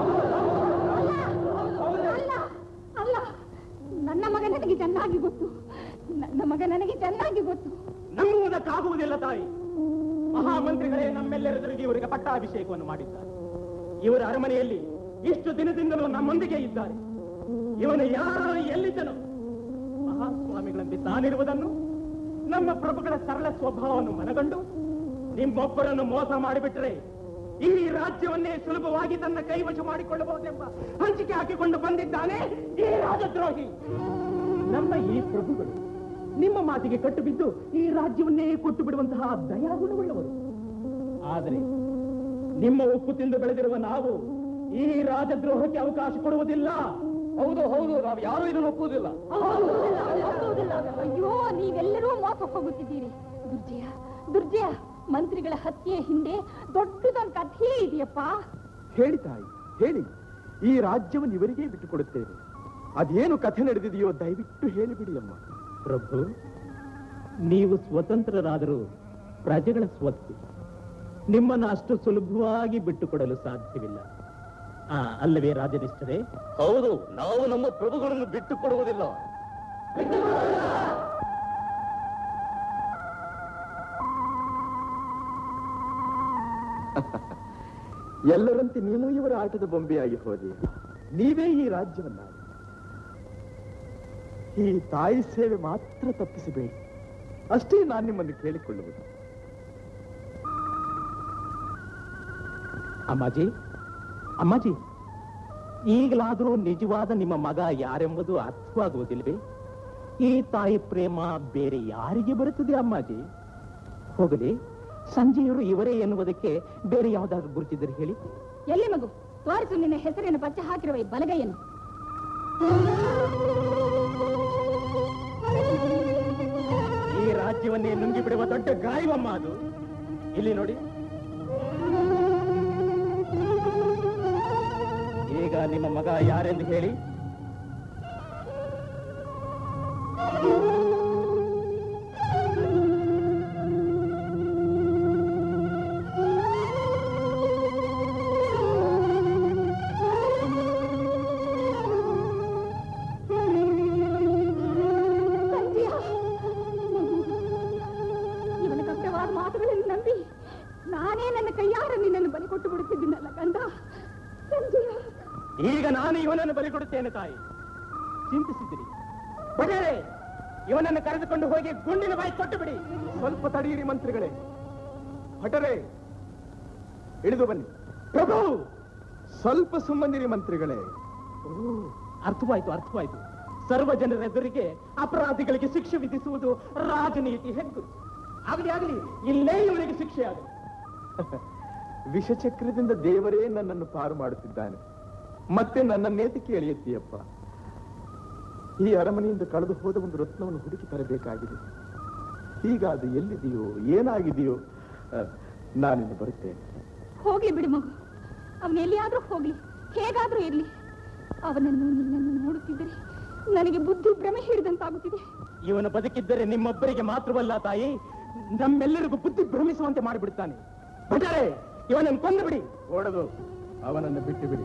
ಅಲ್ಲ ಅಲ್ಲ ನನ್ನ ಮಗ ನನಗೆ ಚೆನ್ನಾಗಿ ಗೊತ್ತು ನನ್ನ ಮಗ ನನಗೆ ಚೆನ್ನಾಗಿ ಗೊತ್ತು ನಂಬುವುದಕ್ಕಾಗುವುದಿಲ್ಲ ತಾಯಿ ಮಹಾಮಂತ್ರಿಗಳೇ ನಮ್ಮೆಲ್ಲರೆದುರಿಗೆ ಇವರಿಗೆ ಪಟ್ಟಾಭಿಷೇಕವನ್ನು ಮಾಡಿದ್ದಾರೆ ಇವರ ಅರಮನೆಯಲ್ಲಿ ಇಷ್ಟು ದಿನದಿಂದಲೂ ನಮ್ಮೊಂದಿಗೆ ಇದ್ದಾರೆ ಇವನು ಯಾರು ಎಲ್ಲಿದ್ದನು ಮಹಾಸ್ವಾಮಿಗಳಂತೆ ತಾನಿರುವುದನ್ನು ನಮ್ಮ ಪ್ರಭುಗಳ ಸರಳ ಸ್ವಭಾವವನ್ನು ಮನಗಂಡು ನಿಮ್ಮೊಬ್ಬರನ್ನು ಮೋಸ ಮಾಡಿಬಿಟ್ರೆ ಈ ರಾಜ್ಯವನ್ನೇ ಸುಲಭವಾಗಿ ತನ್ನ ಕೈವಶ ಮಾಡಿಕೊಳ್ಳಬಹುದೆಂಬ ಹಂಚಿಕೆ ಹಾಕಿಕೊಂಡು ಬಂದಿದ್ದಾನೆ ಈ ರಾಜದ್ರೋಹಿ ನಮ್ಮ ಈ ಪ್ರಭುಗಳು ನಿಮ್ಮ ಮಾತಿಗೆ ಕಟ್ಟು ಬಿದ್ದು ಈ ರಾಜ್ಯವನ್ನೇ ಕೊಟ್ಟು ಬಿಡುವಂತಹ ದಯಾಗುಣವುಳ್ಳವರು ಆದರೆ ನಿಮ್ಮ ಉಪ್ಪು ತಿಂದು ಬೆಳೆದಿರುವ ನಾವು ಈ ರಾಜದ್ರೋಹಕ್ಕೆ ಅವಕಾಶ ಕೊಡುವುದಿಲ್ಲ ಹೌದು ಹೌದು ನಾವು ಯಾರು ಇದನ್ನು ಒಪ್ಪುವುದಿಲ್ಲ ಒಪ್ಪುವುದಿಲ್ಲ. ಅಯ್ಯೋ ನೀವೆಲ್ಲರೂ ಮೋಸ ಹೋಗುತ್ತಿದ್ದೀರಿ ದುರ್ಜಯ ದುರ್ಜಯ ಮಂತ್ರಿಗಳ ಹತ್ಯೆ ಹಿಂದೆ ದೊಡ್ಡದೊಂದು ಕಥೆಯೇ ಇದೆಯಪ್ಪ ಹೇಳಿ ತಾಯಿ ಹೇಳಿ ಈ ರಾಜ್ಯವನ್ನು ಇವರಿಗೇ ಬಿಟ್ಟುಕೊಡುತ್ತೇವೆ ಅದೇನು ಕಥೆ ನಡೆದಿದೆಯೋ ದಯವಿಟ್ಟು ಹೇಳಿಬಿಡಿ ಅಮ್ಮ ಪ್ರಭು ನೀವು ಸ್ವತಂತ್ರರಾದರೂ ಪ್ರಜೆಗಳ ಸ್ವತ್ತು ನಿಮ್ಮನ್ನು ಅಷ್ಟು ಸುಲಭವಾಗಿ ಬಿಟ್ಟುಕೊಡಲು ಸಾಧ್ಯವಿಲ್ಲ ಆ, ಅಲ್ಲವೇ ರಾಜನಿಷ್ಠರೇ ಹೌದು ನಾವು ನಮ್ಮ ಪ್ರಭುಗಳನ್ನು ಬಿಟ್ಟು ಕೊಡುವುದಿಲ್ಲ ಎಲ್ಲರಂತೆ ನೀನು ಇವರ ಆಟದ ಬೊಂಬೆಯಾಗಿ ಹೋದಿ ನೀವೇ ಈ ರಾಜ್ಯವನ್ನ ಈ ತಾಯಿ ಸೇವೆ ಮಾತ್ರ ತಪ್ಪಿಸಬೇಡಿ ಅಷ್ಟೇ ನಾನು ನಿಮ್ಮನ್ನು ಕೇಳಿಕೊಳ್ಳುವುದು ಅಮ್ಮಾಜಿ ಅಮ್ಮಾಜಿ ಈಗಲಾದರೂ ನಿಜವಾದ ನಿಮ್ಮ ಮಗ ಯಾರೆಂಬುದು ಅರ್ಥವಾಗುವುದಿಲ್ವೇ ಈ ತಾಯಿ ಪ್ರೇಮ ಬೇರೆ ಯಾರಿಗೆ ಬರುತ್ತದೆ ಅಮ್ಮಾಜಿ ಹೋಗಲಿ ಸಂಜೆಯವರು ಇವರೇ ಎನ್ನುವುದಕ್ಕೆ ಬೇರೆ ಯಾವುದಾದ್ರೂ ಗುರುತಿದ್ದರೆ ಹೇಳಿ ಎಲ್ಲಿ ಮಗು ತೋರಿಸು ನಿನ್ನ ಹೆಸರಿನ ಬಚ್ಚ ಹಾಕಿರುವ ಈ ಬಲಗೈಯನ್ನು ಈ ರಾಜ್ಯವನ್ನೇ ನುಂಗಿ ಬಿಡುವ ದೊಡ್ಡ ಗಾಯವಮ್ಮ ಅದು ಇಲ್ಲಿ ನೋಡಿ ಈಗ ನಿಮ್ಮ ಮಗ ಯಾರೆಂದು ಹೇಳಿ ಸಂಜಯ ಇವನ ಕಷ್ಟವಾದ ಮಾತುಗಳನ್ನು ನಂಬಿ ನಾನೇ ನನ್ನ ಕೈಯಾರ ನಿನ್ನನ್ನು ಬಲಿ ಕೊಟ್ಟು ಬಿಡುತ್ತಿದ್ದೀನಲ್ಲ ಕಂದ ಸಂಜಯ ಈಗ ನಾನು ಇವನನ್ನು ಬಲಿ ಕೊಡುತ್ತೇನೆ ತಾಯಿ ಚಿಂತಿಸಿದಿರಿ ಬಡರೆ ಇವನನ್ನು ಕರೆದುಕೊಂಡು ಹೋಗಿ ಗುಂಡಿನ ಬಾಯಿ ಕೊಟ್ಟು ಬಿಡಿ ಸ್ವಲ್ಪ ತಡೆಯಿರಿ ಮಂತ್ರಿಗಳೇ ಭಟರೇ ಇಳಿದು ಬನ್ನಿ ಪ್ರಭು ಸ್ವಲ್ಪ ಸುಮ್ಮನಿರಿ ಮಂತ್ರಿಗಳೇ ಓ, ಅರ್ಥವಾಯ್ತು ಅರ್ಥವಾಯ್ತು ಸರ್ವ ಜನರ ಎದುರಿಗೆ ಅಪರಾಧಿಗಳಿಗೆ ಶಿಕ್ಷೆ ವಿಧಿಸುವುದು ರಾಜನೀತಿ ಹೆಗ್ಗುರು ಆಗಲಿ ಆಗಲಿ ಇಲ್ಲೇ ಇವರಿಗೆ ಶಿಕ್ಷೆ ಆಗಲಿ ವಿಷಚಕ್ರದಿಂದ ದೇವರೇ ನನ್ನನ್ನು ಪಾರು ಮಾಡುತ್ತಿದ್ದಾನೆ ಮತ್ತೆ ನನ್ನನ್ನೇತಕ್ಕೆ ಎಳೆಯುತ್ತೀಯಪ್ಪ ಈ ಅರಮನೆಯಿಂದ ಕಳೆದು ಹೋದ ಒಂದು ರತ್ನವನ್ನು ಹುಡುಕಿ ತರಬೇಕಾಗಿದೆ ಈಗ ಅದು ಎಲ್ಲಿದೆಯೋ ಏನಾಗಿದೆಯೋ ಅಹ್, ನಾನಿನ್ನು ಬರುತ್ತೇನೆ ಹೋಗ್ಲಿ ಬಿಡು ಮಗು ಅವನು ಎಲ್ಲಿಯಾದ್ರೂ ಹೋಗ್ಲಿ ಹೇಗಾದ್ರೂ ಇರ್ಲಿ ಅವನನ್ನು ನಿನ್ನನ್ನು ನೋಡುತ್ತಿದ್ದರೆ ನನಗೆ ಬುದ್ಧಿ ಭ್ರಮೆ ಹಿಡಿದಂತಾಗುತ್ತಿದೆ ಇವನು ಬದುಕಿದ್ದರೆ ನಿಮ್ಮೊಬ್ಬರಿಗೆ ಮಾತ್ರವಲ್ಲ ತಾಯಿ ನಮ್ಮೆಲ್ಲರಿಗೂ ಬುದ್ಧಿ ಭ್ರಮಿಸುವಂತೆ ಮಾಡಿಬಿಡ್ತಾನೆ ಭಟರೆ ಇವನನ್ನು ಕೊಂದು ಬಿಡಿ ಓಡದು ಅವನನ್ನು ಬಿಟ್ಟು ಬಿಡಿ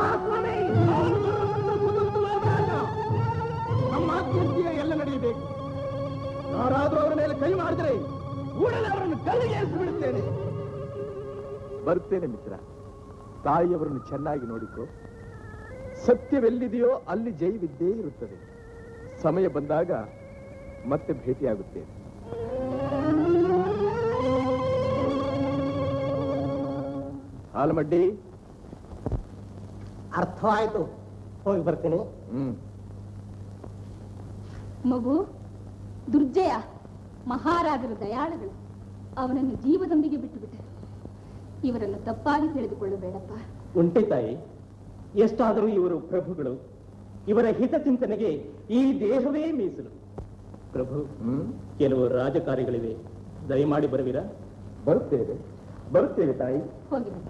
ನಮ್ಮ ಆತ್ಮಹತ್ಯೆ ಎಲ್ಲ ನಡೆಯಬೇಕು ಯಾರಾದ್ರೂ ಅವರ ಮೇಲೆ ಕೈ ಮಾಡಿದರೆ ಕೂಡಲೇ ಅವರನ್ನು ಕಲ್ಲಿಗೆ ಬಿಡುತ್ತೇನೆ ಬರ್ತೇನೆ ಮಿತ್ರ ತಾಯಿಯವರನ್ನು ಚೆನ್ನಾಗಿ ನೋಡಿಕೊ ಸತ್ಯವೆಲ್ಲಿದೆಯೋ ಅಲ್ಲಿ ಜೈವಿದ್ದೇ ಇರುತ್ತದೆ ಸಮಯ ಬಂದಾಗ ಮತ್ತೆ ಭೇಟಿಯಾಗುತ್ತೇನೆ ಹಾಲಮಡ್ಡಿ ಅರ್ಥವಾಯ್ತು ಹೋಗಿ ಬರ್ತೀನಿ ಹ್ಮ್ ಮಗು ದುರ್ಜಯ ಮಹಾರಾಜರು ದಯಾಳಗಳು ಅವನನ್ನು ಜೀವದೊಂದಿಗೆ ಬಿಟ್ಟು ಬಿಟ್ಟರು ಇವರನ್ನು ತಪ್ಪಾಗಿ ತಿಳಿದುಕೊಳ್ಳಬೇಡಪ್ಪ ಉಂಟೆ ತಾಯಿ ಎಷ್ಟಾದರೂ ಇವರು ಪ್ರಭುಗಳು ಇವರ ಹಿತಚಿಂತನೆಗೆ ಈ ದೇಹವೇ ಮೀಸಲು ಪ್ರಭು ಹ್ಮ್ ಕೆಲವು ರಾಜಕಾರಿಗಳಿವೆ ದಯಮಾಡಿ ಬರುವಿರಾ ಬರುತ್ತೇವೆ ಬರುತ್ತೇವೆ ತಾಯಿ ಹೋಗಿ ಬನ್ನಿ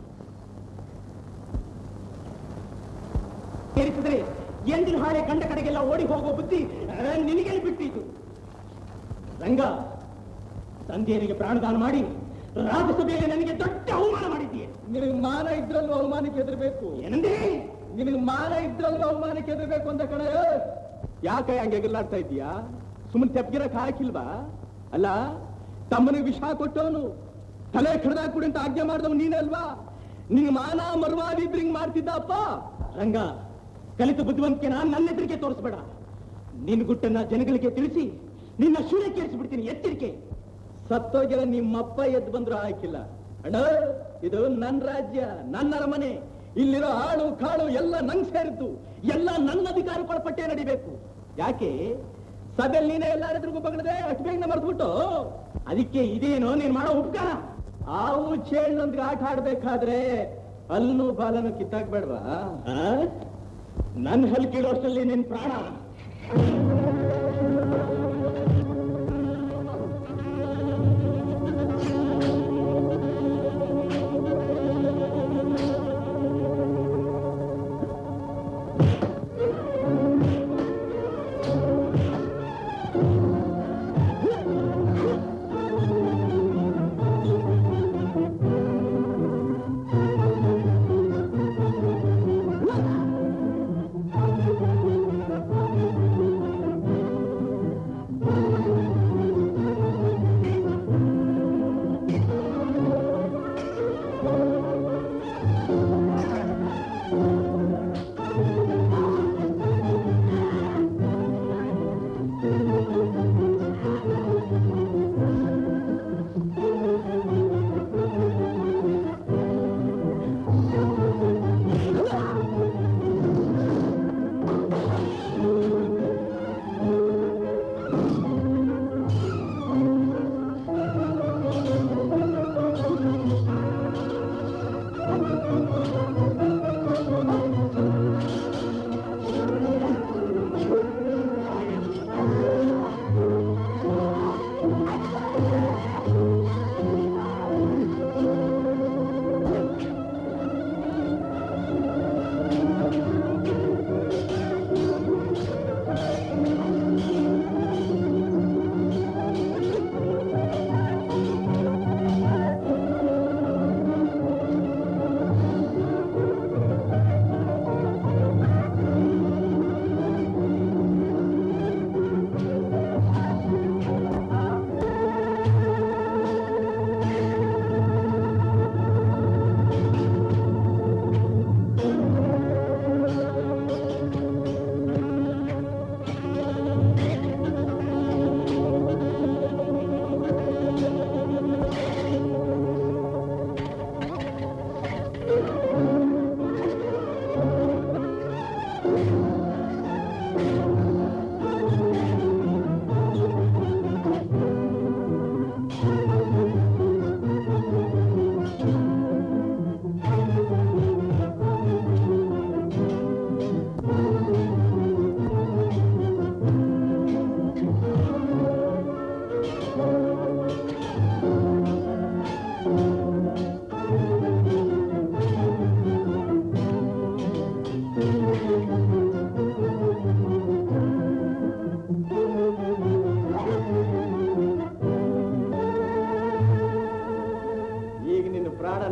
ಸೇರಿಸಿದ್ರೆ ಎಂದಿನ ಹಾಳೆ ಕಂಡ ಕಡೆಗೆಲ್ಲ ಓಡಿ ಹೋಗುವ ಬುದ್ಧಿ ಆ, ನಿನಗೆ ಬಿಟ್ಟಿತು ರಂಗ ತಂದೆಯರಿಗೆ ಪ್ರಾಣದಾನ ಮಾಡಿ ರಾಜ್ಯಸಭೆಯಲ್ಲಿ ನನಗೆ ದೊಡ್ಡ ಅವಮಾನ ಮಾಡಿದ್ದೀಯ ನಿನಗೆ ಮಾನ ಇದ್ರಲ್ಲೂ ಅವಮಾನಕ್ಕೆ ಹೆದರ್ಬೇಕು ಏನಂದ್ರೆ ನಿನಗೆ ಮಾನ ಇದ್ರಲ್ಲೂ ಅವಮಾನಕ್ಕೆ ಹೆದರ್ಬೇಕು ಅಂತ ಕಣ ಯಾಕೆ ಹಂಗೆ ಗೆಲ್ಲಾಡ್ತಾ ಇದೀಯಾ ಸುಮ್ಮನೆ ತೆಪ್ಗಿರಕ್ ಹಾಕಿಲ್ವಾ ಅಲ್ಲ ತಮ್ಮನಿಗೆ ವಿಷ ಕೊಟ್ಟವನು ತಲೆ ಕಡ್ದಾಕ್ಬಿಡಿ ಅಂತ ಆಜ್ಞೆ ಮಾಡಿದವ್ ನೀನೇ ಅಲ್ವಾ ನಿನ್ ಮಾನ ಮರ್ವಾದಿ ಇದ್ರೆ ಹಿಂಗ್ ಮಾಡ್ತಿದ್ದಪ್ಪ ರಂಗ ಕಲಿತ ಬುದ್ಧಿವಂತಿಕೆ ನಾನು ನನ್ನ ಎದುರಿಗೆ ತೋರಿಸ್ಬೇಡ ನಿನ್ನ ಗುಟ್ಟನ್ನ ಜನಗಳಿಗೆ ತಿಳಿಸಿ ನಿನ್ನ ಶೂನ್ಯಕ್ಕೇರಿಸ್ಬಿಡ್ತೀನಿ ಎಚ್ಚರಿಕೆ ಸತ್ತೋಗಿರೋ ನಿಮ್ಮಪ್ಪ ಎದ್ದು ಬಂದ್ರು ಹಾಕಿಲ್ಲ ಅಣ್ಣ ಇದು ನನ್ನ ರಾಜ್ಯ ನನ್ನ ಅರಮನೆ ಇಲ್ಲಿರೋ ಆಳು ಕಾಳು ಎಲ್ಲ ನಂಗ್ ಸೇರಿದ್ದು ಎಲ್ಲ ನನ್ನ ಅಧಿಕಾರಕ್ಕೊಳಪಟ್ಟೆ ನಡಿಬೇಕು ಯಾಕೆ ಸಭೆಯಲ್ಲಿ ನೀನೇ ಎಲ್ಲಾರಿದ್ರಿಗೂ ಬಗಳದೆ ಅಷ್ಟು ಬೇಗನೆ ಮರ್ದ್ಬಿಟ್ಟು ಅದಕ್ಕೆ ಇದೇನೋ ನೀನ್ ಮಾಡೋ ಉಪಕಾರ ಆವು ಚೇಳ್ನೊಂದಿಗೆ ಆಟ ಆಡ್ಬೇಕಾದ್ರೆ ಅಲ್ಲೂ ಬಾಲನು ಕಿತ್ತಾಕ್ಬೇಡ್ವಾ ನನ್ನ ಹಲ್ ಕೀಳೋಷ್ಟರಲ್ಲಿ ನಿನ್ ಪ್ರಾಣ ಆ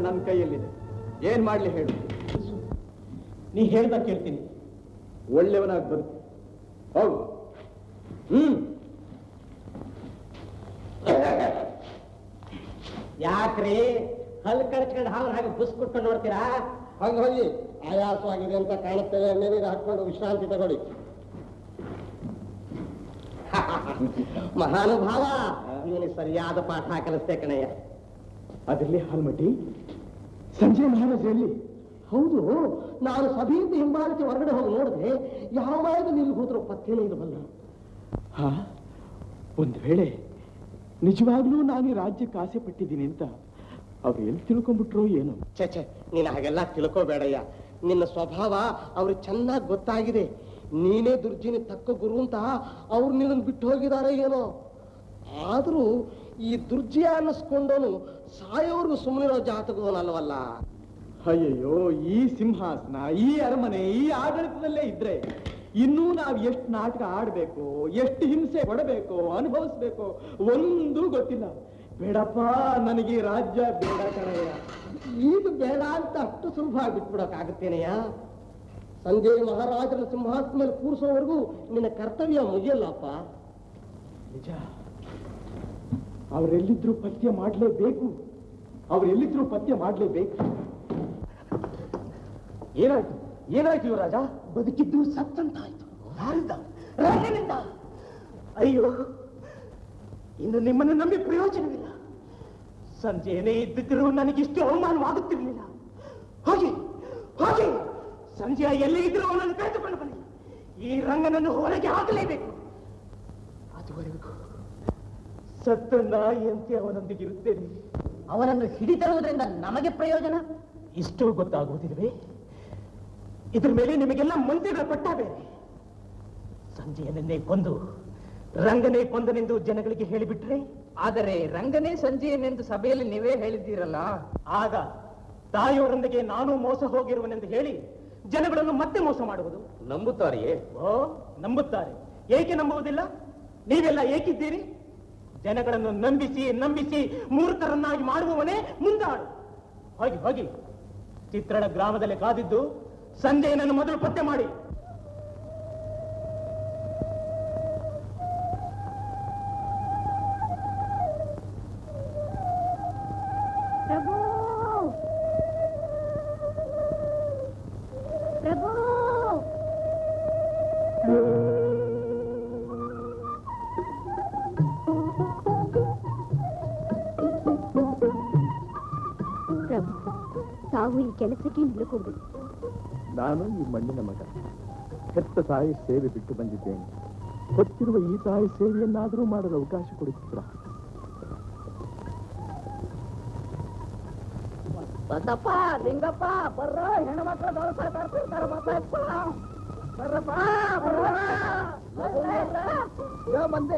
ನನ್ನ ಕೈಯಲ್ಲಿದೆ ಏನ್ ಮಾಡ್ಲಿ ಹೇಳು ನೀ ಹೇಳ್ದ ಕೇಳ್ತೀನಿ ಒಳ್ಳೆಯವನಾಗಿ ಬದುಕು ಹೌದು ಹ್ಮ್ ಯಾಕ್ರಿ ಹಲ್ ಕಳ್ಸ್ಕೊಂಡು ಹಾವು ಹಾಗೆ ಬುಸ್ ಕೊಟ್ಕೊಂಡು ನೋಡ್ತೀರಾ ಹಂಗ ಹೋಗಿ ಆಯಾಸವಾಗಿದೆ ಅಂತ ಕಾಣುತ್ತೇವೆ ನೀರಿಗೆ ಹಾಕೊಂಡು ವಿಶ್ರಾಂತಿ ತಗೊಳ್ಳಿ ಮಹಾನುಭಾವ ಇವನಿಗೆ ಸರಿಯಾದ ಪಾಠ ಕಲಿಸ್ತೆ ಕಣಯ್ಯ ಅದರಲ್ಲಿ ಹಾಲ್ಮಟ್ಟಿ ಸಂಜಯ್ ಮಹಾರಾಜ್ ಎಲ್ಲಿ ಹೌದು ನಾನು ಸಭೆಯಿಂದ ಹಿಂಬಾಲಿಸಿ ಹೊರಗಡೆ ಹೋಗಿ ನೋಡಿದ್ರೆ ಯಾವಾಗ ನಿಲ್ಗೆ ಹೋದ್ರು ಪತ್ತೇನೇ ಇರಬಲ್ಲ ಹಾ ಒಂದ್ ವೇಳೆ ನಿಜವಾಗ್ಲೂ ನಾನು ಈ ರಾಜ್ಯಕ್ಕೆ ಆಸೆ ಪಟ್ಟಿದ್ದೀನಿ ಅಂತ ಅವ್ರು ಎಲ್ಲಿ ತಿಳ್ಕೊಂಡ್ಬಿಟ್ರೋ ಏನೋ ಛೆ ಛೆ ನೀನು ಹಾಗೆಲ್ಲ ತಿಳ್ಕೋಬೇಡಯ್ಯ ನಿನ್ನ ಸ್ವಭಾವ ಅವ್ರಿಗೆ ಚೆನ್ನಾಗಿ ಗೊತ್ತಾಗಿದೆ ನೀನೇ ದುರ್ಜಿನಿ ತಕ್ಕ ಗುರು ಅಂತ ಅವ್ರು ನಿನ್ನನ್ನು ಬಿಟ್ಟು ಹೋಗಿದ್ದಾರೆ ಏನೋ ಆದ್ರೂ ಈ ದುರ್ಜಯ ಅನ್ನಿಸ್ಕೊಂಡವನು ಸಾಯೋರ್ಗು ಸುಮ್ಮನಿರೋ ಜಾತಕವನಲ್ವಲ್ಲ ಅಯ್ಯಯ್ಯೋ ಈ ಸಿಂಹಾಸನ ಈ ಅರಮನೆ ಈ ಆಡಳಿತದಲ್ಲೇ ಇದ್ರೆ ಇನ್ನೂ ನಾವು ಎಷ್ಟು ನಾಟಕ ಆಡ್ಬೇಕು ಎಷ್ಟು ಹಿಂಸೆ ಕೊಡಬೇಕು ಅನುಭವಿಸ್ಬೇಕು ಒಂದೂ ಗೊತ್ತಿಲ್ಲ ಬೇಡಪ್ಪ ನನಗೆ ಈ ರಾಜ್ಯ ಬೇಡ ಕಣಯ್ಯ ಈಗ ಬೇಡ ಅಂತ ಅಷ್ಟು ಸುಲಭ ಬಿಟ್ಬಿಡೋಕ್ಕಾಗುತ್ತೇನೆಯ ಸಂಜಯ್ ಮಹಾರಾಜರ ಸಿಂಹಾಸನ ಮೇಲೆ ಕೂರಿಸೋವರೆಗೂ ನಿನ್ನ ಕರ್ತವ್ಯ ಮುಗಿಯಲ್ಲಪ್ಪ ನಿಜ ಅವರೆಲ್ಲಿದ್ರು ಪಥ್ಯ ಮಾಡ್ಲೇಬೇಕು ಅವರೆಲ್ಲಿದ್ರು ಪಥ್ಯ ಮಾಡ್ಲೇಬೇಕು ಏನಾಯ್ತು ಏನಾಯ್ತು ಯುವರಾಜ ಬದುಕಿದ್ದು ಸತ್ತಂತಾಯ್ತು ಯಾರಿಂದ ರಾಜನಿಂದ ಅಯ್ಯೋ ಇನ್ನು ನಿಮ್ಮನ್ನು ನಂಬಿ ಪ್ರಯೋಜನವಿಲ್ಲ ಸಂಜೆನೇ ಇದ್ದಿದ್ದರೂ ನನಗಿಷ್ಟು ಅವಮಾನವಾಗುತ್ತಿರಲಿಲ್ಲ ಹೋಗಿ ಹೋಗಿ ಸಂಜೆ ಎಲ್ಲಿ ಇದ್ರೂ ಅವನನ್ನು ಕರೆದುಕೊಂಡು ಬನ್ನಿ ಈ ರಂಗನನ್ನು ಹೊರಗೆ ಹಾಕಲೇಬೇಕು ಅದುವರೆಗೂ ಸತ್ತ ನಾಯಿಯಂತೆ ಅವನೊಂದಿಗೆ ಇರುತ್ತೇನೆ ಅವನನ್ನು ಹಿಡಿತರುವುದರಿಂದ ನಮಗೆ ಪ್ರಯೋಜನ ಇಷ್ಟು ಗೊತ್ತಾಗುವುದಿಲ್ಲವೇ ಇದ್ರ ಮೇಲೆ ನಿಮಗೆಲ್ಲ ಮಂತ್ರಿಗಳ ಪಟ್ಟ ಬೇರೆ ಸಂಜೆಯನ್ನೇ ಕೊಂದು ರಂಗನೇ ಕೊಂದನೆಂದು ಜನಗಳಿಗೆ ಹೇಳಿಬಿಟ್ರೆ ಆದರೆ ರಂಗನೇ ಸಂಜೆಯನೆಂದು ಸಭೆಯಲ್ಲಿ ನೀವೇ ಹೇಳಿದ್ದೀರಲ್ಲ ಆಗ ತಾಯಿಯವರೊಂದಿಗೆ ನಾನು ಮೋಸ ಹೋಗಿರುವನೆಂದು ಹೇಳಿ ಜನಗಳನ್ನು ಮತ್ತೆ ಮೋಸ ಮಾಡುವುದು ನಂಬುತ್ತಾರೆಯೇ ಓ ನಂಬುತ್ತಾರೆ ಏಕೆ ನಂಬುವುದಿಲ್ಲ ನೀವೆಲ್ಲ ಏಕಿದ್ದೀರಿ ಜನಗಳನ್ನು ನಂಬಿಸಿ ನಂಬಿಸಿ ಮೂರ್ಖರನ್ನಾಗಿ ಮಾಡುವವನೇ ಮುಂದಾಡು ಹೋಗಿ ಹೋಗಿ ಚಿತ್ರಣ ಗ್ರಾಮದಲ್ಲಿ ಕಾದಿದ್ದು ಸಂಜೆಯನ್ನು ಮೊದಲು ಪತ್ತೆ ಮಾಡಿ ಪ್ರಭು ಪ್ರಭು ಪ್ರಭು ತಾವು ಈ ಕೆಲಸಕ್ಕೆ ನಿಲ್ಲಕೂಡದು ನಾನು ಈ ಮಣ್ಣಿನ ಮಗ ಹೆತ್ತ ತಾಯಿ ಸೇವೆ ಬಿಟ್ಟು ಬಂದಿದ್ದೇನೆ ಹೊತ್ತಿರುವ ಈ ತಾಯಿ ಸೇವೆಯನ್ನಾದರೂ ಮಾಡಲು ಅವಕಾಶ ಕೊಡುತ್ತಿದ್ರ ಬಂದಪ್ಪ ಲಿಂಗಪ್ಪ ಬರ್ರ ಹೆಣ್ಮಕ್ಳ ದೋಸ ತರ್ತಿರ್ತಾರ ಬಸಪ್ಪ ಬರ್ರಪ್ಪ ಬರ್ರ ಬಂದೆ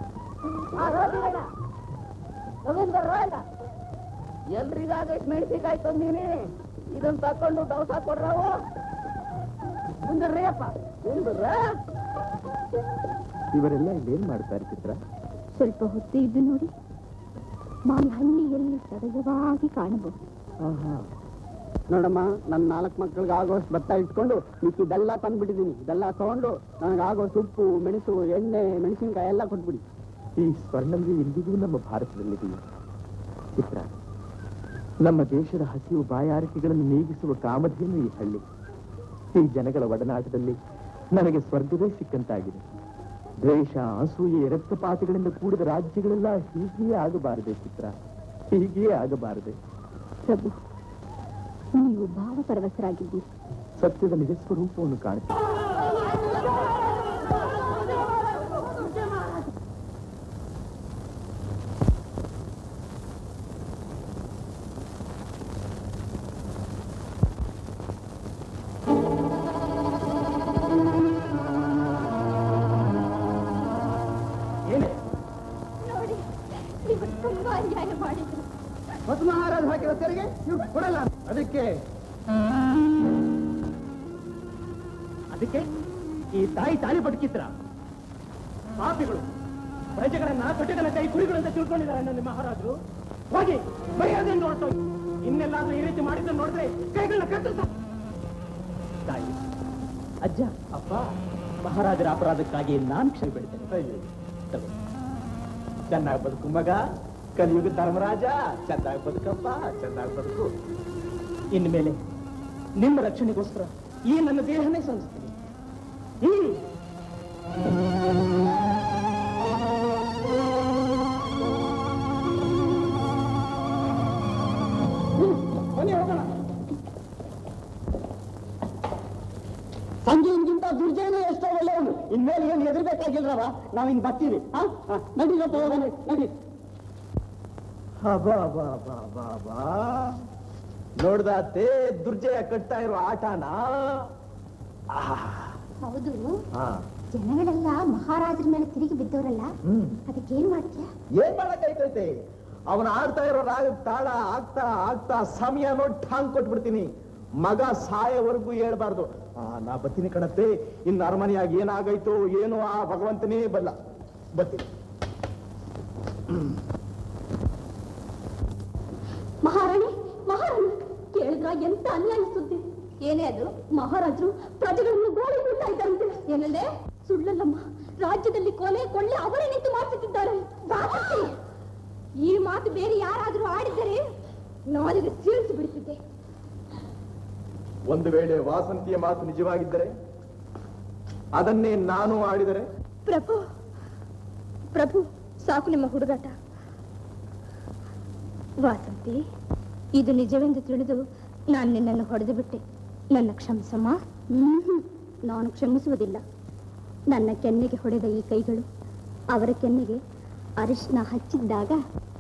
ಎಲ್ರಿಗಾಗ ಮೆಣಸಿಕಾಯಿ ತಂದೀನಿ ಇದನ್ನ ತಕೊಂಡು ದವಸ ಕೊಡ್ರವು ಮುಂದ್ರಿ ಅಪ್ಪ ಮುಂದ್ರ ಇವರೆಲ್ಲ ಇಲ್ಲೇನ್ ಮಾಡ್ತಾರೆ ಚಿತ್ರ ಸ್ವಲ್ಪ ಹೊತ್ತು ಇದ್ದು ನೋಡಿ ಮಾವಿ ಹಳ್ಳಿಯಲ್ಲಿ ಸಹಜವಾಗಿ ಕಾಣಬಹುದು ನೋಡಮ್ಮ ನನ್ನ ನಾಲ್ಕು ಮಕ್ಕಳಿಗೆ ಆಗೋಷ್ಟು ಭತ್ತ ಇಟ್ಕೊಂಡು ಮಿಕ್ಕಿದೆಲ್ಲ ತಂದ್ಬಿಟ್ಟಿದ್ದೀನಿ ಇದೆಲ್ಲ ತಗೊಂಡು ನನಗೆ ಆಗೋಷ್ಟು ಉಪ್ಪು ಮೆಣಸು ಎಣ್ಣೆ ಮೆಣಸಿನ್ಕಾಯಿ ಎಲ್ಲ ಕೊಟ್ಬಿಡಿ ಈ ಸ್ವರ್ಣಂಗಿ ಇಂದಿಗೂ ನಮ್ಮ ಭಾರತದಲ್ಲಿದೆಯೇ ಚಿತ್ರ ನಮ್ಮ ದೇಶದ ಹಸಿವು ಬಾಯಾರಿಕೆಗಳನ್ನು ನೀಗಿಸುವ ಕಾಮಧೇನು ಈ ಹಳ್ಳಿ ಈ ಜನಗಳ ಒಡನಾಟದಲ್ಲಿ ನನಗೆ ಸ್ವರ್ಗವೇ ಸಿಕ್ಕಂತಾಗಿದೆ ದ್ವೇಷ ಅಸೂಯೆ ರಕ್ತಪಾತಗಳಿಂದ ಕೂಡಿದ ರಾಜ್ಯಗಳೆಲ್ಲ ಹೀಗೆಯೇ ಆಗಬಾರದೆ ಚಿತ್ರ ಹೀಗೆಯೇ ಆಗಬಾರದೆ ಪ್ರಭು ನೀವು ಭಾವಪರವಶರಾಗಿದ್ದೀರಿ ಸತ್ಯದ ನಿಜ ಸ್ವರೂಪವನ್ನು ಕಾಣುತ್ತೆ ನೋಡಿ ನೀವು ತುಂಬಾ ಅನ್ಯಾಯ ಮಾಡಿದ್ರು ಹೊಸ ಮಹಾರಾಜ ಹಾಕಿರೋ ತೆರಿಗೆ ನೀವು ಕೊಡಲ್ಲ ಅದಕ್ಕೆ ಅದಕ್ಕೆ ಈ ತಾಯಿ ತಾಳಿ ಬದುಕಿದ್ರ ಪಾಪಿಗಳು ಪ್ರಜೆಗಳನ್ನ ಕಟಕನ ಕೈ ಕುರಿಗಳಂತ ತಿಳ್ಕೊಂಡಿದ್ದಾರೆ ನನ್ನ ಮಹಾರಾಜರು ಹೋಗಿ ಮರ್ಯಾದೆ ನೋಡ್ತೋಗಿ ಇನ್ನೆಲ್ಲಾದ್ರೂ ಈ ರೀತಿ ಮಾಡಿದ್ರೆ ನೋಡಿದ್ರೆ ಕೈಗಳನ್ನ ಕತ್ತರಿಸ ತಾಯಿ ಅಜ್ಜ ಅಪ್ಪ ಮಹಾರಾಜರ ಅಪರಾಧಕ್ಕಾಗಿ ನಾನು ಕ್ಷಮೆ ಬಿಡ್ತೇನೆ ತಗೋ. ಚೆನ್ನಾಗಿ ಬದುಕು ಮಗ ಕಲಿಯುಗ ಧರ್ಮರಾಜ ಚೆನ್ನಾಗಿ ಬದುಕಪ್ಪ ಚೆನ್ನಾಗಿ ಬದುಕು ಇನ್ಮೇಲೆ ನಿಮ್ಮ ರಕ್ಷಣೆಗೋಸ್ಕರ ಈ ನನ್ನ ದೇಹನೇ ಸಲ್ಲಿಸ್ತೀನಿ ಹ್ಮ್ ಬನ್ನಿ ಹೋಗೋಣ ಸಂಜೀವನ್ಗಿಂತ ದುರ್ಜಯನೇ ಎಷ್ಟೋ ಒಳ್ಳೆಯವನು ಇನ್ಮೇಲೆ ಏನು ಹೆದರ್ಬೇಕಾಗಿಲ್ರವ ನಾವಿನ್ ಬರ್ತೀವಿ ಹಾ ನಡೀರಪ್ಪ ಹೋಗೋಣ ನಡಿ ಬಾ ಬಾ ಬಾ ಬಾ ಬಾ ನೋಡ್ದಾತೆ ದುರ್ಜಯ ಕಟ್ತಾ ಇರೋ ಆಟನ ಆಹಾ. ಹೌದು ಹಾ. ಜನಗಳೆಲ್ಲ ಮಹಾರಾಜರ ಮೇಲೆ ತಿರುಗಿ ಬಿದ್ದವರಲ್ಲ ಹ್ಮ್ ಅದಕ್ಕೇನ್ ಮಾಡ್ತೀಯ ಏನ್ ಮಾಡಕ್ಕಾಯ್ತೈತೆ ಅವನ ಆಡ್ತಾ ಇರೋ ರಾಗ ತಾಳ ಆಗ್ತಾ ಆಗ್ತಾ ಸಮಯ ನೋಡಿ ಠಾಂಗ್ ಕೊಟ್ಬಿಡ್ತೀನಿ ಮಗ ಸಾಯವರೆಗೂ ಹೇಳ್ಬಾರ್ದು ಆ, ನಾ ಬತ್ತೀನಿ ಕಣತ್ತೆ ಇನ್ನು ಅರಮನೆಯಾಗಿ ಏನಾಗೈತೋ ಏನೋ ಆ ಭಗವಂತನೇ ಬಲ್ಲ ಬತ್ತೀನಿ ಮಹಾರಾಣಿ ಮಹಾರಾಣಿ ಕೇಳಿದ್ರ ಎಂತ ಅನ್ಯಾಯ ಸುದ್ದಿ ಏನೇ ಅದು ಮಹಾರಾಜರು ಪ್ರಜೆಗಳನ್ನು ಗೋಳಿ ಬಿಡ್ತಾ ಇದ್ದಾರಂತೆ ಏನಂದ್ರೆ ಸುಳ್ಳಲ್ಲಮ್ಮ ರಾಜ್ಯದಲ್ಲಿ ಕೊಲೆ ಕೊಳ್ಳೆ ಅವರೇ ನಿಂತು ಮಾಡಿಸುತ್ತಿದ್ದಾರೆ ದಾಸಕ್ಕೆ. ಈ ಮಾತು ಬೇರೆ ಯಾರಾದರೂ ಆಡಿದ್ದರೆ ನಾಲಿಗೆ ಸೀಳಿಸಿ ಬಿಡುತ್ತಿದ್ದೆ ಒಂದು ವೇಳೆ ವಾಸಂತಿಯ ಮಾತು ನಿಜವಾಗಿದ್ದರೆ ಅದನ್ನೇ ನಾನು ಆಡಿದರೆ ಪ್ರಭು ಪ್ರಭು ಸಾಕು ನಿಮ್ಮ ಹುಡುಗಾಟ ವಾಸಂತಿ ಇದು ನಿಜವೆಂದು ತಿಳಿದು ನಾನು ನಿನ್ನನ್ನು ಹೊಡೆದು ಬಿಟ್ಟೆ ನನ್ನ ಕ್ಷಮಿಸಮ್ಮ ಹ್ಮ್ ನಾನು ಕ್ಷಮಿಸುವುದಿಲ್ಲ ನನ್ನ ಕೆನ್ನೆಗೆ ಹೊಡೆದ ಈ ಕೈಗಳು ಅವರ ಕೆನ್ನೆಗೆ ಅರಿಶಿನ ಹಚ್ಚಿದ್ದಾಗ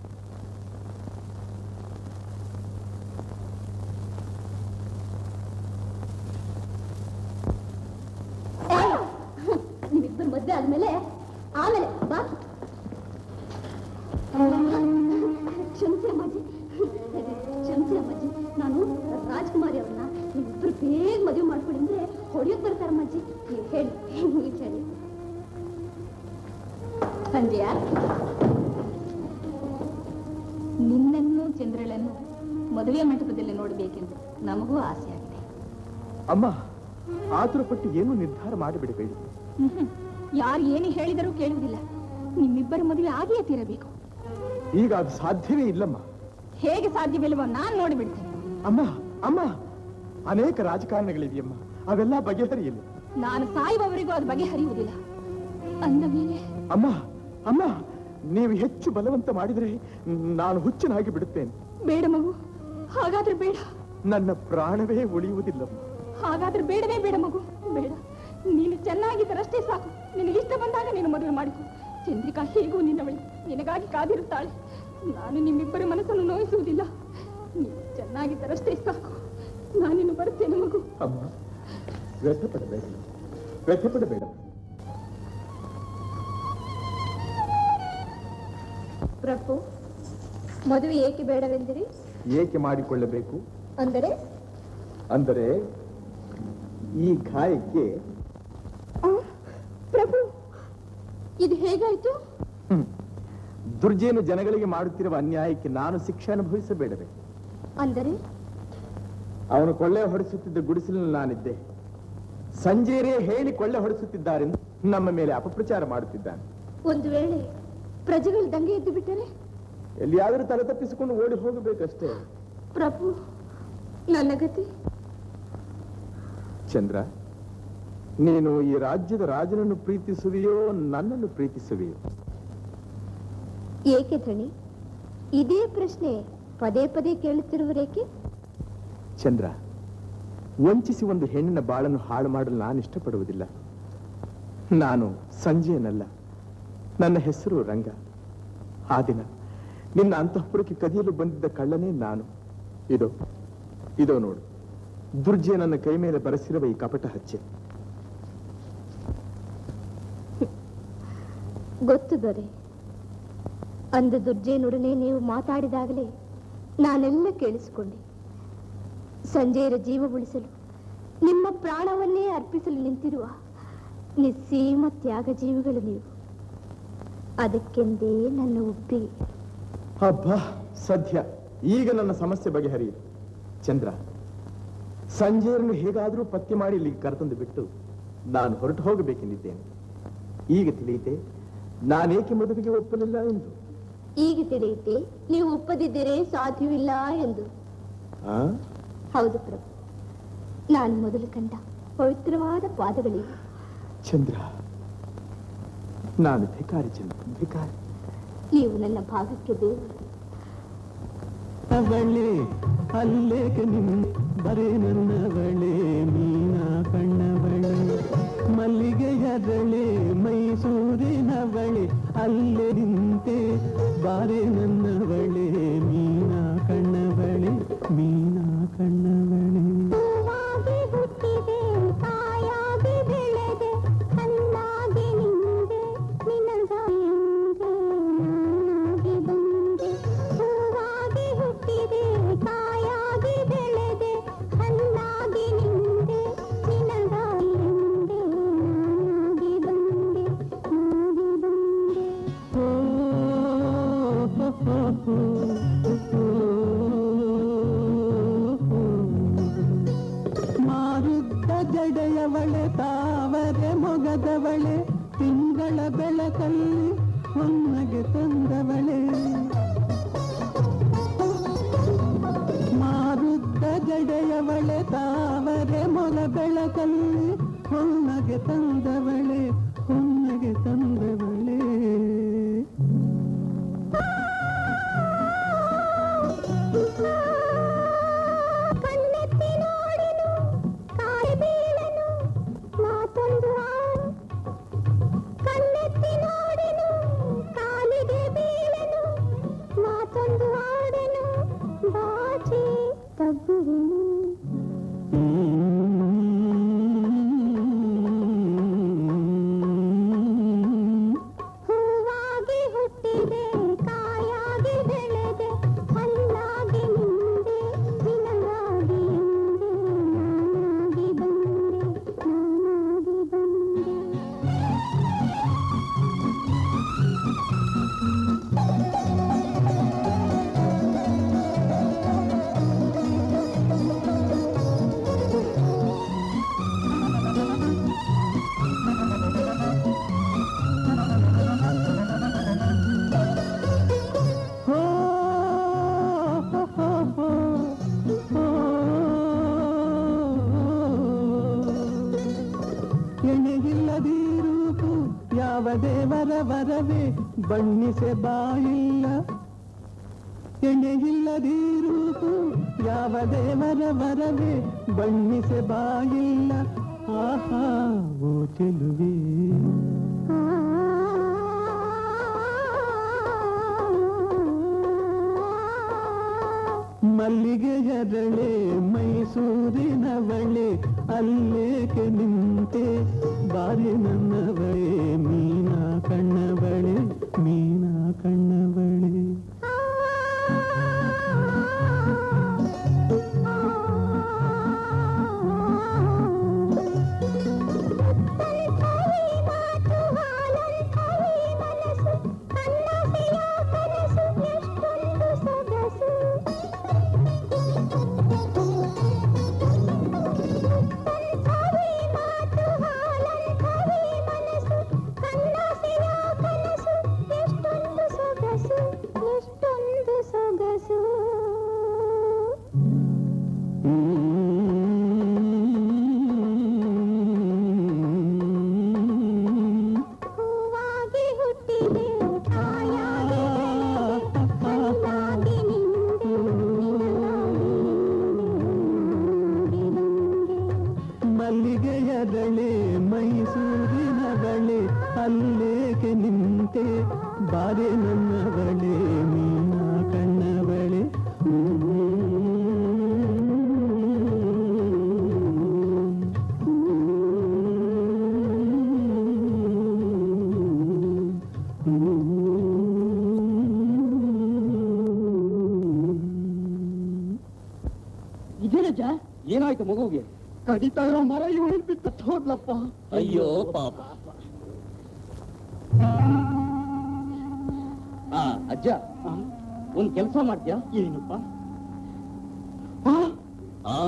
ನೀವಿಬ್ಬರು ಮದ್ವೆ ಆದ್ಮೇಲೆ ಆಮೇಲೆ ಬಾ ಕ್ಷಮಿಸಿ ಅಮ್ಮಾಜಿ ಕ್ಷಮಿಸಿ ಅಮ್ಮಾಜಿ ನಾನು ರಾಜ್ಕುಮಾರಿ ಅವ್ರನ್ನ ನೀವಿಬ್ಬರು ಬೇಗ ಮದುವೆ ಮಾಡ್ಕೊಳ್ಳಿ ಅಂದ್ರೆ ಹೊಡೆಯೋಕ್ ಬರ್ತಾರೆ ಅಮ್ಮಾಜಿ ನೀವು ಹೇಳಿ ನೀವು ಹೇಳಿ ಸಂಜಯ ನಿನ್ನನ್ನು ಚಂದ್ರಳನ್ನು ಮದುವೆ ಮಂಟಪದಲ್ಲಿ ನೋಡಬೇಕೆಂದು ನಮಗೂ ಆಸೆ ಆಗಿದೆ ಅಮ್ಮ ಆತುರ ಪಟ್ಟು ಏನು ನಿರ್ಧಾರ ಮಾಡಿಬಿಡಬೇಡಿ ಯಾರು ಏನು ಹೇಳಿದರೂ ಕೇಳುವುದಿಲ್ಲ ನಿಮ್ಮಿಬ್ಬರ ಮದುವೆ ಆಗಿಯೇ ತೀರಬೇಕು ಈಗ ಅದು ಸಾಧ್ಯವೇ ಇಲ್ಲಮ್ಮ ಹೇಗೆ ಸಾಧ್ಯವಿಲ್ಲವೋ ನಾನು ನೋಡಿಬಿಡ್ತೇನೆ ಅಮ್ಮ ಅಮ್ಮ ಅನೇಕ ರಾಜಕಾರಣಗಳಿದೆಯಮ್ಮ ಅವೆಲ್ಲ ಬಗೆಹರಿಯಲಿ ನಾನು ಸಾಯುವವರೆಗೂ ಅದು ಬಗೆಹರಿಯುವುದಿಲ್ಲ ಅಂದ ಮೇಲೆ ಅಮ್ಮ ಅಮ್ಮ ನೀವು ಹೆಚ್ಚು ಬಲವಂತ ಮಾಡಿದರೆ ನಾನು ಹುಚ್ಚನಾಗಿ ಬಿಡುತ್ತೇನೆ ಬೇಡ ಮಗು ಹಾಗಾದ್ರೆ ಬೇಡ ನನ್ನ ಪ್ರಾಣವೇ ಉಳಿಯುವುದಿಲ್ಲಮ್ಮ ಹಾಗಾದ್ರೆ ಬೇಡವೇ ಬೇಡ ಮಗು ಬೇಡ ನೀನು ಚೆನ್ನಾಗಿದ್ದರಷ್ಟೇ ಸಾಕು ನಿನಗೆ ಇಷ್ಟ ಬಂದಾಗ ನೀನು ಮದುವೆ ಮಾಡಿಕೊ ಚಂದ್ರಿಕಾ ಹೇಗೂ ನಿನ್ನವಳಿ ನಿನಗಾಗಿ ಕಾದಿರುತ್ತಾಳೆ ನಾನು ನಿಮ್ಮಿಬ್ಬರ ಮನಸ್ಸನ್ನು ನೋಯಿಸುವುದಿಲ್ಲ ನೀನು ಚೆನ್ನಾಗಿದ್ದರಷ್ಟೇ ಸಾಕು ನಾನಿನ್ನು ಬರುತ್ತೇನೆ ಮಗು ಅಮ್ಮ ವ್ಯಥೆ ಪಡಬೇಡ ವ್ಯಥೆ ಪಡಬೇಡ ಪ್ರಭು ಮದುವೆ ಏಕೆ ಬೇಡವೆಂದಿರಿ ಏಕೆ ಮಾಡಿಕೊಳ್ಳಬೇಕು ಅಂದರೆ ಅಂದರೆ ಈ ಗಾಯಕ್ಕೆ ಪ್ರಭು ಇದು ಹೇಗಾಯ್ತು ಹ್ಮ್, ದುರ್ಜೇನು ಜನಗಳಿಗೆ ಮಾಡುತ್ತಿರುವ ಅನ್ಯಾಯಕ್ಕೆ ನಾನು ಶಿಕ್ಷೆ ಅನುಭವಿಸಬೇಡವೇ ಅಂದರೆ ಅವನು ಕೊಳ್ಳೆ ಹೊಡೆಸುತ್ತಿದ್ದ ಗುಡಿಸಲಿನಲ್ಲಿ ನಾನಿದ್ದೆ ಸಂಜೆರೇ ಹೇಳಿ ಕೊಳ್ಳೆ ಹೊಡೆಸುತ್ತಿದ್ದಾರೆಂದು ನಮ್ಮ ಮೇಲೆ ಅಪಪ್ರಚಾರ ಮಾಡುತ್ತಿದ್ದಾನೆ ಒಂದು ವೇಳೆ ಪ್ರಜೆಗಳು ದಂಗೆ ಎದ್ದು ಬಿಟ್ಟರೆ ಎಲ್ಲಿಯಾದರೂ ತಲೆ ತಪ್ಪಿಸಿಕೊಂಡು ಓಡಿ ಹೋಗಬೇಕಷ್ಟೇ ಪ್ರಭು ನನ್ನ ಗತಿ ಚಂದ್ರ ನೀನು ಈ ರಾಜ್ಯದ ರಾಜನನ್ನು ಪ್ರೀತಿಸುವೆಯೋ ನನ್ನನ್ನು ಪ್ರೀತಿಸುವೆಯೋ ಏಕೆ ಧಣಿ ಇದೇ ಪ್ರಶ್ನೆ ಪದೇ ಪದೇ ಕೇಳುತ್ತಿರುವರೇಕೆ ಚಂದ್ರ ವಂಚಿಸಿ ಒಂದು ಹೆಣ್ಣಿನ ಬಾಳನ್ನು ಹಾಳು ಮಾಡಲು ನಾನು ಇಷ್ಟಪಡುವುದಿಲ್ಲ ನಾನು ಸಂಜೆಯನಲ್ಲ ನನ್ನ ಹೆಸರು ರಂಗ ಆ ದಿನ ನಿನ್ನ ಅಂತಃಪುರಕ್ಕೆ ಕದಿಯಲು ಬಂದಿದ್ದ ಕಳ್ಳನೇ ನಾನು ಇದೋ ಇದೋ ನೋಡು ದುರ್ಜಯ ನನ್ನ ಕೈ ಮೇಲೆ ಬರೆಸಿರುವ ಈ ಕಪಟ ಹಚ್ಚೆ ಗೊತ್ತು ದೊರೆ ಅಂದು ದುರ್ಜಯನೊಡನೆ ನೀವು ಮಾತಾಡಿದಾಗಲೇ ನಾನೆಲ್ಲ ಕೇಳಿಸಿಕೊಂಡೆ ಸಂಜೆಯರ ಜೀವ ಉಳಿಸಲು ನಿಮ್ಮ ಪ್ರಾಣವನ್ನೇ ಅರ್ಪಿಸಲು ನಿಂತಿರುವ ನಿಸ್ಸೀಮ ತ್ಯಾಗ ಜೀವಿಗಳು ನೀವು ಅದಕ್ಕೆಂದೇ ನನ್ನ ಒಪ್ಪಿಗೆ ಅಬ್ಬಾ ಸದ್ಯ ಈಗ ನನ್ನ ಸಮಸ್ಯೆ ಬಗೆಹರಿಯಿತು ಚಂದ್ರ ಸಂಜೆಯನ್ನು ಹೇಗಾದರೂ ಪತ್ತೆ ಮಾಡಿ ಇಲ್ಲಿಗೆ ಕರೆತಂದು ಬಿಟ್ಟು ನಾನು ಹೊರಟು ಹೋಗಬೇಕೆಂದಿದ್ದೇನೆ ಈಗ ತಿಳಿಯಿತೆ ನಾನೇಕೆ ಮದುವೆಗೆ ಒಪ್ಪಲಿಲ್ಲ ಎಂದು ಈಗ ತಿಳಿಯುತ್ತೆ ನೀವು ಒಪ್ಪದಿದ್ದರೆ ಸಾಧ್ಯವಿಲ್ಲ ಎಂದು ಆ? ಹೌದು ಪ್ರಭು ನಾನು ಮೊದಲು ಕಂಡ ಪವಿತ್ರವಾದ ಪಾದಗಳಿವೆ ಚಂದ್ರ ನಾನು ಭಿಕಾರಿ ಚಂದ್ರ ಭಿಕಾರಿ ನೀವು ನನ್ನ ಭಾಗಕ್ಕೆ ದೇವರು ಅವಳೆ ಅಲ್ಲೇಕ ನಿನ್ ಬರೇ ನನ್ನವಳೆ ಮೀನ ಕಣ್ಣವಳೆ ಮಲ್ಲಿಗೆಯರಳೆ ಮೈಸೂರಿನವಳೆ ಅಲ್ಲೇ ನಿಂತೆ ಬಾರೆ ನನ್ನವಳೆ ಮೀನ ಕಣ್ಣವಳೆ ಮೀನ ಕಣ್ಣವಳೆ ಹೂವಾಗಿ ಹುಟ್ಟಿದೆ ಕಾಯಾಗಿ ಬೆಳೆದೆ ಹಣ್ಣಾಗಿ ನಿಂದೆ ನಿನಗಾಯಿಂದೆ ನಾನಾಗಿ ಬಂದೆ ಹೂವಾಗಿ ಹುಟ್ಟಿದೆ ಕಾಯಾಗಿ ಬೆಳೆದೆ ಹಣ್ಣಾಗಿ ನಿಂದೆ ನಿನಗಾಯಿಂದೆ ನಾನಾಗಿ ಬಂದೆ ನಾಗಿ ಬಂದೆ ಓ, ಹೋ, ಹೋ, ಹೋ, ಹೋ, ಮಾರುದ್ದ ಜಡೆಯವಳೆ ತಾವರೆ ಮೊಗದವಳೆ ತಿಂಗಳ ಬೆಳಕಲ್ಲಿ ಹೊನ್ನಗೆ ತಂದವಳೆ ಮಾರುದ್ದ ಜಡೆಯವಳೆ ತಾವರೆ ಮೊಗ ಬೆಳಕಲ್ಲಿ ಹೊನ್ನಗೆ ತಂದವಳೆ ಹೊನ್ನಗೆ ತಂದವಳೆ ಕಣ್ಣೆತ್ತಿ ನೋಡಿನು ಕಾಯಿ ಬೀಳನು ಮಾತೊಂದು ಆಡು ಕಣ್ಣೆತ್ತಿ ನೋಡಿನು ಕಾಲಿಗೆ ಬೀಳನು ಮಾತೊಂದು ಆಡೆನು ಬಾಚಿ ತಗ್ಗುವೆನು ಹೂವಾಗಿ ಹುಟ್ಟಿದೆ ಕಾಯಾಗಿ ಬೆಳೆದೆ ಹಣ್ಣಾಗಿ ನಿಂದೆ ನಿನಗಾಗಿ ಎಂದೆ ನಾನಾಗಿ ಬಂದೆ ನಾನಾಗಿ ಬಂದೆ ಹೋ, ಹೋ, ಹೋ, ಹೋ, ಹೋ. ಎಣೆಗಿಲ್ಲದಿರುವುದು ಯಾವ ದೇವರ ವರವೇ ಬಣ್ಣಿಸೆ ಬಾಯಿಲ್ಲ ಎಣೆಗಿಲ್ಲದಿರುವುದು ಯಾವ ದೇವರ ವರವೇ ಬಣ್ಣಿಸೆ ಬಾಯಿಲ್ಲ ಆಹಾ ಓ ಚೆಲುವೆ ಮಲ್ಲಿಗೆಯರಳೆ ಮೈಸೂರಿನವಳೆ ಅಲ್ಲೇಕೆ ನಿಂತೆ ಬಾರಿ ನನ್ನವಳೆ ಮೀನ ಕಣ್ಣವಳೆ ಮೀನ ಕಣ್ಣವಳೆ ಎಷ್ಟೊಂದು ಸೊಗಸು ಹೂವಾಗಿ ಹುಟ್ಟಿದೆ ಕಾಯಾಗಿ ಬೆಳೆದೆ ಹಣ್ಣಾಗಿ ನಿಂದೆ ನಿನಗಾಗಿ ಬಂದೆ ಮಲ್ಲಿಗೆಯದಳೆ ಮೈಸೂರಿನವಳೆ ಅಲ್ಲೇಕೆ ನಿಂತೆ ಬಾರೆ ನನ್ನವಳೆ ಮೀನ ಕಣ್ಣವಳೆ ಇದೇನಜ್ಜ ಏನಾಯ್ತು ಮಗುವಿಗೆ ಕಡಿತಾ ಇರೋ ಮರ ಇವಳು ಬಿತ್ತು ಹೋದ್ಲಪ್ಪ ಅಯ್ಯೋ ಪಾಪ ಆ ಅಜ್ಜ ಒಂದ್ ಕೆಲಸ ಮಾಡ್ತೀಯಾ ಏನಪ್ಪ ಆ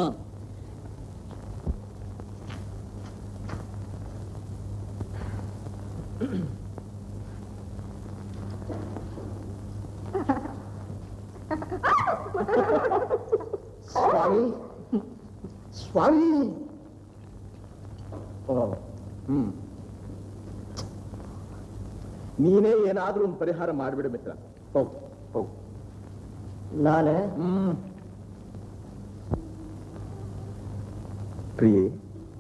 ಸ್ವಾಮಿ ಸ್ವಾಮಿ ಓ ಹ್ಮ್ ನೀನೇ ಏನಾದ್ರೂ ಒಂದು ಪರಿಹಾರ ಮಾಡಿಬಿಡು ಮಿತ್ರ ಹೋಗು ಹೋಗು ನಾನೇ ಹ್ಮ್ ಪ್ರಿಯೆ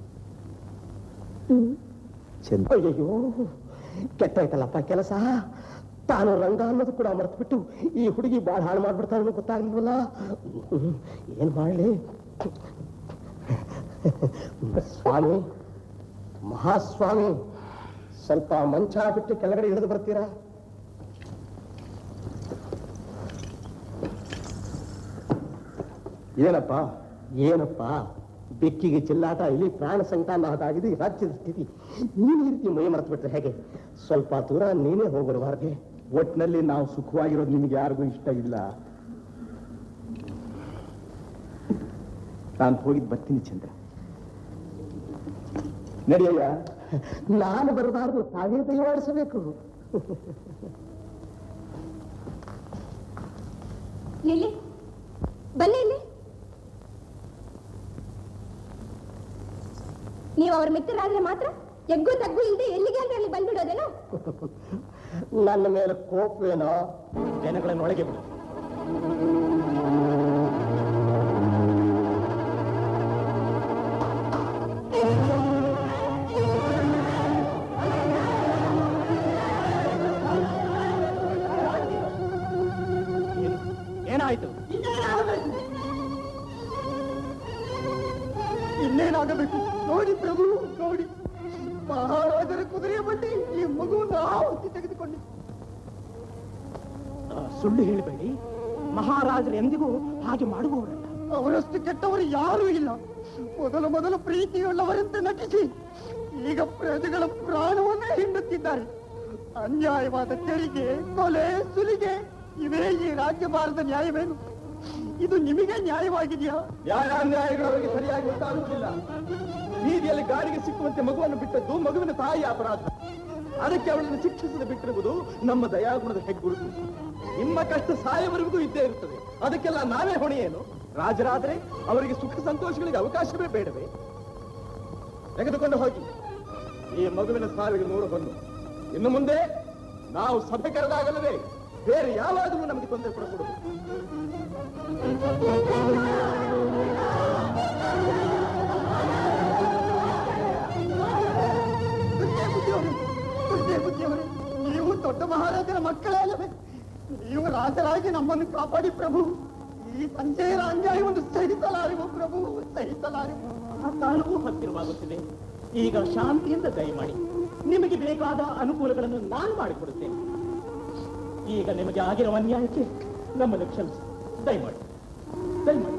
ಚಂದ ಅಯ್ಯಯ್ಯೋ ಕೆಟ್ಟಾಯ್ತಲ್ಲಪ್ಪ ಕೆಲಸ ತಾನು ರಂಗ ಅನ್ನೋದು ಕೂಡ ಮರೆತುಬಿಟ್ಟು ಈ ಹುಡುಗಿ ಬಾಳ ಹಾಳು ಮಾಡ್ಬಿಡ್ತಾಳೆ ಗೊತ್ತಾಗ್ಲಿಲ್ವಲ್ಲ ಹ್ಮ್, ಏನ್ ಮಾಡ್ಲಿ ಸ್ವಾಮಿ ಮಹಾಸ್ವಾಮಿ ಸ್ವಲ್ಪ ಮಂಚ ಬಿಟ್ಟು ಕೆಳಗಡೆ ಇಳಿದು ಬರ್ತೀರಾ ಏನಪ್ಪ ಏನಪ್ಪ ಬೆಕ್ಕಿಗೆ ಚೆಲ್ಲಾಟ ಇಲ್ಲಿ ಪ್ರಾಣ ಸಂಕಟ ಆಗಿದೆ ಈ ರಾಜ್ಯದ ಸ್ಥಿತಿ ನೀನು ಈ ರೀತಿ ಮೈ ಮರೆತು ಬಿಟ್ರೆ ಹೇಗೆ ಸ್ವಲ್ಪ ದೂರ ನೀನೇ ಹೋಗಿರಬಾರ್ದೆ ಒಟ್ನಲ್ಲಿ ನಾವು ಸುಖವಾಗಿರೋದು ನಿಮ್ಗೆ ಯಾರಿಗೂ ಇಷ್ಟ ಇಲ್ಲ ನಾನು ಹೋಗಿದ್ ಬರ್ತೀನಿ ಚಂದ್ರ ನಡಿಯಯ್ಯ ನಾನು ಬರಬಾರದು ತಾವೇ ದಯವಾಡಿಸಬೇಕು ಲಿಲ್ಲಿ ಬನ್ನಿ ಇಲ್ಲಿ ನೀವು ಅವ್ರ ಮಿತ್ರರಾದ್ರೆ ಮಾತ್ರ ಎಗ್ಗು ತಗ್ಗು ಇಲ್ಲದೆ ಎಲ್ಲಿಗೆ ಅಂದ್ರೆ ಅಲ್ಲಿ ಬಂದ್ಬಿಡೋದೇನೋ ನನ್ನ ಮೇಲೆ ಕೋಪವೇನೋ ಜನಗಳನ್ನೊಳಗೆ ಬಿಡು ಏನಾಯ್ತು ಇನ್ನೇನಾಗಬೇಕು ನೋಡಿ ಪ್ರಭು ನೋಡಿ ಮಹಾರಾಜರ ಕುದುರೆ ಬಂಡಿ ಈ ಮಗುವನ್ನು ಆವತ್ತಿ ತೆಗೆದುಕೊಂಡು ಸುಳ್ಳು ಹೇಳಬೇಡಿ ಮಹಾರಾಜರು ಎಂದಿಗೂ ಹಾಗೆ ಮಾಡುವವರಲ್ಲ ಅವರಷ್ಟು ಕೆಟ್ಟವರು ಯಾರೂ ಇಲ್ಲ ಮೊದಲು ಮೊದಲು ಪ್ರೀತಿಯುಳ್ಳವರಂತೆ ನಟಿಸಿ ಈಗ ಪ್ರಜೆಗಳ ಪ್ರಾಣವನ್ನೇ ಹಿಂಡುತ್ತಿದ್ದಾರೆ ಅನ್ಯಾಯವಾದ ತೆರಿಗೆ ಕೊಲೆ ಸುಲಿಗೆ ಇವೇ ಈ ರಾಜ್ಯ ಭಾರತ ನ್ಯಾಯವೇನು ಇದು ನಿಮಗೆ ನ್ಯಾಯವಾಗಿದೆಯಾ ನ್ಯಾಯಾನ್ಯಾಯಗಳು ಅವರಿಗೆ ಸರಿಯಾಗಿ ಗೊತ್ತಾಗುತ್ತಿಲ್ಲ ಬೀದಿಯಲ್ಲಿ ಗಾಡಿಗೆ ಸಿಕ್ಕುವಂತೆ ಮಗುವನ್ನು ಬಿಟ್ಟದ್ದು ಮಗುವಿನ ತಾಯಿ ಅಪರಾಧ ಅದಕ್ಕೆ ಅವಳನ್ನು ಶಿಕ್ಷಿಸದೆ ಬಿಟ್ಟಿರುವುದು ನಮ್ಮ ದಯಾಗುಣದ ಹೆಗ್ಗುರುತು ನಿಮ್ಮ ಕಷ್ಟ ಸಾಯವರೆಗೂ ಇದ್ದೇ ಇರುತ್ತದೆ ಅದಕ್ಕೆಲ್ಲ ನಾವೇ ಹೊಣೆಯೇನು ರಾಜರಾದ್ರೆ ಅವರಿಗೆ ಸುಖ ಸಂತೋಷಗಳಿಗೆ ಅವಕಾಶವೇ ಬೇಡವೇ ತೆಗೆದುಕೊಂಡು ಹೋಗಿ ಈ ಮಗುವಿನ ಸಾವಿಗೆ ನೂರು ಹೊನ್ನು ಇನ್ನು ಮುಂದೆ ನಾವು ಸಭೆ ಕರೆದಾಗಲವೇ ಬೇರೆ ಯಾವಾಗಲೂ ನಮಗೆ ತೊಂದರೆ ಕೊಡಕೂಡದು ದುರ್ಗೆ ಬುದ್ಧಿಯವರೇ, ದುರ್ಗೆ ಬುದ್ಧಿಯವರೇ, ನೀವು ದೊಡ್ಡ ಮಹಾರಾಜರ ಮಕ್ಕಳೇ ಅಲ್ಲವೇ ನೀವು ರಾಜರಾಗಿ ನಮ್ಮನ್ನು ಕಾಪಾಡಿ ಪ್ರಭು ಈ ಸಂಜೆಯ ಅನ್ಯಾಯವನ್ನು ಸಹಿಸಲಾರೆವು ಪ್ರಭು ಸಹಿಸಲಾರೆವು ಆ ಕಾಲವೂ ಹತ್ತಿರವಾಗುತ್ತಿದೆ ಈಗ ಶಾಂತಿಯಿಂದ ದಯಮಾಡಿ ನಿಮಗೆ ಬೇಕಾದ ಅನುಕೂಲಗಳನ್ನು ನಾನು ಮಾಡಿಕೊಡುತ್ತೇನೆ ಈಗ ನಿಮಗೆ ಆಗಿರುವ ಅನ್ಯಾಯಕ್ಕೆ ನಮ್ಮನ್ನು ಕ್ಷಮಿಸಿ ದಯಮಾಡಿ ದಯಮಾಡಿ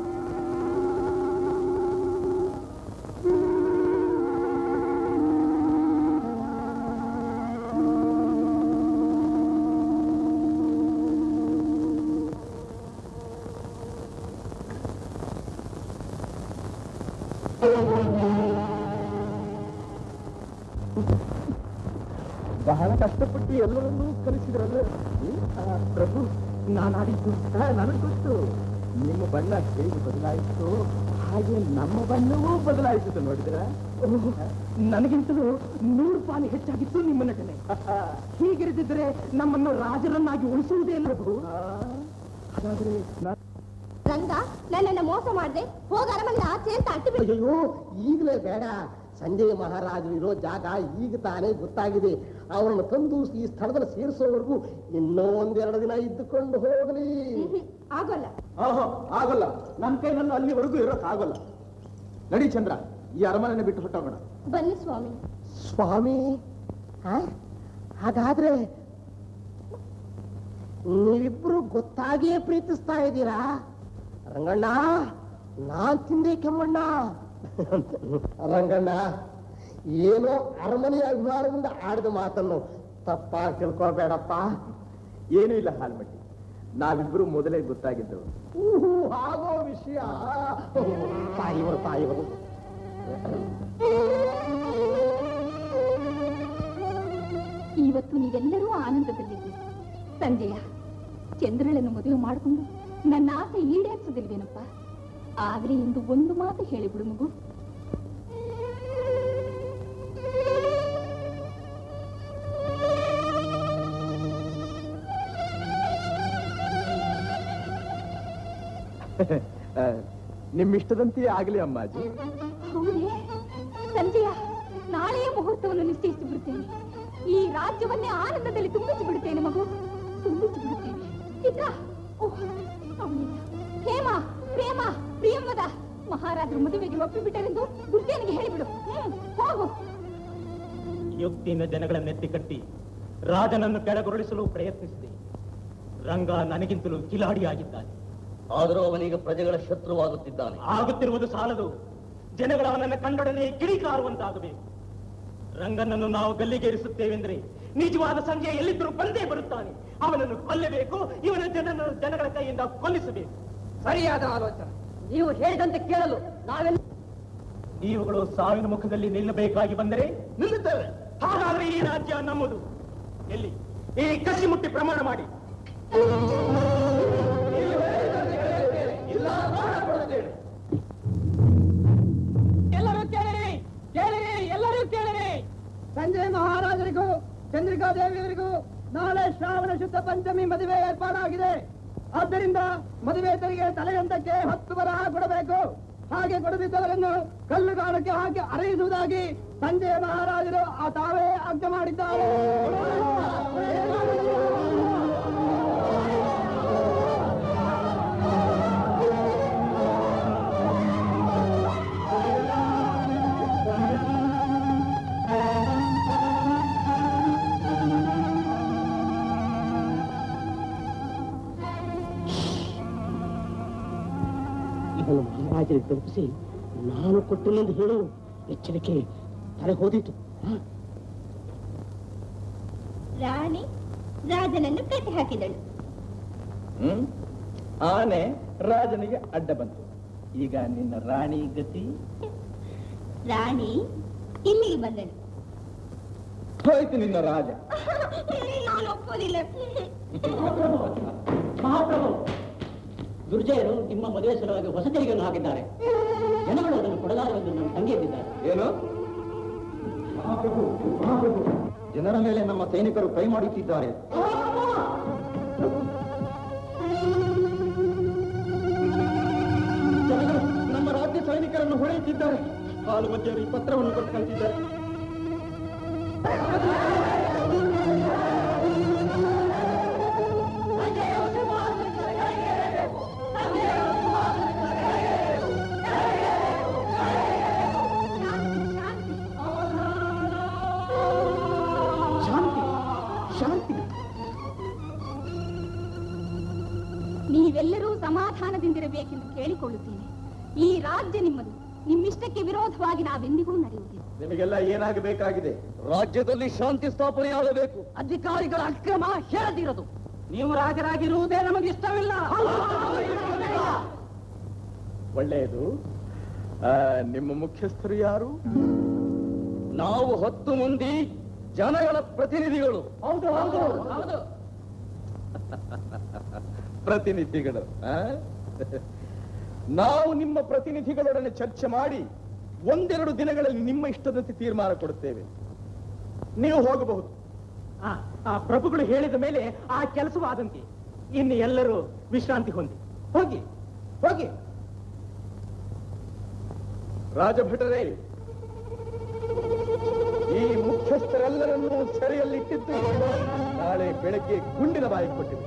ಬಹಳ ಕಷ್ಟಪಟ್ಟು ಎಲ್ಲರನ್ನೂ ಕಲಿಸಿದ್ರಲ್ಲ ಆ, ಪ್ರಭು ನಾನಾಡಿದ್ದು ನನಗೆ ಗೊತ್ತು ನಿಮ್ಮ ಬಣ್ಣ ಹೇಗೆ ಬದಲಾಯಿತು ಹಾಗೆ ನಮ್ಮ ಬಣ್ಣವೂ ಬದಲಾಯಿಸಿತು ನೋಡಿದ್ರ ನನಗಿಂತಲೂ ನೂರು ಪಾಲು ಹೆಚ್ಚಾಗಿತ್ತು ನಿಮ್ಮ ನಟನೆ ಹೀಗಿರದಿದ್ದರೆ ನಮ್ಮನ್ನು ರಾಜರನ್ನಾಗಿ ಉಳಿಸುವುದೇ ಇಲ್ಲ ಪ್ರಭು ಹಾಗಾದ್ರೆ ನಾ- ರಂಗ ನನ್ನನ್ನು ಮೋಸ ಮಾಡದೆ ಹೋಗ ಅರಮನೆ ಆಚೆ ಅಂತ ಅಟ್ಟಿಬಿಟ್ಟು ಅಯ್ಯೋ ಈಗಲೇ ಬೇಡ ಸಂಜಯ ಮಹಾರಾಜರು ಇರೋ ಜಾಗ ಈಗ ತಾನೇ ಗೊತ್ತಾಗಿದೆ ಅವರನ್ನು ತಂದು ಈ ಸ್ಥಳದಲ್ಲಿ ಸೇರಿಸೋವರೆಗೂ ಇನ್ನೂ ಒಂದೆರಡು ದಿನ ಇದ್ದುಕೊಂಡು ಹೋಗಲಿ ಆಗೋಲ್ಲ ಆಹೋ ಆಗೋಲ್ಲ ನನ್ನ ಕೈನಲ್ಲಿ ಅಲ್ಲಿವರೆಗೂ ಇರೋಕ್ ಆಗೋಲ್ಲ ನಡಿ ಚಂದ್ರ ಈ ಅರಮನೆ ಬಿಟ್ಟು ಹೊಟ್ಟೋಗೋಣ ಬನ್ನಿ ಸ್ವಾಮಿ ಸ್ವಾಮಿ ಆ? ಹಾಗಾದ್ರೆ ನೀವಿಬ್ರು ಗೊತ್ತಾಗಿಯೇ ಪ್ರೀತಿಸ್ತಾ ಇದ್ದೀರಾ ರಂಗಣ್ಣ ನಾನ್ ತಿಂದೆ ಕೆಮ್ಮಣ್ಣ ರಂಗಣ್ಣ ಏನೋ ಅರಮನೆಯ ಅಭಿಮಾನದಿಂದ ಆಡಿದ ಮಾತನ್ನು ತಪ್ಪಾಗಿ ತಿಳ್ಕೊಬೇಡಪ್ಪ ಏನೂ ಇಲ್ಲ ಹಾಲ್ಮಟ್ಟಿ ನಾವಿಬ್ರು ಮೊದಲೇ ಗೊತ್ತಾಗಿದ್ದು ಊಹು ಆಗೋ ವಿಷಯ ತಾಯಿವರು ತಾಯಿವರು ಇವತ್ತು ನೀವೆಲ್ಲರೂ ಆನಂದದಲ್ಲಿದ್ದೀರಿ ಸಂಜಯ ಚಂದ್ರಳನ್ನು ಮದುವೆ ಮಾಡಿಕೊಂಡು ನನ್ನ ಆಸೆ ಈಡೇರಿಸೋದಿಲ್ವೇನಪ್ಪ ಆಗ್ಲೇ ಎಂದು ಒಂದು ಮಾತು ಹೇಳಿಬಿಡು ಮಗು ಆ, ನಿಮ್ಮಿಷ್ಟದಂತೆಯೇ ಆಗಲಿ ಅಮ್ಮಾಜಿ ಹೌದೇ ಸಂಜಯ ನಾಳೆಯ ಮುಹೂರ್ತವನ್ನು ನಿಶ್ಚಯಿಸಿ ಬಿಡುತ್ತೇನೆ ಈ ರಾಜ್ಯವನ್ನೇ ಆನಂದದಲ್ಲಿ ತುಂಬಿಸಿ ಬಿಡುತ್ತೇನೆ ಮಗು ತುಂಬಿಸಿ ಬಿಡುತ್ತೇನೆ ಚಿತ್ರ ಓಹ್, ಅವನಿಲ್ಲ. ಹೇಮ ಪ್ರೇಮ ಪ್ರಿಯಂವದ ಮಹಾರಾಜರು ಮದುವೆಗೆ ಒಪ್ಪಿಬಿಟ್ಟರೆಂದು ದುರ್ಜನಿಗೆ ಹೇಳಿಬಿಡು ಹ್ಮ್, ಹೋಗು ಯುಕ್ತಿಯಿಂದ ಜನಗಳನ್ನೆತ್ತಿ ಕಟ್ಟಿ ರಾಜನನ್ನು ಕೆಳಗುರುಳಿಸಲು ಪ್ರಯತ್ನಿಸಿದೆ ರಂಗ ನನಗಿಂತಲೂ ಕಿಲಾಡಿಯಾಗಿದ್ದಾನೆ ಆದರೂ ಅವನೀಗ ಪ್ರಜೆಗಳ ಶತ್ರುವಾಗುತ್ತಿದ್ದಾನೆ ಆಗುತ್ತಿರುವುದು ಸಾಲದು ಜನಗಳ ಅವನನ್ನು ಕಂಡೊಡನೆ ಕಿಡಿಕಾರುವಂತಾಗಬೇಕು ರಂಗನನ್ನು ನಾವು ಗಲ್ಲಿಗೇರಿಸುತ್ತೇವೆಂದ್ರೆ ನಿಜವಾದ ಸಂಜೆ ಎಲ್ಲಿದ್ದರೂ ಬಂದೇ ಬರುತ್ತಾನೆ ಅವನನ್ನು ಕೊಲ್ಲಬೇಕು ಇವನ ಜನನ ಜನಗಳ ಕೈಯಿಂದ ಕೊಲ್ಲಿಸಬೇಕು ಸರಿಯಾದ ಆಲೋಚನೆ ನೀವು ಹೇಳಿದಂತೆ ಕೇಳಲು ನಾವೆಲ್ಲ ನೀವುಗಳು ಸಾವಿನ ಮುಖದಲ್ಲಿ ನಿಲ್ಲಬೇಕಾಗಿ ಬಂದರೆ ನಿಲ್ಲುತ್ತೇವೆ ಹಾಗಾದ್ರೆ ಈ ರಾಜ್ಯ ನಮ್ಮದು ಎಲ್ಲಿ ಈ ಕಸಿ ಮುಟ್ಟಿ ಪ್ರಮಾಣ ಮಾಡಿ ಎಲ್ಲರೂ ಕೇಳಿರಿ ಕೇಳಿರಿ ಎಲ್ಲರೂ ಕೇಳಿರಿ ಸಂಜೆ ಮಹಾರಾಜರಿಗೂ ಚಂದ್ರಿಕಾ ದೇವಿಯವರಿಗೂ ನಾಳೆ ಶ್ರಾವಣ ಶುದ್ಧ ಪಂಚಮಿ ಮದುವೆ ಏರ್ಪಾಡಾಗಿದೆ ಆದ್ದರಿಂದ ಮದುವೆ ತೆರಿಗೆ ತಲೆಯಂತಕ್ಕೆ ಹತ್ತು ಬರ ಕೊಡಬೇಕು ಹಾಗೆ ಕೊಡದಿದ್ದವರನ್ನು ಕಲ್ಲುಗಾಲಕ್ಕೆ ಹಾಕಿ ಅರೆಯಿಸುವುದಾಗಿ ಸಂಜೆ ಮಹಾರಾಜರು ಆ ತಾವೇ ಆಜ್ಞೆ ಮಾಡಿದ್ದಾರೆ ಇವನು ಮಹಾರಾಜರಿಗೆ ತಲುಪಿಸಿ ನಾನು ಕೊಟ್ಟನೆಂದು ಹೇಳು ಎಚ್ಚರಿಕೆ ತಲೆ ಹೋದಿತು ರಾಣಿ ರಾಜನನ್ನು ಕಟ್ಟಿ ಹಾಕಿದಳು ಹ್ಮ್ ಆನೆ ರಾಜನಿಗೆ ಅಡ್ಡ ಬಂತು ಈಗ ನಿನ್ನ ರಾಣಿ ಗತಿ ರಾಣಿ ಇಲ್ಲಿಗೆ ಬಂದಳು ಹೋಯ್ತು ನಿನ್ನ ರಾಜ ನಾನು ಒಪ್ಪೋದಿಲ್ಲ ಮಹಾಪ್ರಭು ದುರ್ಜಯರು ನಿಮ್ಮ ಮದುವೆ ಸಲುವಾಗಿ ಹೊಸ ತೆರಿಗೆಯನ್ನು ಹಾಕಿದ್ದಾರೆ ಜನಗಳು ಅದನ್ನು ಕೊಡಲಾರವೆಂದು ನನ್ನ ತಂಗಿ ಎದ್ದಿದ್ದಾರೆ ಏನು ಜನರ ಮೇಲೆ ನಮ್ಮ ಸೈನಿಕರು ಕೈ ಮಾಡುತ್ತಿದ್ದಾರೆ ಜನಗಳು ನಮ್ಮ ರಾಜ್ಯ ಸೈನಿಕರನ್ನು ಹೊಳೆಯುತ್ತಿದ್ದಾರೆ ಹಾಲು ಮಧ್ಯರು ಈ ಪತ್ರವನ್ನು ಕೊಟ್ಟು ಕಳಿಸಿದ್ದಾರೆ ಶಾಂತಿ ಶಾಂತಿ ನೀವೆಲ್ಲರೂ ಸಮಾಧಾನದಿಂದಿರಬೇಕೆಂದು ಕೇಳಿಕೊಳ್ಳುತ್ತೇನೆ ಈ ರಾಜ್ಯ ನಿಮ್ಮದು ನಿಮ್ಮಿಷ್ಟಕ್ಕೆ ವಿರೋಧವಾಗಿ ನಾವೆಂದಿಗೂ ನಡೆಯುವುದಿಲ್ಲ ನಿಮಗೆಲ್ಲ ಏನಾಗಬೇಕಾಗಿದೆ ರಾಜ್ಯದಲ್ಲಿ ಶಾಂತಿ ಸ್ಥಾಪನೆಯಾಗಬೇಕು ಅಧಿಕಾರಿಗಳ ಅಕ್ರಮ ಹೇಳದಿರದು ನೀವು ರಾಜರಾಗಿರುವುದೇ ನಮಗೆ ಇಷ್ಟವಿಲ್ಲ ಒಳ್ಳೆಯದು ಆ, ನಿಮ್ಮ ಮುಖ್ಯಸ್ಥರು ಯಾರು ನಾವು ಹತ್ತು ಮಂದಿ ಜನಗಳ ಪ್ರತಿನಿಧಿಗಳು ಹೌದು ಹೌದು ಹೌದು ಪ್ರತಿನಿಧಿಗಳು ಆ? ನಾವು ನಿಮ್ಮ ಪ್ರತಿನಿಧಿಗಳೊಡನೆ ಚರ್ಚೆ ಮಾಡಿ ಒಂದೆರಡು ದಿನಗಳಲ್ಲಿ ನಿಮ್ಮ ಇಷ್ಟದಂತೆ ತೀರ್ಮಾನ ಕೊಡುತ್ತೇವೆ ನೀವು ಹೋಗಬಹುದು ಆ, ಆ ಪ್ರಭುಗಳು ಹೇಳಿದ ಮೇಲೆ ಆ ಕೆಲಸವಾದಂತೆ ಇನ್ನು ಎಲ್ಲರೂ ವಿಶ್ರಾಂತಿ ಹೊಂದಿ ಹೋಗಿ ಹೋಗಿ ರಾಜಭಟರೇ ಈ ಮುಖ್ಯಸ್ಥರೆಲ್ಲರನ್ನೂ ಸೆರೆಯಲ್ಲಿಟ್ಟಿದ್ದು ನಾಳೆ ಬೆಳಗ್ಗೆ ಗುಂಡಿನ ಬಾಯಿ ಕೊಟ್ಟಿದೆ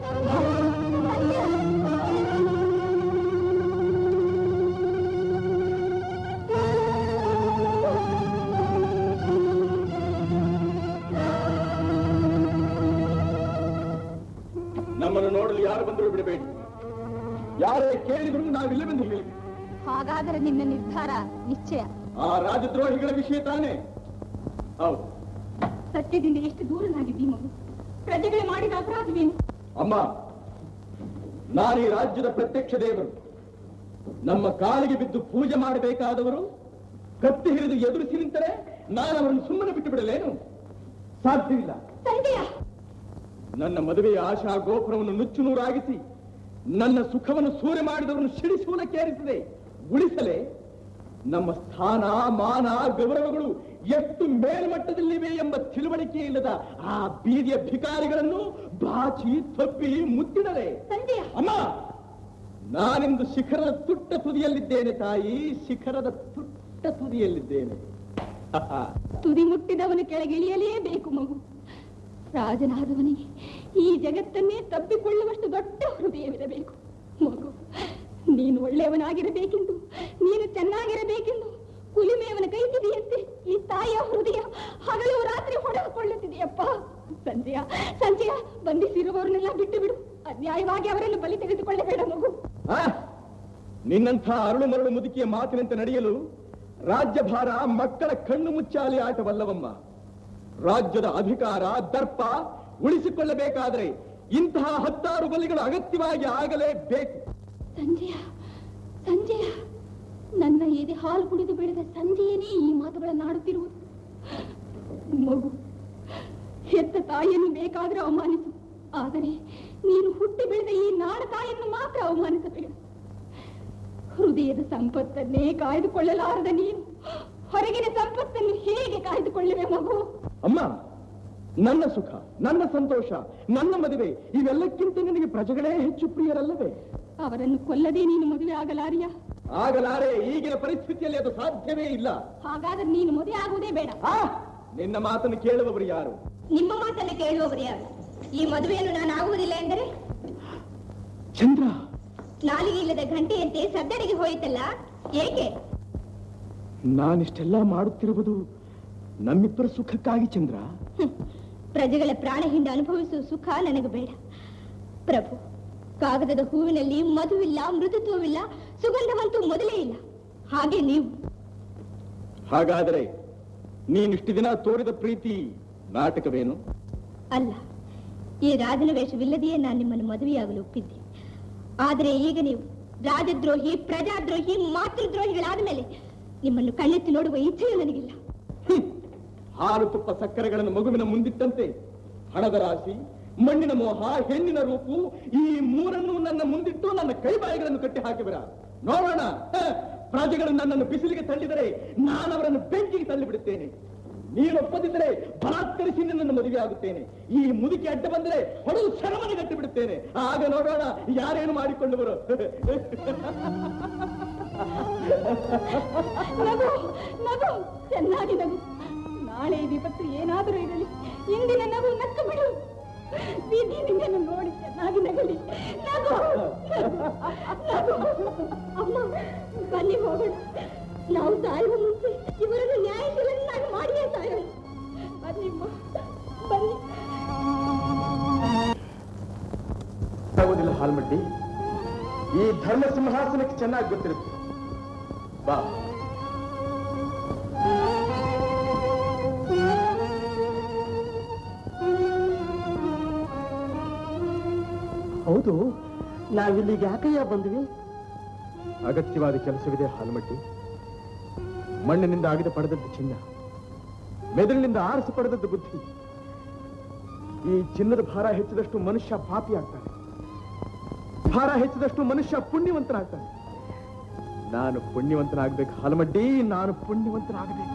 ನಮ್ಮನ್ನು ನೋಡಲು ಯಾರು ಬಂದರೂ ಬಿಡಬೇಡಿ ಯಾರೇ ಕೇಳಿದ್ರು ನಾವಿಲ್ಲವೆಂದು ಹೇಳಿ ಹಾಗಾದರೆ ನಿನ್ನ ನಿರ್ಧಾರ ನಿಶ್ಚಯ ಆ ರಾಜದ್ರೋಹಿಗಳ ವಿಷಯ ತಾನೇ ಹೌದು ಸತ್ಯದಿಂದ ಎಷ್ಟು ದೂರನಾಗಿದ್ದೀ ಮಗು ಪ್ರಜೆಗಳು ಮಾಡಿದ ಅಪರಾಧವೇನು ಅಮ್ಮ ನಾನು ಈ ರಾಜ್ಯದ ಪ್ರತ್ಯಕ್ಷ ದೇವರು ನಮ್ಮ ಕಾಲಿಗೆ ಬಿದ್ದು ಪೂಜೆ ಮಾಡಬೇಕಾದವರು ಕತ್ತಿ ಹಿಡಿದು ಎದುರಿಸಿ ನಿಂತರೆ ನಾನು ಅವರನ್ನು ಸುಮ್ಮನೆ ಬಿಟ್ಟು ಬಿಡಲೇನು ಸಾಧ್ಯವಿಲ್ಲ ಸಂಜಯ ನನ್ನ ಮದುವೆಯ ಆಶಾ ಗೋಪುರವನ್ನು ನುಚ್ಚು ನೂರಾಗಿಸಿ ನನ್ನ ಸುಖವನ್ನು ಸೂರೆ ಮಾಡಿದವರನ್ನು ಸಿಡಿಸೂಲಕ್ಕೇರಿಸಿದೆ ಉಳಿಸಲೇ ನಮ್ಮ ಸ್ಥಾನ ಮಾನ ಗೌರವಗಳು ಎಷ್ಟು ಮೇಲ್ಮಟ್ಟದಲ್ಲಿವೆ ಎಂಬ ತಿಳುವಳಿಕೆ ಇಲ್ಲದ ಆ ಬೀದಿಯ ಭಿಕಾರಿಗಳನ್ನು ಬಾಚಿ ತಪ್ಪಿ ಮುತ್ತಿದರೆ ಸಂಜಯ ಅಮ್ಮ ನಾನಿಂದು ಶಿಖರದ ತುಟ್ಟ ತುದಿಯಲ್ಲಿದ್ದೇನೆ ತಾಯಿ ಶಿಖರದ ತುಟ್ಟ ತುದಿಯಲ್ಲಿದ್ದೇನೆ ತುದಿ ಮುಟ್ಟಿದವನು ಕೆಳಗಿಳಿಯಲೇಬೇಕು ಮಗು ರಾಜನಾದವನಿಗೆ ಈ ಜಗತ್ತನ್ನೇ ತಪ್ಪಿಕೊಳ್ಳುವಷ್ಟು ದೊಡ್ಡ ಹೃದಯವಿರಬೇಕು ಮಗು ನೀನು ಒಳ್ಳೆಯವನಾಗಿರಬೇಕೆಂದು ನೀನು ಚೆನ್ನಾಗಿರಬೇಕೆಂದು ಕುಲಿಮೆಯವನ ಕೈತಿದೆಯಂತೆ ಈ ತಾಯಿಯ ಹೃದಯ ಹಗಲು ರಾತ್ರಿ ಹೊಡೆದುಕೊಳ್ಳುತ್ತಿದೆಯಪ್ಪ ಸಂಜಯ ಸಂಜಯ ಬಂಧಿಸಿರುವವರನ್ನೆಲ್ಲ ಬಿಟ್ಟು ಬಿಡು ಅನ್ಯಾಯವಾಗಿ ಅವರನ್ನು ಬಲಿ ತೆಗೆದುಕೊಳ್ಳಬೇಡ ಮಗು ಆ? ನಿನ್ನಂಥ ಅರಳು ಮರಳು ಮುದುಕಿಯ ಮಾತಿನಂತೆ ನಡೆಯಲು ರಾಜ್ಯಭಾರ ಮಕ್ಕಳ ಕಣ್ಣು ಮುಚ್ಚಾಲಿ ಆಟವಲ್ಲವಮ್ಮ ರಾಜ್ಯದ ಅಧಿಕಾರ ದರ್ಪ ಉಳಿಸಿಕೊಳ್ಳಬೇಕಾದರೆ ಇಂತಹ ಹತ್ತಾರು ಬಲಿಗಳು ಅಗತ್ಯವಾಗಿ ಆಗಲೇಬೇಕು ಸಂಜಯ ಸಂಜಯ ನನ್ನ ಎದೆ ಹಾಲು ಕುಡಿದು ಬೆಳೆದ ಸಂಜೆಯೇ ಈ ಮಾತುಗಳನ್ನು ಆಡುತ್ತಿರುವುದು ಮಗು ಹೆತ್ತ ತಾಯಿಯನ್ನು ಬೇಕಾದ್ರೆ ಅವಮಾನಿಸು ಆದರೆ ನೀನು ಹುಟ್ಟಿ ಬೆಳೆದ ಈ ನಾಡ ತಾಯಿಯನ್ನು ಮಾತ್ರ ಅವಮಾನಿಸಬೇಡ ಹೃದಯದ ಸಂಪತ್ತನ್ನೇ ಕಾಯ್ದುಕೊಳ್ಳಲಾರದ ನೀನು ಹೊರಗಿನ ಸಂಪತ್ತನ್ನು ಹೇಗೆ ಕಾಯ್ದುಕೊಳ್ಳುವೆ ಮಗು ಅಮ್ಮ ನನ್ನ ಸುಖ ನನ್ನ ಸಂತೋಷ ನನ್ನ ಮದುವೆ ಇವೆಲ್ಲಕ್ಕಿಂತ ನಿನಗೆ ಪ್ರಜೆಗಳೇ ಹೆಚ್ಚು ಪ್ರಿಯರಲ್ಲವೇ ಅವರನ್ನು ಕೊಲ್ಲದೆ ನೀನು ಮದುವೆ ಆಗಲಾರಿಯಾ ಆಗಲಾರೆ ಈಗಿನ ಪರಿಸ್ಥಿತಿಯಲ್ಲಿ ಅದು ಸಾಧ್ಯವೇ ಇಲ್ಲ ಹಾಗಾದ್ರೆ ನೀನು ಮದುವೆ ಆಗುವುದೇ ಬೇಡ ಆ ನಿನ್ನ ಮಾತನ್ನು ಕೇಳುವವರು ಯಾರು ನಿಮ್ಮ ಮಾತನ್ನು ಕೇಳುವವರು ಯಾರು ಈ ಮದುವೆಯನ್ನು ನಾನು ಆಗುವುದಿಲ್ಲ ಎಂದರೆ ಚಂದ್ರ ನಾಲಿಗೆ ಇಲ್ಲದ ಗಂಟೆಯಂತೆ ಸದ್ದಡಿಗೆ ಹೋಯಿತಲ್ಲ ಏಕೆ ನಾನಿಷ್ಟೆಲ್ಲ ಮಾಡುತ್ತಿರುವುದು ನಮ್ಮಿಬ್ಬರ ಸುಖಕ್ಕಾಗಿ ಚಂದ್ರ ಹ್ಮ್. ಪ್ರಜೆಗಳ ಪ್ರಾಣ ಹಿಂಡ ಅನುಭವಿಸುವ ಸುಖ ನನಗೆ ಬೇಡ ಪ್ರಭು ಕಾಗದದ ಹೂವಿನಲ್ಲಿ ಮಧುವಿಲ್ಲ ಮೃದುತ್ವವಿಲ್ಲ ಸುಗಂಧವಂತೂ ಮೊದಲೇ ಇಲ್ಲ ಹಾಗೆ ನೀವು ಹಾಗಾದರೆ ನೀನಿಷ್ಟು ದಿನ ತೋರಿದ ಪ್ರೀತಿ ನಾಟಕವೇನು ಅಲ್ಲ ಈ ರಾಜನ ವೇಷವಿಲ್ಲದೆಯೇ ನಾನು ನಿಮ್ಮನ್ನು ಮದುವೆಯಾಗಲು ಒಪ್ಪಿದ್ದೆ ಆದರೆ ಈಗ ನೀವು ರಾಜದ್ರೋಹಿ ಪ್ರಜಾದ್ರೋಹಿ ಮಾತೃದ್ರೋಹಿಗಳಾದ ಮೇಲೆ ನಿಮ್ಮನ್ನು ಕಣ್ಣೆತ್ತಿ ನೋಡುವ ಇಚ್ಛೆಯೂ ನನಗಿಲ್ಲ ಹ್ಮ್. ಹಾಲು ತುಪ್ಪ ಸಕ್ಕರೆಗಳನ್ನು ಮಗುವಿನ ಮುಂದಿಟ್ಟಂತೆ ಹಣದ ರಾಶಿ ಮಣ್ಣಿನ ಮೋಹ ಹೆಣ್ಣಿನ ರೂಪು ಈ ಮೂರನ್ನು ನನ್ನ ಮುಂದಿಟ್ಟು ನನ್ನ ಕೈಬಾಯಿಗಳನ್ನು ಕಟ್ಟಿ ಹಾಕಿಬಿರ ನೋಡೋಣ ಹ, ಪ್ರಜೆಗಳು ನನ್ನನ್ನು ಬಿಸಿಲಿಗೆ ತಳ್ಳಿದರೆ ನಾನು ಅವರನ್ನು ಬೆಂಕಿಗೆ ತಳ್ಳಿಬಿಡುತ್ತೇನೆ ನೀನು ಒಪ್ಪದಿದ್ದರೆ ಬಲಾತ್ಕರಿಸಿ ನಿನ್ನನ್ನು ಮದುವೆ ಆಗುತ್ತೇನೆ ಈ ಮುದುಕಿ ಅಡ್ಡ ಬಂದರೆ ಹೊಡೆದು ಸರಮನೆ ಗಟ್ಟಿ ಬಿಡುತ್ತೇನೆ ಆಗ ನೋಡೋಣ ಯಾರೇನು ಮಾಡಿಕೊಳ್ಳುವರು ನಗು ನಗು ಚೆನ್ನಾಗಿ ನಗು ನಾಳೆ ವಿಪತ್ತು ಏನಾದರೂ ಇರಲಿ ಇಂದಿನ ನಗು ನಕ್ಕು ಬಿಡು ವಿಧಿ ನಿನ್ನನ್ನು ನೋಡಿ ಚೆನ್ನಾಗಿ ನಗಲಿ ನಗು ನಗು ಅಮ್ಮ ಬನ್ನಿ ಹೋಗೋಣ ನಾವು ಸಾಯುವ ಮುಂಚೆ ಇವರನ್ನು ನ್ಯಾಯಶೀಲನ್ನಾಗಿ ಮಾಡಿಯೇ ಸಾಯೋಣ ಬನ್ನಿ ಅಮ್ಮ ಬನ್ನಿ ಆಗುವುದಿಲ್ಲ ಹಾಲ್ಮಡ್ಡಿ ಈ ಧರ್ಮ ಸಿಂಹಾಸನಕ್ಕೆ ಚೆನ್ನಾಗಿ ಗೊತ್ತಿರುತ್ತೆ ಬಾ ಹೌದು ನಾವಿಲ್ಲಿಗೆ ಯಾಕಯ್ಯ ಬಂದ್ವಿ ಅಗತ್ಯವಾದ ಕೆಲಸವಿದೆ ಹಾಲ್ಮಡ್ಡಿ ಮಣ್ಣಿನಿಂದ ಆಗಿದ ಪಡೆದದ್ದು ಚಿನ್ನ ಮೆದುಳಿನಿಂದ ಆರಿಸಿ ಪಡೆದದ್ದು ಬುದ್ಧಿ ಈ ಚಿನ್ನದ ಭಾರ ಹೆಚ್ಚಿದಷ್ಟು ಮನುಷ್ಯ ಪಾಪಿ ಆಗ್ತಾನೆ ಭಾರ ಹೆಚ್ಚಿದಷ್ಟು ಮನುಷ್ಯ ಪುಣ್ಯವಂತನಾಗ್ತಾನೆ ನಾನು ಪುಣ್ಯವಂತನಾಗ್ಬೇಕು ಹಾಲ್ಮಡ್ಡಿ ನಾನು ಪುಣ್ಯವಂತನಾಗಬೇಕು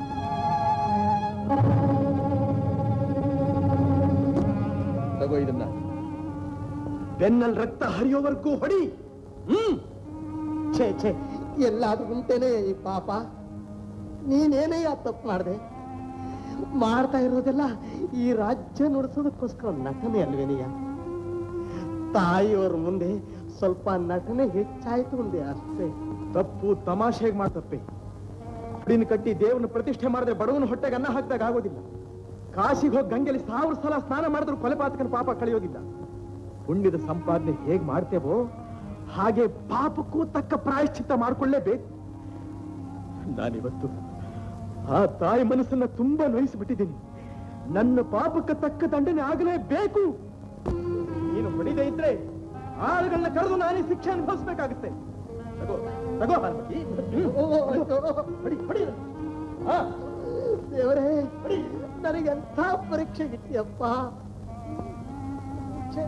ತಗೋ ಇದನ್ನ ಬೆನ್ನಲ್ಲಿ ರಕ್ತ ಹರಿಯೋವರೆಗೂ ಹೊಡಿ ಹ್ಮ್ ಛೇ ಛೇ ಎಲ್ಲಾದ್ರೂ ಉಂಟೇನೆ ಈ ಪಾಪ ನೀನೇನೇ ಆ ತಪ್ಪು ಮಾಡಿದೆ ಮಾಡ್ತಾ ಇರೋದೆಲ್ಲ ಈ ರಾಜ್ಯ ನುಡಿಸೋದಕ್ಕೋಸ್ಕರ ನಟನೆ ಅಲ್ವೇನಿಯ ತಾಯಿಯವ್ರ ಮುಂದೆ ಸ್ವಲ್ಪ ನಟನೆ ಹೆಚ್ಚಾಯ್ತು ಒಂದೇ ಅಷ್ಟೇ ತಪ್ಪು ತಮಾಷೆಗೆ ಮಾಡ್ತಪ್ಪೆ ಕುಡಿನ ಕಟ್ಟಿ ದೇವರನ್ನ ಪ್ರತಿಷ್ಠೆ ಮಾಡಿದ್ರೆ ಬಡವನ ಹೊಟ್ಟೆಗೆ ಅನ್ನ ಹಾಕಿದಾಗ ಆಗೋದಿಲ್ಲ ಕಾಶಿಗೆ ಹೋಗಿ ಗಂಗೆಲಿ ಸಾವಿರ ಸಲ ಸ್ನಾನ ಮಾಡಿದ್ರು ಕೊಲೆಪಾತಕನ ಪಾಪ ಕಳೆಯೋದಿಲ್ಲ ಪುಣ್ಯದ ಸಂಪಾದನೆ ಹೇಗ್ ಮಾಡ್ತೇವೋ ಹಾಗೆ ಪಾಪಕ್ಕೂ ತಕ್ಕ ಪ್ರಾಯಶ್ಚಿತ್ತ ಮಾಡ್ಕೊಳ್ಳೇಬೇಕು ನಾನಿವತ್ತು ಆ ತಾಯಿ ಮನಸ್ಸನ್ನ ತುಂಬಾ ನೋಯಿಸಿಬಿಟ್ಟಿದ್ದೀನಿ ನನ್ನ ಪಾಪಕ್ಕೆ ತಕ್ಕ ದಂಡನೆ ಆಗಲೇಬೇಕು ನೀನು ಹೊಡಿದೇ ಇದ್ರೆ ಆಳುಗಳನ್ನ ಕರೆದು ನಾನೇ ಶಿಕ್ಷೆ ಅನುಭವಿಸ್ಬೇಕಾಗುತ್ತೆ ತಗೋ ತಗೋ ಹಾಲ್ಮತಿ ಹೊಡಿ ಹೊಡಿ ಹಾ ದೇವರೇ ನನಗೆಂಥ ಪರೀಕ್ಷೆ ಇಟ್ಟಿಯಪ್ಪ ಛೆ.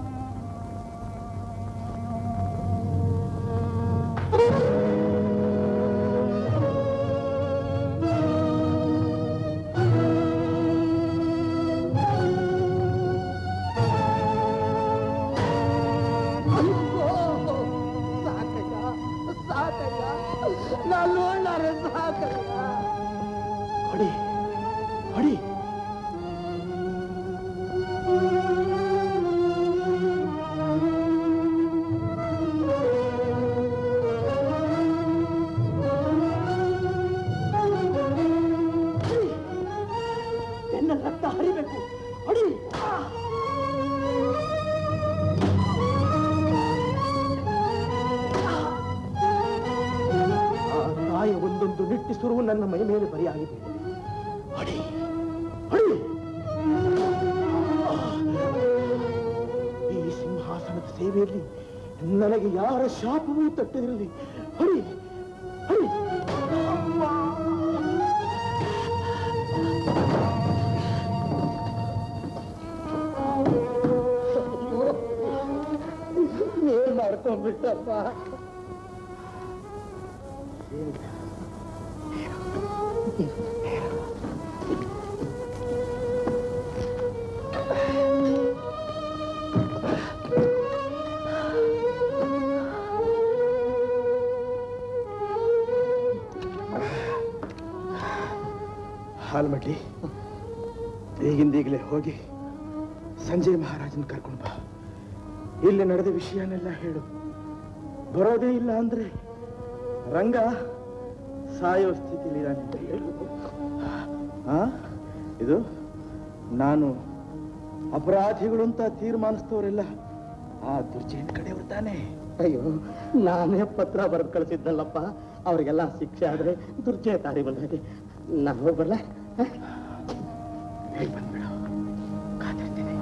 ಅಯ್ಯೋ, ಸಾಕಯ್ಯ ಸಾಕಯ್ಯ ನಾನು ನೋಡ್ಲಾರೆ ಸಾಕಯ್ಯ ಹೊಡಿ ಹೊಡಿ ಎನ್ನ ರಕ್ತ ಹರಿಬೇಕು ಹೊಡಿ ಆ ತಾಯ ಒಂದೊಂದು ನಿಟ್ಟಿಸುರು ನನ್ನ ಮೈ ಮೇಲೆ ಬರಿಯಾಗಿದೆ ಹೊಡಿ ಹೊಡಿ ಈ ಸಿಂಹಾಸನದ ಸೇವೆಯಲ್ಲಿ ನನಗೆ ಯಾರ ಶಾಪವೂ ತಟ್ಟದಿರಲಿ ಹೊಡಿ ಹೊಡಿ ಏನ್ ಮಾಡ್ಕೊಂಡ್ಬಿಟ್ಟಪ್ಪ ಹಾಲ್ಮಡ್ಲಿ ಈಗಿಂದೀಗಲೇ ಹೋಗಿ ಸಂಜಯ್ ಮಹಾರಾಜನ್ ಕರ್ಕೊಂಡು ಬಾ ಇಲ್ಲಿ ನಡೆದ ವಿಷಯನೆಲ್ಲ ಹೇಳು ಬರೋದೇ ಇಲ್ಲ ಅಂದ್ರೆ ರಂಗ ಸಾಯೋ ಸ್ಥಿತಿಲಿ ಅಂತ ಹೇಳು ಆ? ಇದು ನಾನು ಅಪರಾಧಿಗಳು ಅಂತ ತೀರ್ಮಾನಿಸ್ತವರೆಲ್ಲ ಆ ದುರ್ಜಯನ ಕಡೆಯವ್ರು ತಾನೇ ಅಯ್ಯೋ ನಾನೇ ಪತ್ರ ಬರೆದು ಕಳಿಸಿದ್ದಲ್ಲಪ್ಪ ಅವರಿಗೆಲ್ಲ ಶಿಕ್ಷೆ ಆದ್ರೆ ದುರ್ಜಯ ತಾರಿ ಬಂದ್ರೆ ನಾನು ಹೋಗ್ಬರ್ಲ ಬೇಗ ಬಂದ್ಬಿಡು ಕಾದಿರ್ತೀನಿ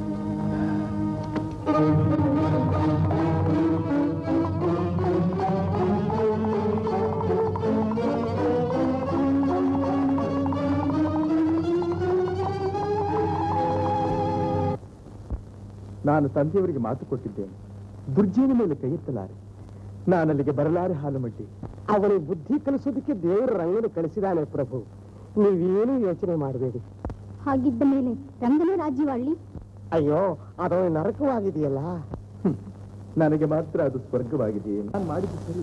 ನಾನು ತಂದೆಯವರಿಗೆ ಮಾತು ಕೊಟ್ಟಿದ್ದೇನೆ ದುರ್ಜಯನ ಮೇಲೆ ಕೈ ಎತ್ತಲಾರೆ ನಾನಲ್ಲಿಗೆ ಬರಲಾರೆ ಹಾಲುಮಡ್ಡಿ ಅವನಿಗೆ ಬುದ್ಧಿ ಕಲಿಸೋದಕ್ಕೆ ದೇವರ ರಂಗನ ಕಳಿಸಿದಾನೆ ಪ್ರಭು ನೀವೇನು ಯೋಚನೆ ಮಾಡಬೇಡಿ ಹಾಗಿದ್ದ ಮೇಲೆ ರಂಗನೇ ರಾಜ್ಯವಾಳ್ಳಿ ಅಯ್ಯೋ ಅದು ನರಕವಾಗಿದೆಯಲ್ಲ ನನಗೆ ಮಾತ್ರ ಅದು ಸ್ವರ್ಗವಾಗಿದೆಯೇ ನಾನು ಮಾಡಿದ್ದು ಸರಿ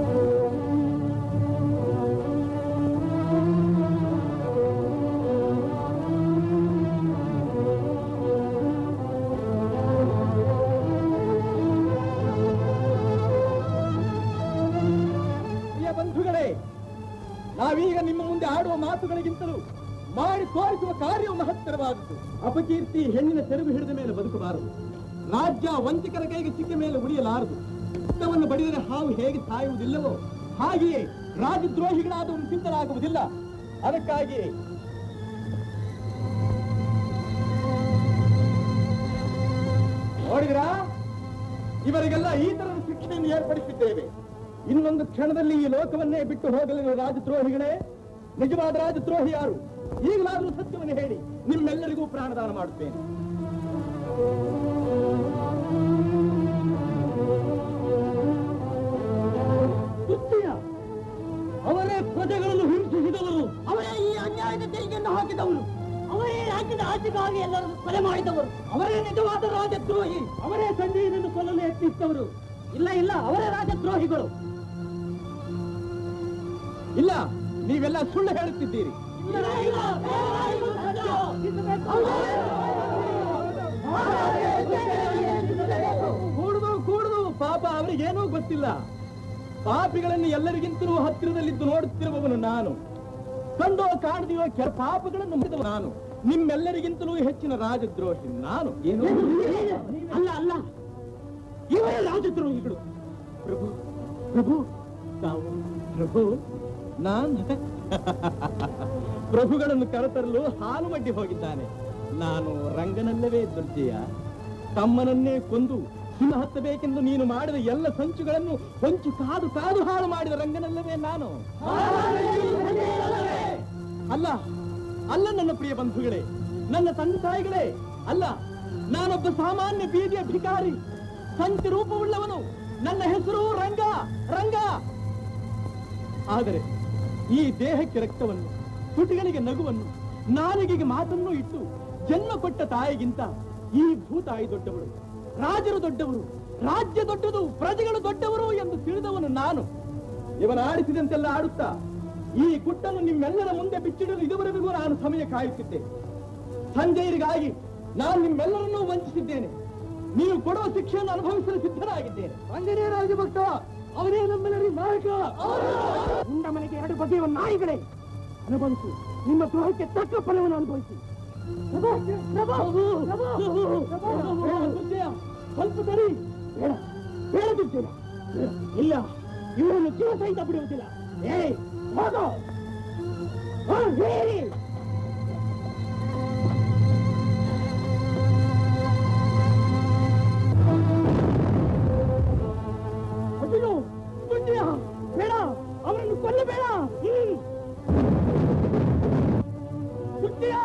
ಪ್ರಿಯ ಬಂಧುಗಳೇ ನಾವೀಗ ನಿಮ್ಮ ಮುಂದೆ ಆಡುವ ಮಾತುಗಳಿಗಿಂತಲೂ ಮಾಡಿ ತೋರಿಸುವ ಕಾರ್ಯವು ಮಹತ್ತರವಾದದ್ದು ಅಪಕೀರ್ತಿ ಹೆಣ್ಣಿನ ಸೆರಗು ಹಿಡಿದ ಮೇಲೆ ಬದುಕಬಾರದು ರಾಜ್ಯ ವಂಚಕರ ಕೈಗೆ ಸಿಕ್ಕ ಮೇಲೆ ಉಳಿಯಲಾರದು ರಕ್ತವನ್ನು ಬಡಿದರೆ ಹಾವು ಹೇಗೆ ಸಾಯುವುದಿಲ್ಲವೋ ಹಾಗೆಯೇ ರಾಜದ್ರೋಹಿಗಳಾದವರು ಸಿದ್ಧರಾಗುವುದಿಲ್ಲ ಅದಕ್ಕಾಗಿಯೇ ನೋಡಿದ್ರಾ ಇವರಿಗೆಲ್ಲ ಈ ತರದ ಶಿಕ್ಷೆಯನ್ನು ಏರ್ಪಡಿಸಿದ್ದೇವೆ ಇನ್ನೊಂದು ಕ್ಷಣದಲ್ಲಿ ಈ ಲೋಕವನ್ನೇ ಬಿಟ್ಟು ಹೋಗಲಿರುವ ರಾಜದ್ರೋಹಿಗಳೇ ನಿಜವಾದ ರಾಜದ್ರೋಹಿ ಯಾರು ಈಗಲಾದರೂ ಸತ್ಯವನ್ನು ಹೇಳಿ ನಿಮ್ಮೆಲ್ಲರಿಗೂ ಪ್ರಾಣದಾನ ಮಾಡುತ್ತೇನೆ ಅವರೇ ಪ್ರಜೆಗಳನ್ನು ಹಿಂಸಿಸಿದವರು ಅವರೇ ಈ ಅನ್ಯಾಯದ ತೆರಿಗೆಯನ್ನು ಹಾಕಿದವರು ಅವರೇ ರಾಜ್ಯದ ಆಚೆಗಾಗಿ ಎಲ್ಲರನ್ನು ಕೊಲೆ ಮಾಡಿದವರು ಅವರೇ ನಿಜವಾದ ರಾಜದ್ರೋಹಿ ಅವರೇ ಸಂಜೀವನನ್ನು ಕೊಲ್ಲಲು ಯತ್ನಿಸಿದವರು ಇಲ್ಲ ಇಲ್ಲ ಅವರೇ ರಾಜದ್ರೋಹಿಗಳು ಇಲ್ಲ ನೀವೆಲ್ಲ ಸುಳ್ಳು ಹೇಳುತ್ತಿದ್ದೀರಿ ಕೂಡುದು ಕೂಡುದು ಪಾಪ ಅವರಿಗೇನೂ ಗೊತ್ತಿಲ್ಲ ಪಾಪಿಗಳನ್ನು ಎಲ್ಲರಿಗಿಂತಲೂ ಹತ್ತಿರದಲ್ಲಿದ್ದು ನೋಡುತ್ತಿರುವವನು ನಾನು ಕಂಡೋ ಕಾಣದಿಯೋ ಕೆಲ ಪಾಪಗಳನ್ನು ಮುಗಿದವ ನಾನು ನಿಮ್ಮೆಲ್ಲರಿಗಿಂತಲೂ ಹೆಚ್ಚಿನ ರಾಜದ್ರೋಹಿ ನಾನು ಏನು ಅಲ್ಲ ಅಲ್ಲ ಇವರೇ ರಾಜದ್ರೋಹಿಗಳು ಪ್ರಭು ಪ್ರಭು ತಾವು ಪ್ರಭು ನಾನ್ ಪ್ರಭುಗಳನ್ನು ಕರೆತರಲು ಹಾಲು ಮಡ್ಡಿ ಹೋಗಿದ್ದಾನೆ ನಾನು ರಂಗನಲ್ಲವೇ ದುರ್ಜಯ ತಮ್ಮನನ್ನೇ ಕೊಂದು ಹಿಮ ಹತ್ತಬೇಕೆಂದು ನೀನು ಮಾಡಿದ ಎಲ್ಲ ಸಂಚುಗಳನ್ನು ಹೊಂಚು ಕಾದು ಕಾದು ಹಾಳು ಮಾಡಿದ ರಂಗನಲ್ಲವೇ ನಾನು ಅಲ್ಲ ಅಲ್ಲ ನನ್ನ ಪ್ರಿಯ ಬಂಧುಗಳೇ ನನ್ನ ತಂದೆ ತಾಯಿಗಳೇ ಅಲ್ಲ ನಾನೊಬ್ಬ ಸಾಮಾನ್ಯ ಬೀದಿಯ ಭಿಕಾರಿ ಸಂಚು ರೂಪವುಳ್ಳವನು ನನ್ನ ಹೆಸರು ರಂಗ ರಂಗ ಆದರೆ ಈ ದೇಹಕ್ಕೆ ರಕ್ತವನ್ನು ತುಟಿಗಳಿಗೆ ನಗುವನ್ನು ನಾಲಿಗೆಗೆ ಮಾತನ್ನು ಇಟ್ಟು ಜನ್ಮ ಕೊಟ್ಟ ತಾಯಿಗಿಂತ ಈ ಭೂತಾಯಿ ದೊಡ್ಡವಳು ರಾಜರು ದೊಡ್ಡವರು ರಾಜ್ಯ ದೊಡ್ಡದು ಪ್ರಜೆಗಳು ದೊಡ್ಡವರು ಎಂದು ತಿಳಿದವನು ನಾನು ಇವನ ಆಡಿಸಿದಂತೆಲ್ಲ ಆಡುತ್ತಾ ಈ ಗುಟ್ಟನ್ನು ನಿಮ್ಮೆಲ್ಲರ ಮುಂದೆ ಬಿಚ್ಚಿಡಲು ಇದುವರೆಗೂ ನಾನು ಸಮಯ ಕಾಯುತ್ತಿದ್ದೆ ಸಂಜಯರಿಗಾಗಿ ನಾನು ನಿಮ್ಮೆಲ್ಲರನ್ನೂ ವಂಚಿಸಿದ್ದೇನೆ ನೀವು ಕೊಡುವ ಶಿಕ್ಷೆಯನ್ನು ಅನುಭವಿಸಲು ಸಿದ್ಧನಾಗಿದ್ದೇನೆ ಆಂಜನೇಯ ರಾಜಭಕ್ತ ಅವನೇ ನಮ್ಮೆಲ್ಲರಿ ನಾಯಕ ಉಂಡ ಮನೆಗೆ ಎರಡು ಬಗೆಯ ನಾಯಿಗಳೇ ಅನುಭವಿಸಿ ನಿಮ್ಮ ದ್ರೋಹಕ್ಕೆ ತಕ್ಕ ಫಲವನ್ನು ಅನುಭವಿಸಿ ಪ್ರಭು, ಪ್ರಭು, ಪ್ರಭು, ಪ್ರಭು. ಬೇಡ, ದುರ್ಜಯ, ಸ್ವಲ್ಪ ತಡಿ ಬೇಡ ಬೇಡ ದುರ್ಜಯ ಇಲ್ಲ ಇವರನ್ನು ಜೀವ ಸಹಿತ ಬಿಡುವುದಿಲ್ಲ ಏ ಹೋಗೋ ಹೋ, ಹೇಳಿ ಅಯ್ಯೋ ದುರ್ಜಯ ಬೇಡ ಅವರನ್ನು ಕೊಲ್ಲಬೇಡ ಹ್ಮ್. ದುರ್ಜಯ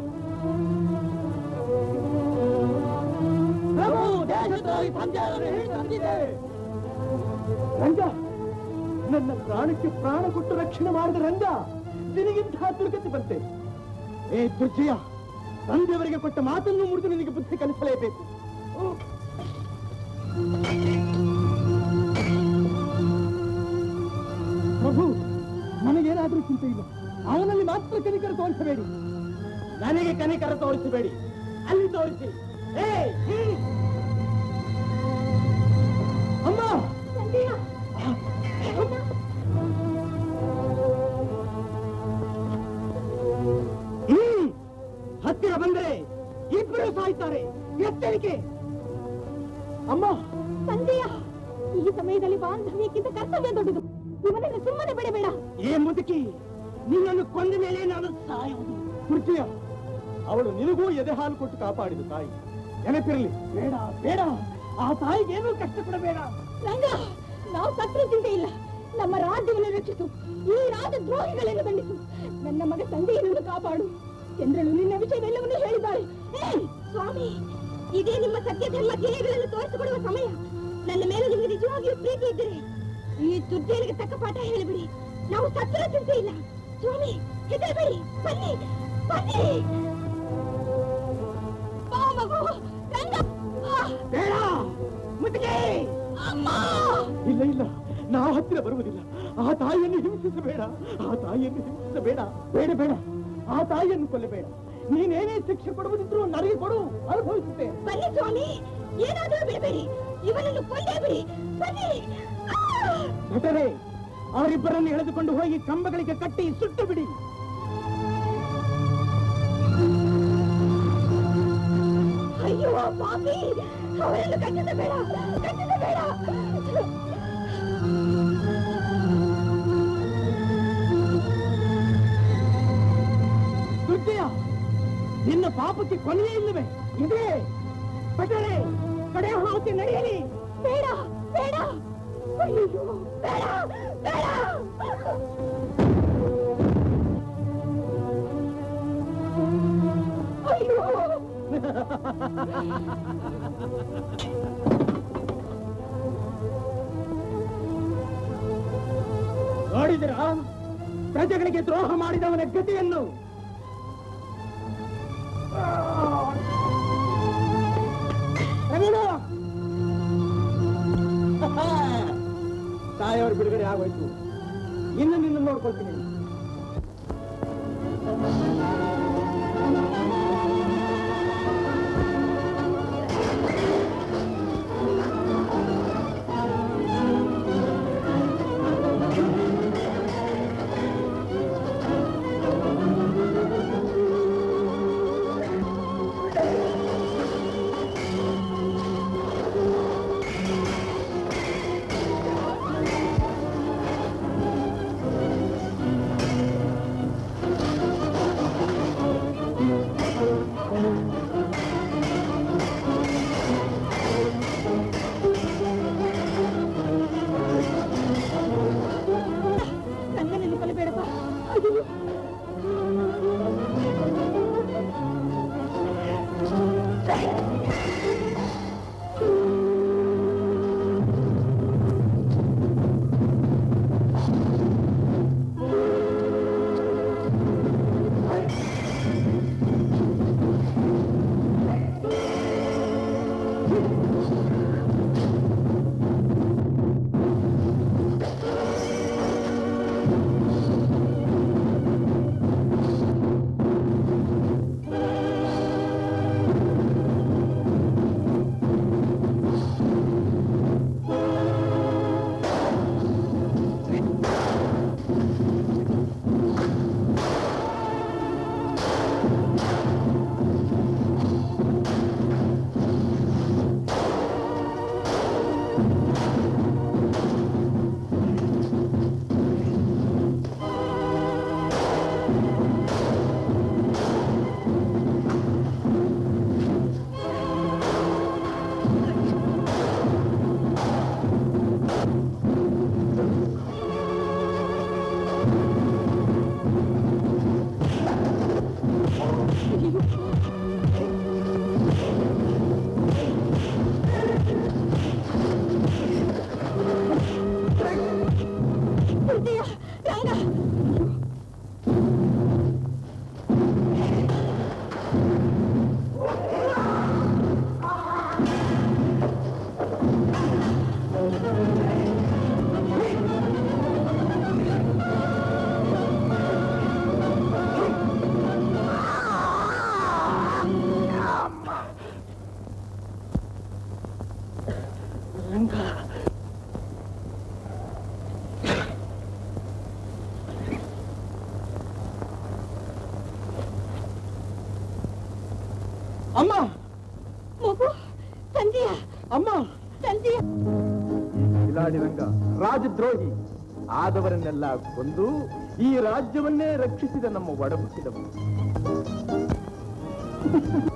ಪ್ರಭು ದೇಶದ್ರೋಹಿ ಸಂಜಯನನ್ನು ಹೇಳಿ ತಂದಿದೆ ರಂಗ ನನ್ನ ಪ್ರಾಣಕ್ಕೆ ಪ್ರಾಣ ಕೊಟ್ಟು ರಕ್ಷಣೆ ಮಾಡಿದ ರಂಗ ನಿನಗಿಂತಹ ದುರ್ಗತಿ ಬಂತೆ ಏ ದುರ್ಜಯ ತಂದೆಯವರಿಗೆ ಕೊಟ್ಟ ಮಾತನ್ನು ಮುರಿದು ನಿನಗೆ ಬುದ್ಧಿ ಕಲಿಸಲೇಬೇಕು ಪ್ರಭು ನನಗೇನಾದ್ರೂ ಚಿಂತೆ ಇಲ್ಲ ಅವನಲ್ಲಿ ಮಾತ್ರ ಕನಿಕರ ತೋರಿಸಬೇಡಿ ನನಗೆ ಕನಿಕರ ತೋರಿಸಬೇಡಿ ಅಲ್ಲಿ ತೋರಿಸಿ ಏ ಹ್ಮ್. ಅಮ್ಮ ಹ್ಮ್ ಹತ್ತಿರ ಬಂದರೆ ಇಬ್ಬರು ಸಾಯ್ತಾರೆ ಎಚ್ಚರಿಕೆ ಅಮ್ಮ ಸಂಜಯ ಈ ಸಮಯದಲ್ಲಿ ಬಾಂಧವ್ಯಕ್ಕಿಂತ ಕರ್ತವ್ಯ ದೊಡ್ಡದು ಇವನನ್ನು ಸುಮ್ಮನೆ ಬಿಡಬೇಡ ಏ ಮುದುಕಿ ನಿನ್ನನ್ನು ಕೊಂದ ಮೇಲೆ ನಾನು ಸಾಯುವುದು ಕುರ್ಚಿಯ ಅವಳು ನಿನಗೂ ಎದೆ ಹಾಲು ಕೊಟ್ಟು ಕಾಪಾಡಿದ ತಾಯಿ ನೆನಪಿರಲಿ ಬೇಡ ಬೇಡ ಆ ತಾಯಿಗೆ ಏನೂ ಕಷ್ಟ ಕೊಡಬೇಡ ರಂಗ ನಾವು ಸತ್ರು ಚಿಂತೆ ಇಲ್ಲ ನಮ್ಮ ರಾಜ್ಯವನ್ನು ರಕ್ಷಿಸು ಈ ರಾಜ ದ್ರೋಹಿಗಳನ್ನು ದಂಡಿಸು ನನ್ನ ಮಗ ಸಂಜೆಯನ್ನು ಕಾಪಾಡು ಚಂದ್ರನು ನಿನ್ನ ವಿಷಯವೆಲ್ಲವನ್ನೂ ಹೇಳಿದ್ದಾಳೆ ಏ, ಸ್ವಾಮಿ ಇದೇ ನಿಮ್ಮ ಸತ್ಯ ಧರ್ಮ ಧ್ಯೇಯಗಳನ್ನು ತೋರಿಸಿಕೊಡುವ ಸಮಯ ನನ್ನ ಮೇಲೆ ನಿಮಗೆ ನಿಜವಾಗಿಯೂ ಪ್ರೀತಿ ಇದ್ದರೆ ಈ ದುರ್ಜಯನಿಗೆ ತಕ್ಕ ಪಾಠ ಹೇಳಿಬಿಡಿ ನಾವು ಸತ್ತರ ಚಿಂತೆ ಇಲ್ಲ ಸ್ವಾಮಿ ಹೆದರಬೇಡಿ ಬನ್ನಿ ಬನ್ನಿ ಬಾ ಮಗು ರಂಗ ಆ, ಬೇಡ ಮುದುಕಿ ಅಮ್ಮ ಇಲ್ಲ ಇಲ್ಲ ನಾವು ಹತ್ತಿರ ಬರುವುದಿಲ್ಲ ಆ ತಾಯಿಯನ್ನು ಹಿಂಸಿಸಬೇಡ ಆ ತಾಯಿಯನ್ನು ಹಿಂಸಿಸಬೇಡ ಬೇಡ ಬೇಡ ಆ ತಾಯಿಯನ್ನು ಕೊಲ್ಲಬೇಡ ನೀನೇನೇ ಶಿಕ್ಷೆ ಕೊಡುವುದಿದ್ರು ನನಗೆ ಕೊಡು ಅನುಭವಿಸುತ್ತೆ ಬನ್ನಿ ಸ್ವಾಮಿ ಏನಾದರೂ ಬಿಡಬೇಡಿ ಇವನನ್ನು ಕೊಂದೇ ಬಿಡಿ ಬನ್ನಿ ಆ! ಭಟರೇ ಅವರಿಬ್ಬರನ್ನು ಎಳೆದುಕೊಂಡು ಹೋಗಿ ಕಂಬಗಳಿಗೆ ಕಟ್ಟಿ ಸುಟ್ಟು ಬಿಡಿ ಅಯ್ಯೋ ಪಾಪಿ ಅವರನ್ನು ಕಟ್ಟಿಸಬೇಡ ಕಟ್ಟಿಸಬೇಡ ದುರ್ಜಯ ನಿನ್ನ ಪಾಪಕ್ಕೆ ಕೊನೆಯೇ ಇಲ್ಲವೇ ಇದೆ ಭಟರೇ ಕಡೆ ಹಾಕಿ ನಡೆಯಲಿ ಬೇಡ ಬೇಡ ಅಯ್ಯೋ ಬೇಡ ಬೇಡ ಅಯ್ಯೋ ನೋಡಿದಿರಾ ಪ್ರಜೆಗಳಿಗೆ ದ್ರೋಹ ಮಾಡಿದವನ ಗತಿಯನ್ನು ರಮಣ! ತಾಯಿಯವರು ಬಿಡುಗಡೆ ಆಗೋಯ್ತು ಇನ್ನು ನಿನ್ನ ನೋಡ್ಕೊಳ್ತೀನಿ ಅಮ್ಮ ಮಗು ಸಂಜಯ ಅಮ್ಮ ಸಂಜಯ ಕಿಲಾಡಿ ರಂಗ ರಾಜದ್ರೋಹಿ ಆದವರನ್ನೆಲ್ಲ ಕೊಂದು ಈ ರಾಜ್ಯವನ್ನೇ ರಕ್ಷಿಸಿದ ನಮ್ಮ ಒಡಹುಟ್ಟಿದವರು